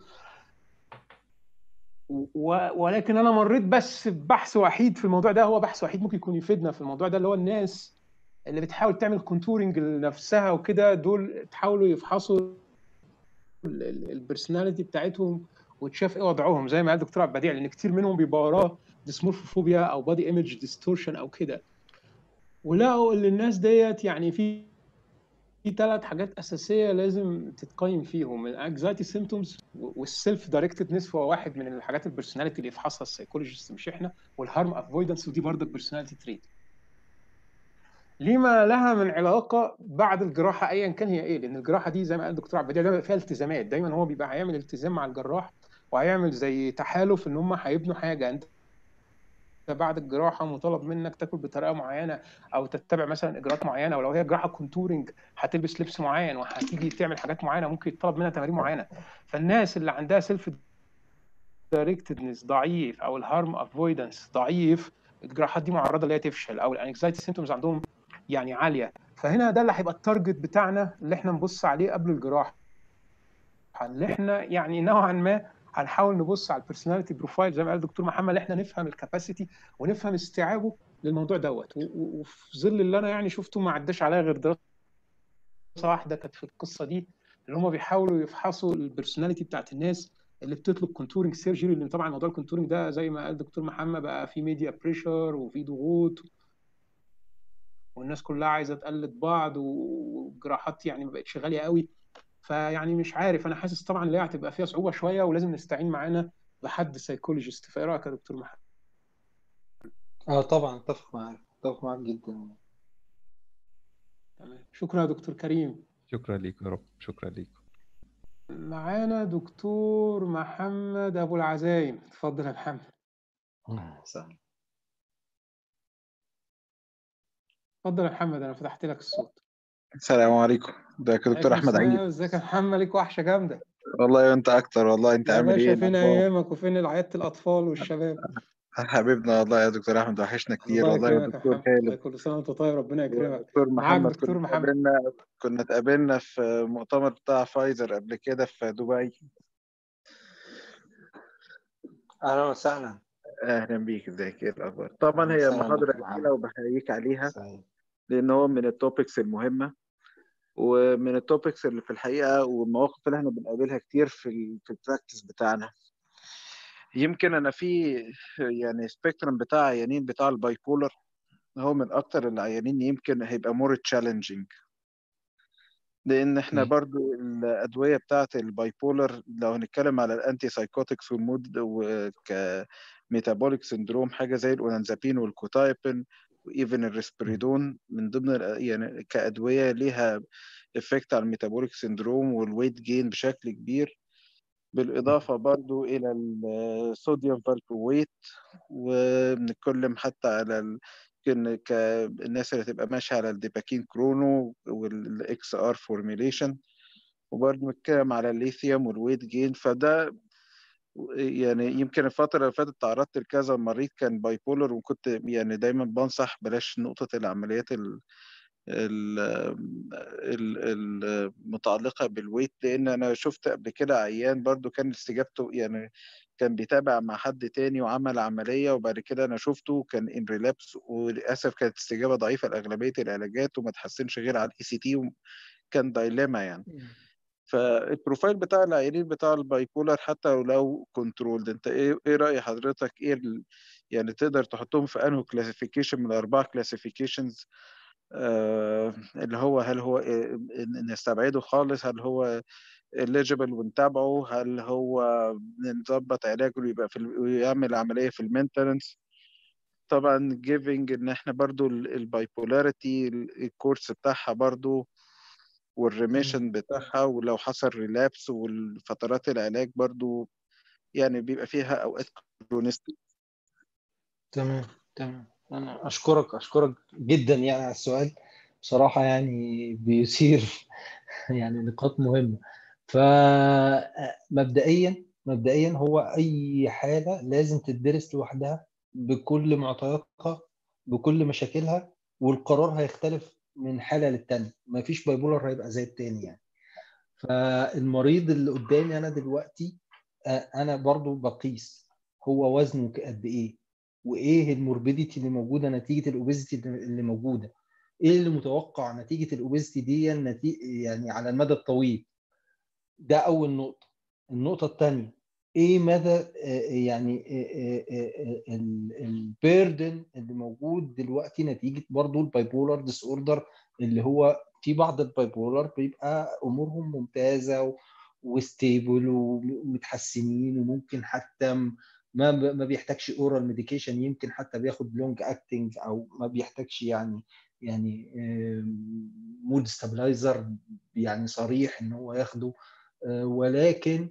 ولكن انا مريت بس ببحث وحيد في الموضوع ده هو بحث وحيد ممكن يكون يفيدنا في الموضوع ده اللي هو الناس اللي بتحاول تعمل كونتورنج لنفسها وكده دول تحاولوا يفحصوا البرسوناليتي بتاعتهم وتشاف ايه وضعهم زي ما قال الدكتور عبد البديع لان كتير منهم بيبقى وراه ديسمورفوبيا او بادي ايمج ديستورشن او كده ولقوا ان الناس ديت يعني في في ثلاث حاجات اساسيه لازم تتقيم فيهم الانكزايتي سيمتومز والسيلف دايركتدنس هو واحد من الحاجات البرسوناليتي اللي يفحصها السايكولوجيست مش احنا والهارم افويدنس ودي برضك بيرسوناليتي تريت لما لها من علاقه بعد الجراحه ايا كان هي ايه لان الجراحه دي زي ما قال الدكتور عبد البديع فيها التزامات دايما هو بيبقى هيعمل التزام مع الجراح وهيعمل زي تحالف ان هم هيبنوا حاجه انت بعد الجراحه مطالب منك تاكل بطريقه معينه او تتبع مثلا اجراءات معينه ولو هي جراحه كونتورنج هتلبس لبس معين وهتيجي تعمل حاجات معينه ممكن يطلب منها تمارين معينه فالناس اللي عندها سيلف دايركتدنس ضعيف او الهارم افويدنس ضعيف الجراحات دي معرضه ان هي تفشل او الانكزايتي سيمتومز عندهم يعني عاليه فهنا ده اللي هيبقى التارجت بتاعنا اللي احنا نبص عليه قبل الجراحه اللي احنا يعني نوعا ما هنحاول نبص على البيرسوناليتي بروفايل زي ما قال الدكتور محمد اللي احنا نفهم الكاباسيتي ونفهم استيعابه للموضوع دوت وفي ظل اللي انا يعني شفته ما عداش عليا غير دراسه واحده كانت في القصه دي اللي هم بيحاولوا يفحصوا البيرسوناليتي بتاعت الناس اللي بتطلب كونتورنج سيرجري لان طبعا موضوع الكونتورنج ده زي ما قال الدكتور محمد بقى في ميديا بريشر وفي ضغوط والناس كلها عايزه تقلد بعض والجراحات يعني ما بقتش غاليه قوي فيعني مش عارف انا حاسس طبعا اللي هتبقى فيها صعوبه شويه ولازم نستعين معانا بحد سايكولوجيست فايه رايك يا دكتور محمد؟ اه طبعا اتفق معاك اتفق معاك جدا تمام شكرا يا دكتور كريم شكرا ليك يا رب شكرا ليك معانا دكتور محمد ابو العزايم اتفضل يا محمد سهل اتفضل يا محمد انا فتحت لك الصوت السلام عليكم ازيك يا دكتور احمد عيد ازيك يا محمد ليك وحشه جامده والله انت اكتر والله انت يا عامل باشا ايه فين الأخبار؟ ايامك وفين عياده الاطفال والشباب حبيبنا والله يا دكتور احمد وحشنا كتير الله والله يكرمك يا ودكتور محمد الله خالد كل سنه وانت طيب ربنا يكرمك ودكتور معاك محمد دكتور كنا محمد اتقابلنا كنا اتقابلنا في مؤتمر بتاع فايزر قبل كده في دبي اهلا وسهلا اهلا بيك ازيك ايه الاخبار طبعا هي سلام محاضره دكتور محمد. جميله وبحييك عليها سعيد. لان هو من التوبكس المهمه ومن التوبكس اللي في الحقيقه والمواقف اللي احنا بنقابلها كتير في ال في البراكتس بتاعنا يمكن انا في يعني سبيكترم بتاع عيانين بتاع الباي بولر هو من اكتر العيانين يمكن هيبقى مور تشالنجينج لان احنا مم. برضو الادويه بتاعه الباي بولر لو هنتكلم على الانتي سايكوتكس والمود وكميتابوليك سندروم حاجه زي الاونانزابين والكوتايبين وايفن الريسبريدون من ضمن الأ- يعني كادويه ليها افكت على الميتابوليك سندروم والويت جين بشكل كبير بالاضافه برضو الى الصوديوم فالبرويت وبنتكلم حتى على ال... يمكن كالناس اللي تبقى ماشيه على الديباكين كرونو والاكس ار فورميليشن وبرضه بنتكلم على الليثيوم والويت جين فده يعني يمكن الفترة اللي فاتت تعرضت لكذا مريض كان باي بولر وكنت يعني دايما بنصح بلاش نقطة العمليات ال ال- ال- المتعلقة بالويت لأن أنا شفت قبل كده عيان برضو كان استجابته يعني كان بيتابع مع حد تاني وعمل عملية وبعد كده أنا شفته كان ان ريلابس وللأسف كانت استجابة ضعيفة لأغلبية العلاجات وما تحسنش غير على الاي سي تي كان دايلما يعني فالبروفايل بتاع العيانين بتاع الباي بولر حتى لو كنترولد انت ايه ايه راي حضرتك ايه ال... يعني تقدر تحطهم في انه كلاسيفيكيشن من الاربعه كلاسيفيكيشنز آه، اللي هو هل هو آه، ن- نستبعده خالص هل هو eligible ونتابعه هل هو نظبط علاجه ويبقى في ال- ويعمل عملية في المينتننس طبعا giving ان احنا برضو البايبولاريتي الكورس بتاعها برضو والريميشن بتاعها ولو حصل ريلابس والفترات العلاج برضو يعني بيبقى فيها اوقات كرونستي تمام تمام انا اشكرك اشكرك جدا يعني على السؤال بصراحه يعني بيثير يعني نقاط مهمه فمبدئيا مبدئيا هو اي حاله لازم تدرس لوحدها بكل معطياتها بكل مشاكلها والقرار هيختلف من حاله للتانيه مفيش بايبولر هيبقى زي التاني يعني فالمريض اللي قدامي انا دلوقتي آه، انا برضو بقيس هو وزنه قد ايه وايه الموربيديتي اللي موجوده نتيجه الاوبيزيتي اللي موجوده ايه اللي متوقع نتيجه الاوبيزيتي دي نتيجة يعني على المدى الطويل ده اول نقطه النقطه الثانيه ايه مدى آه، يعني البيردن اللي موجود دلوقتي نتيجه برضو البايبولار ديس اوردر اللي هو في بعض البايبولار بيبقى امورهم ممتازه و- وستيبل ومتحسنين وممكن حتى م- ما ما بيحتاجش اورال ميديكيشن يمكن حتى بياخد لونج اكتنج او ما بيحتاجش يعني يعني مود ستابلايزر يعني صريح ان هو ياخده آه، ولكن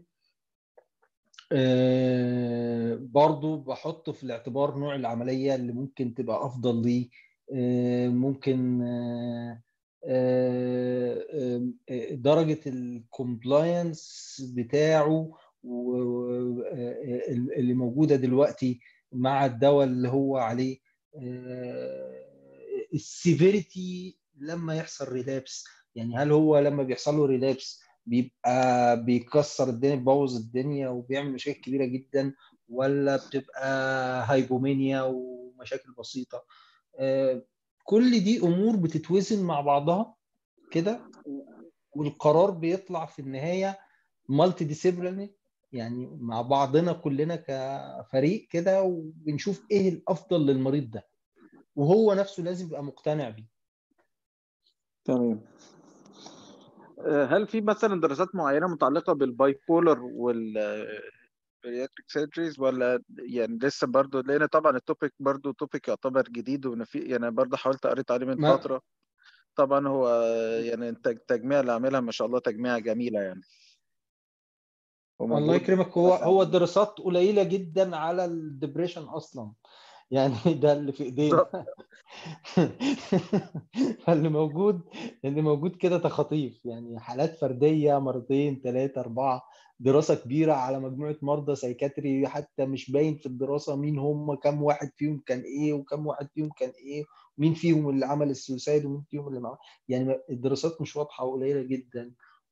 آه، برضو بحط في الاعتبار نوع العملية اللي ممكن تبقى أفضل ليه آه، ممكن آه، آه، آه، درجة الكومبلاينس بتاعه و- و- آه، اللي موجودة دلوقتي مع الدواء اللي هو عليه السيفيريتي لما يحصل ريلابس يعني هل هو لما بيحصل له ريلابس بيبقى بيكسر الدنيا بيبوظ الدنيا وبيعمل مشاكل كبيره جدا ولا بتبقى هايبومينيا ومشاكل بسيطه آه، كل دي امور بتتوزن مع بعضها كده والقرار بيطلع في النهايه مالتي ديسيبلينري يعني مع بعضنا كلنا كفريق كده وبنشوف ايه الافضل للمريض ده وهو نفسه لازم يبقى مقتنع بيه تمام آه، هل في مثلا دراسات معينة متعلقة بالباي بولر وال بارياتريك سيرجريز ولا يعني لسه برضو لان طبعا التوبيك برضو توبيك يعتبر جديد ونفي يعني برضو حاولت قريت عليه من ما- فترة طبعا هو يعني انت التجميع اللي عاملها ما شاء الله تجميعة جميلة يعني الله وموجود يكرمك هو هو الدراسات قليله جدا على الدبريشن اصلا يعني ده اللي في ايدينا فاللي موجود اللي موجود كده تخاطيف يعني حالات فرديه مرتين ثلاثه اربعه دراسه كبيره على مجموعه مرضى سايكاتري حتى مش باين في الدراسه مين هم كم واحد فيهم كان ايه وكم واحد فيهم كان ايه مين فيهم اللي عمل السوسايد ومين فيهم اللي ما يعني الدراسات مش واضحه وقليله جدا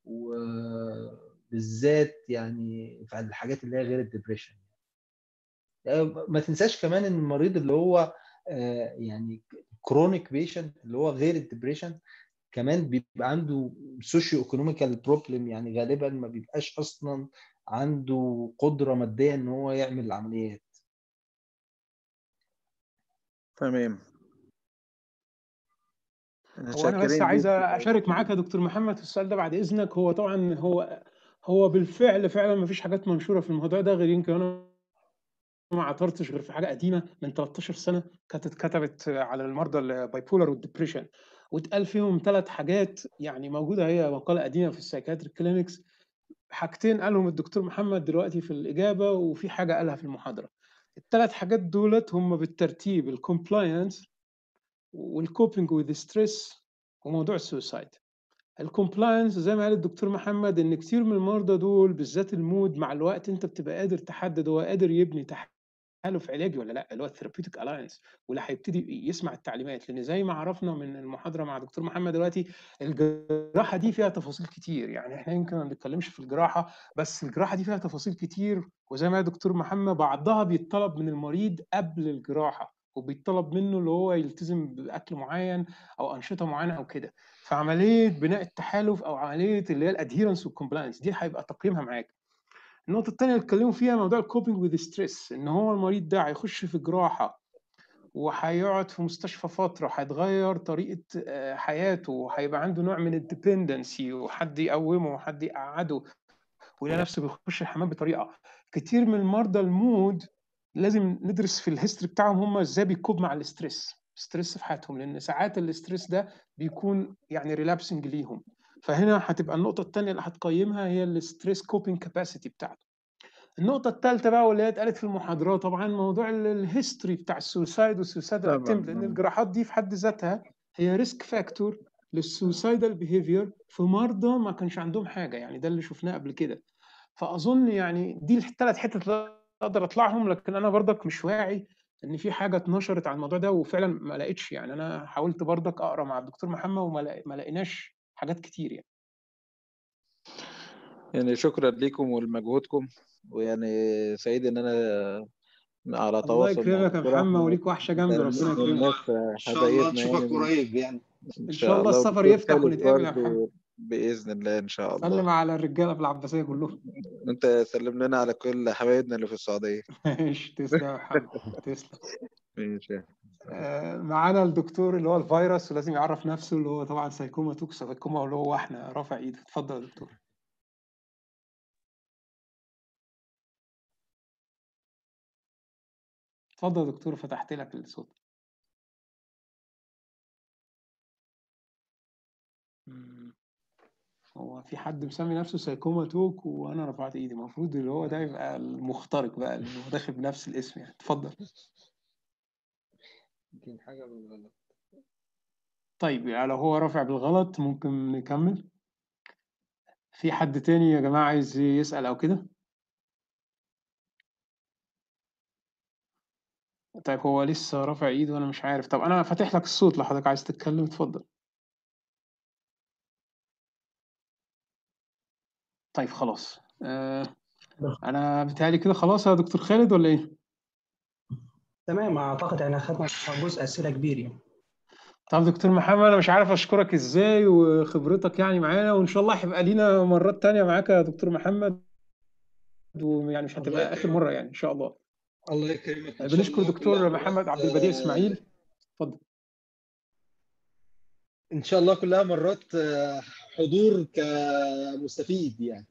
وبالذات يعني في الحاجات اللي هي غير الدبريشن ما تنساش كمان ان المريض اللي هو آه، يعني كرونيك بيشنت اللي هو غير الدبريشن كمان بيبقى عنده سوشيو ايكونوميكال بروبلم يعني غالبا ما بيبقاش اصلا عنده قدره ماديه ان هو يعمل العمليات تمام هو انا بس شاكرين عايز ليك. اشارك معاك يا دكتور محمد في السؤال ده بعد اذنك هو طبعا هو هو بالفعل فعلا ما فيش حاجات منشوره في الموضوع ده غير يمكن انا ما عثرتش غير في حاجه قديمه من 13 سنه كانت اتكتبت على المرضى البايبولار والدبريشن واتقال فيهم ثلاث حاجات يعني موجوده هي مقاله قديمه في السايكاتريك كلينكس حاجتين قالهم الدكتور محمد دلوقتي في الاجابه وفي حاجه قالها في المحاضره الثلاث حاجات دولت هم بالترتيب الكومبلاينس والكوبينج وذ ستريس وموضوع السوسايد الكومبلاينس زي ما قال الدكتور محمد ان كتير من المرضى دول بالذات المود مع الوقت انت بتبقى قادر تحدد هو قادر يبني تحالف علاجي ولا لا اللي هو الثيرابيوتيك الاينس ولا هيبتدي يسمع التعليمات لان زي ما عرفنا من المحاضره مع دكتور محمد دلوقتي الجراحه دي فيها تفاصيل كتير يعني احنا يمكن ما بنتكلمش في الجراحه بس الجراحه دي فيها تفاصيل كتير وزي ما قال دكتور محمد بعضها بيطلب من المريض قبل الجراحه وبيطلب منه اللي هو يلتزم باكل معين او انشطه معينه او كده فعمليه بناء التحالف او عمليه اللي هي الادهيرنس والكومبلاينس دي هيبقى تقييمها معاك النقطه الثانيه اللي اتكلموا فيها موضوع الكوبينج وذ ستريس ان هو المريض ده هيخش في جراحه وهيقعد في مستشفى فتره هيتغير طريقه آه، حياته وهيبقى عنده نوع من الديبندنسي وحد يقومه وحد يقعده ويلاقي نفسه بيخش الحمام بطريقه كتير من المرضى المود لازم ندرس في الهيستوري بتاعهم هم ازاي بيكوب مع الاسترس ستريس في حياتهم لان ساعات الاسترس ده بيكون يعني ريلابسنج ليهم فهنا هتبقى النقطه الثانيه اللي هتقيمها هي الستريس كوبينج كاباسيتي بتاعته النقطة الثالثة بقى واللي هي اتقالت في المحاضرات طبعا موضوع الهيستوري بتاع السوسايد والسوسايدال طبعاً. اتمت لان الجراحات دي في حد ذاتها هي ريسك فاكتور للسوسايدال بيهيفير في مرضى ما كانش عندهم حاجة يعني ده اللي شفناه قبل كده فأظن يعني دي الثلاث حتت اللي اقدر اطلعهم لكن انا برضك مش واعي ان في حاجه اتنشرت عن الموضوع ده وفعلا ما لقيتش يعني انا حاولت برضك اقرا مع الدكتور محمد وما لق- ما لقيناش حاجات كتير يعني يعني شكرا لكم ولمجهودكم ويعني سعيد ان انا على الله تواصل مع يكرمك يا الدكتور محمد أحمد. وليك وحشه جامده ربنا يكرمك الناس ان شاء الله حبايبنا نشوفك يعني قريب يعني ان شاء الله السفر والدكتور يفتح خالد ونتقابل يا برضه محمد باذن الله ان شاء سلم الله على الرجاله في العباسيه كلهم انت سلم لنا على كل حبايبنا اللي في السعوديه ماشي تسلم يا محمد تسلم ماشي آه، معانا الدكتور اللي هو الفيروس ولازم يعرف نفسه اللي هو طبعا سايكوما توكس سايكوما اللي هو احنا رافع ايده اتفضل يا دكتور اتفضل يا دكتور فتحت لك الصوت مم. هو في حد مسمي نفسه سايكوما توك وانا رفعت ايدي المفروض اللي هو ده يبقى المخترق بقى اللي هو داخل بنفس الاسم يعني اتفضل يمكن حاجه بالغلط طيب يعني لو هو رافع بالغلط ممكن نكمل في حد تاني يا جماعة عايز يسأل أو كده طيب هو لسه رافع ايده وانا مش عارف طب انا فاتح لك الصوت لو حضرتك عايز تتكلم اتفضل طيب خلاص آه انا بتهيألي كده خلاص يا دكتور خالد ولا ايه تمام اعتقد احنا خدنا جزء اسئله كبير يعني طب دكتور محمد انا مش عارف اشكرك ازاي وخبرتك يعني معانا وان شاء الله هيبقى لينا مرات تانية معاك يا دكتور محمد ويعني مش الله هتبقى اخر يكرمك. مرة يعني ان شاء الله الله يكرمك إن شاء بنشكر الله دكتور كلها محمد مرات، عبد البديع آه، اسماعيل اتفضل ان شاء الله كلها مرات آه، حضور كمستفيد يعني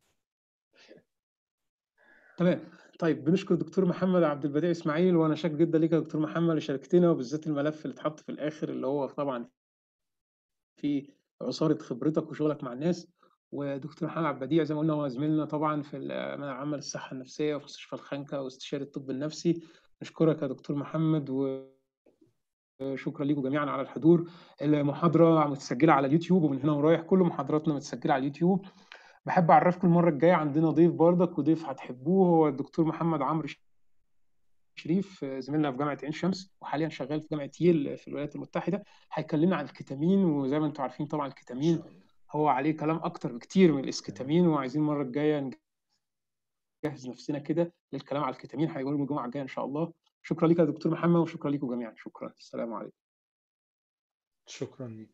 تمام طيب بنشكر دكتور محمد عبد البديع اسماعيل وانا شاكر جدا ليك يا دكتور محمد اللي شاركتنا وبالذات الملف اللي اتحط في الاخر اللي هو طبعا في عصارة خبرتك وشغلك مع الناس ودكتور محمد عبد البديع زي ما قلنا هو زميلنا طبعا في عمل الصحة النفسية وفي مستشفى الخنكة واستشاري الطب النفسي نشكرك يا دكتور محمد وشكرا لكم جميعا على الحضور المحاضرة متسجلة على اليوتيوب ومن هنا ورايح كل محاضراتنا متسجلة على اليوتيوب بحب اعرفكم المرة الجاية عندنا ضيف بردك وضيف هتحبوه هو الدكتور محمد عمرو شريف زميلنا في جامعه عين شمس وحاليا شغال في جامعه ييل في الولايات المتحده هيكلمنا عن الكتامين وزي ما انتم عارفين طبعا الكتامين هو عليه كلام اكتر بكتير من الاسكتامين وعايزين المره الجايه نجهز نفسنا كده للكلام على الكتامين هيقولوا الجمعه الجايه ان شاء الله شكرا لك يا دكتور محمد وشكرا لكم جميعا شكرا السلام عليكم شكرا لك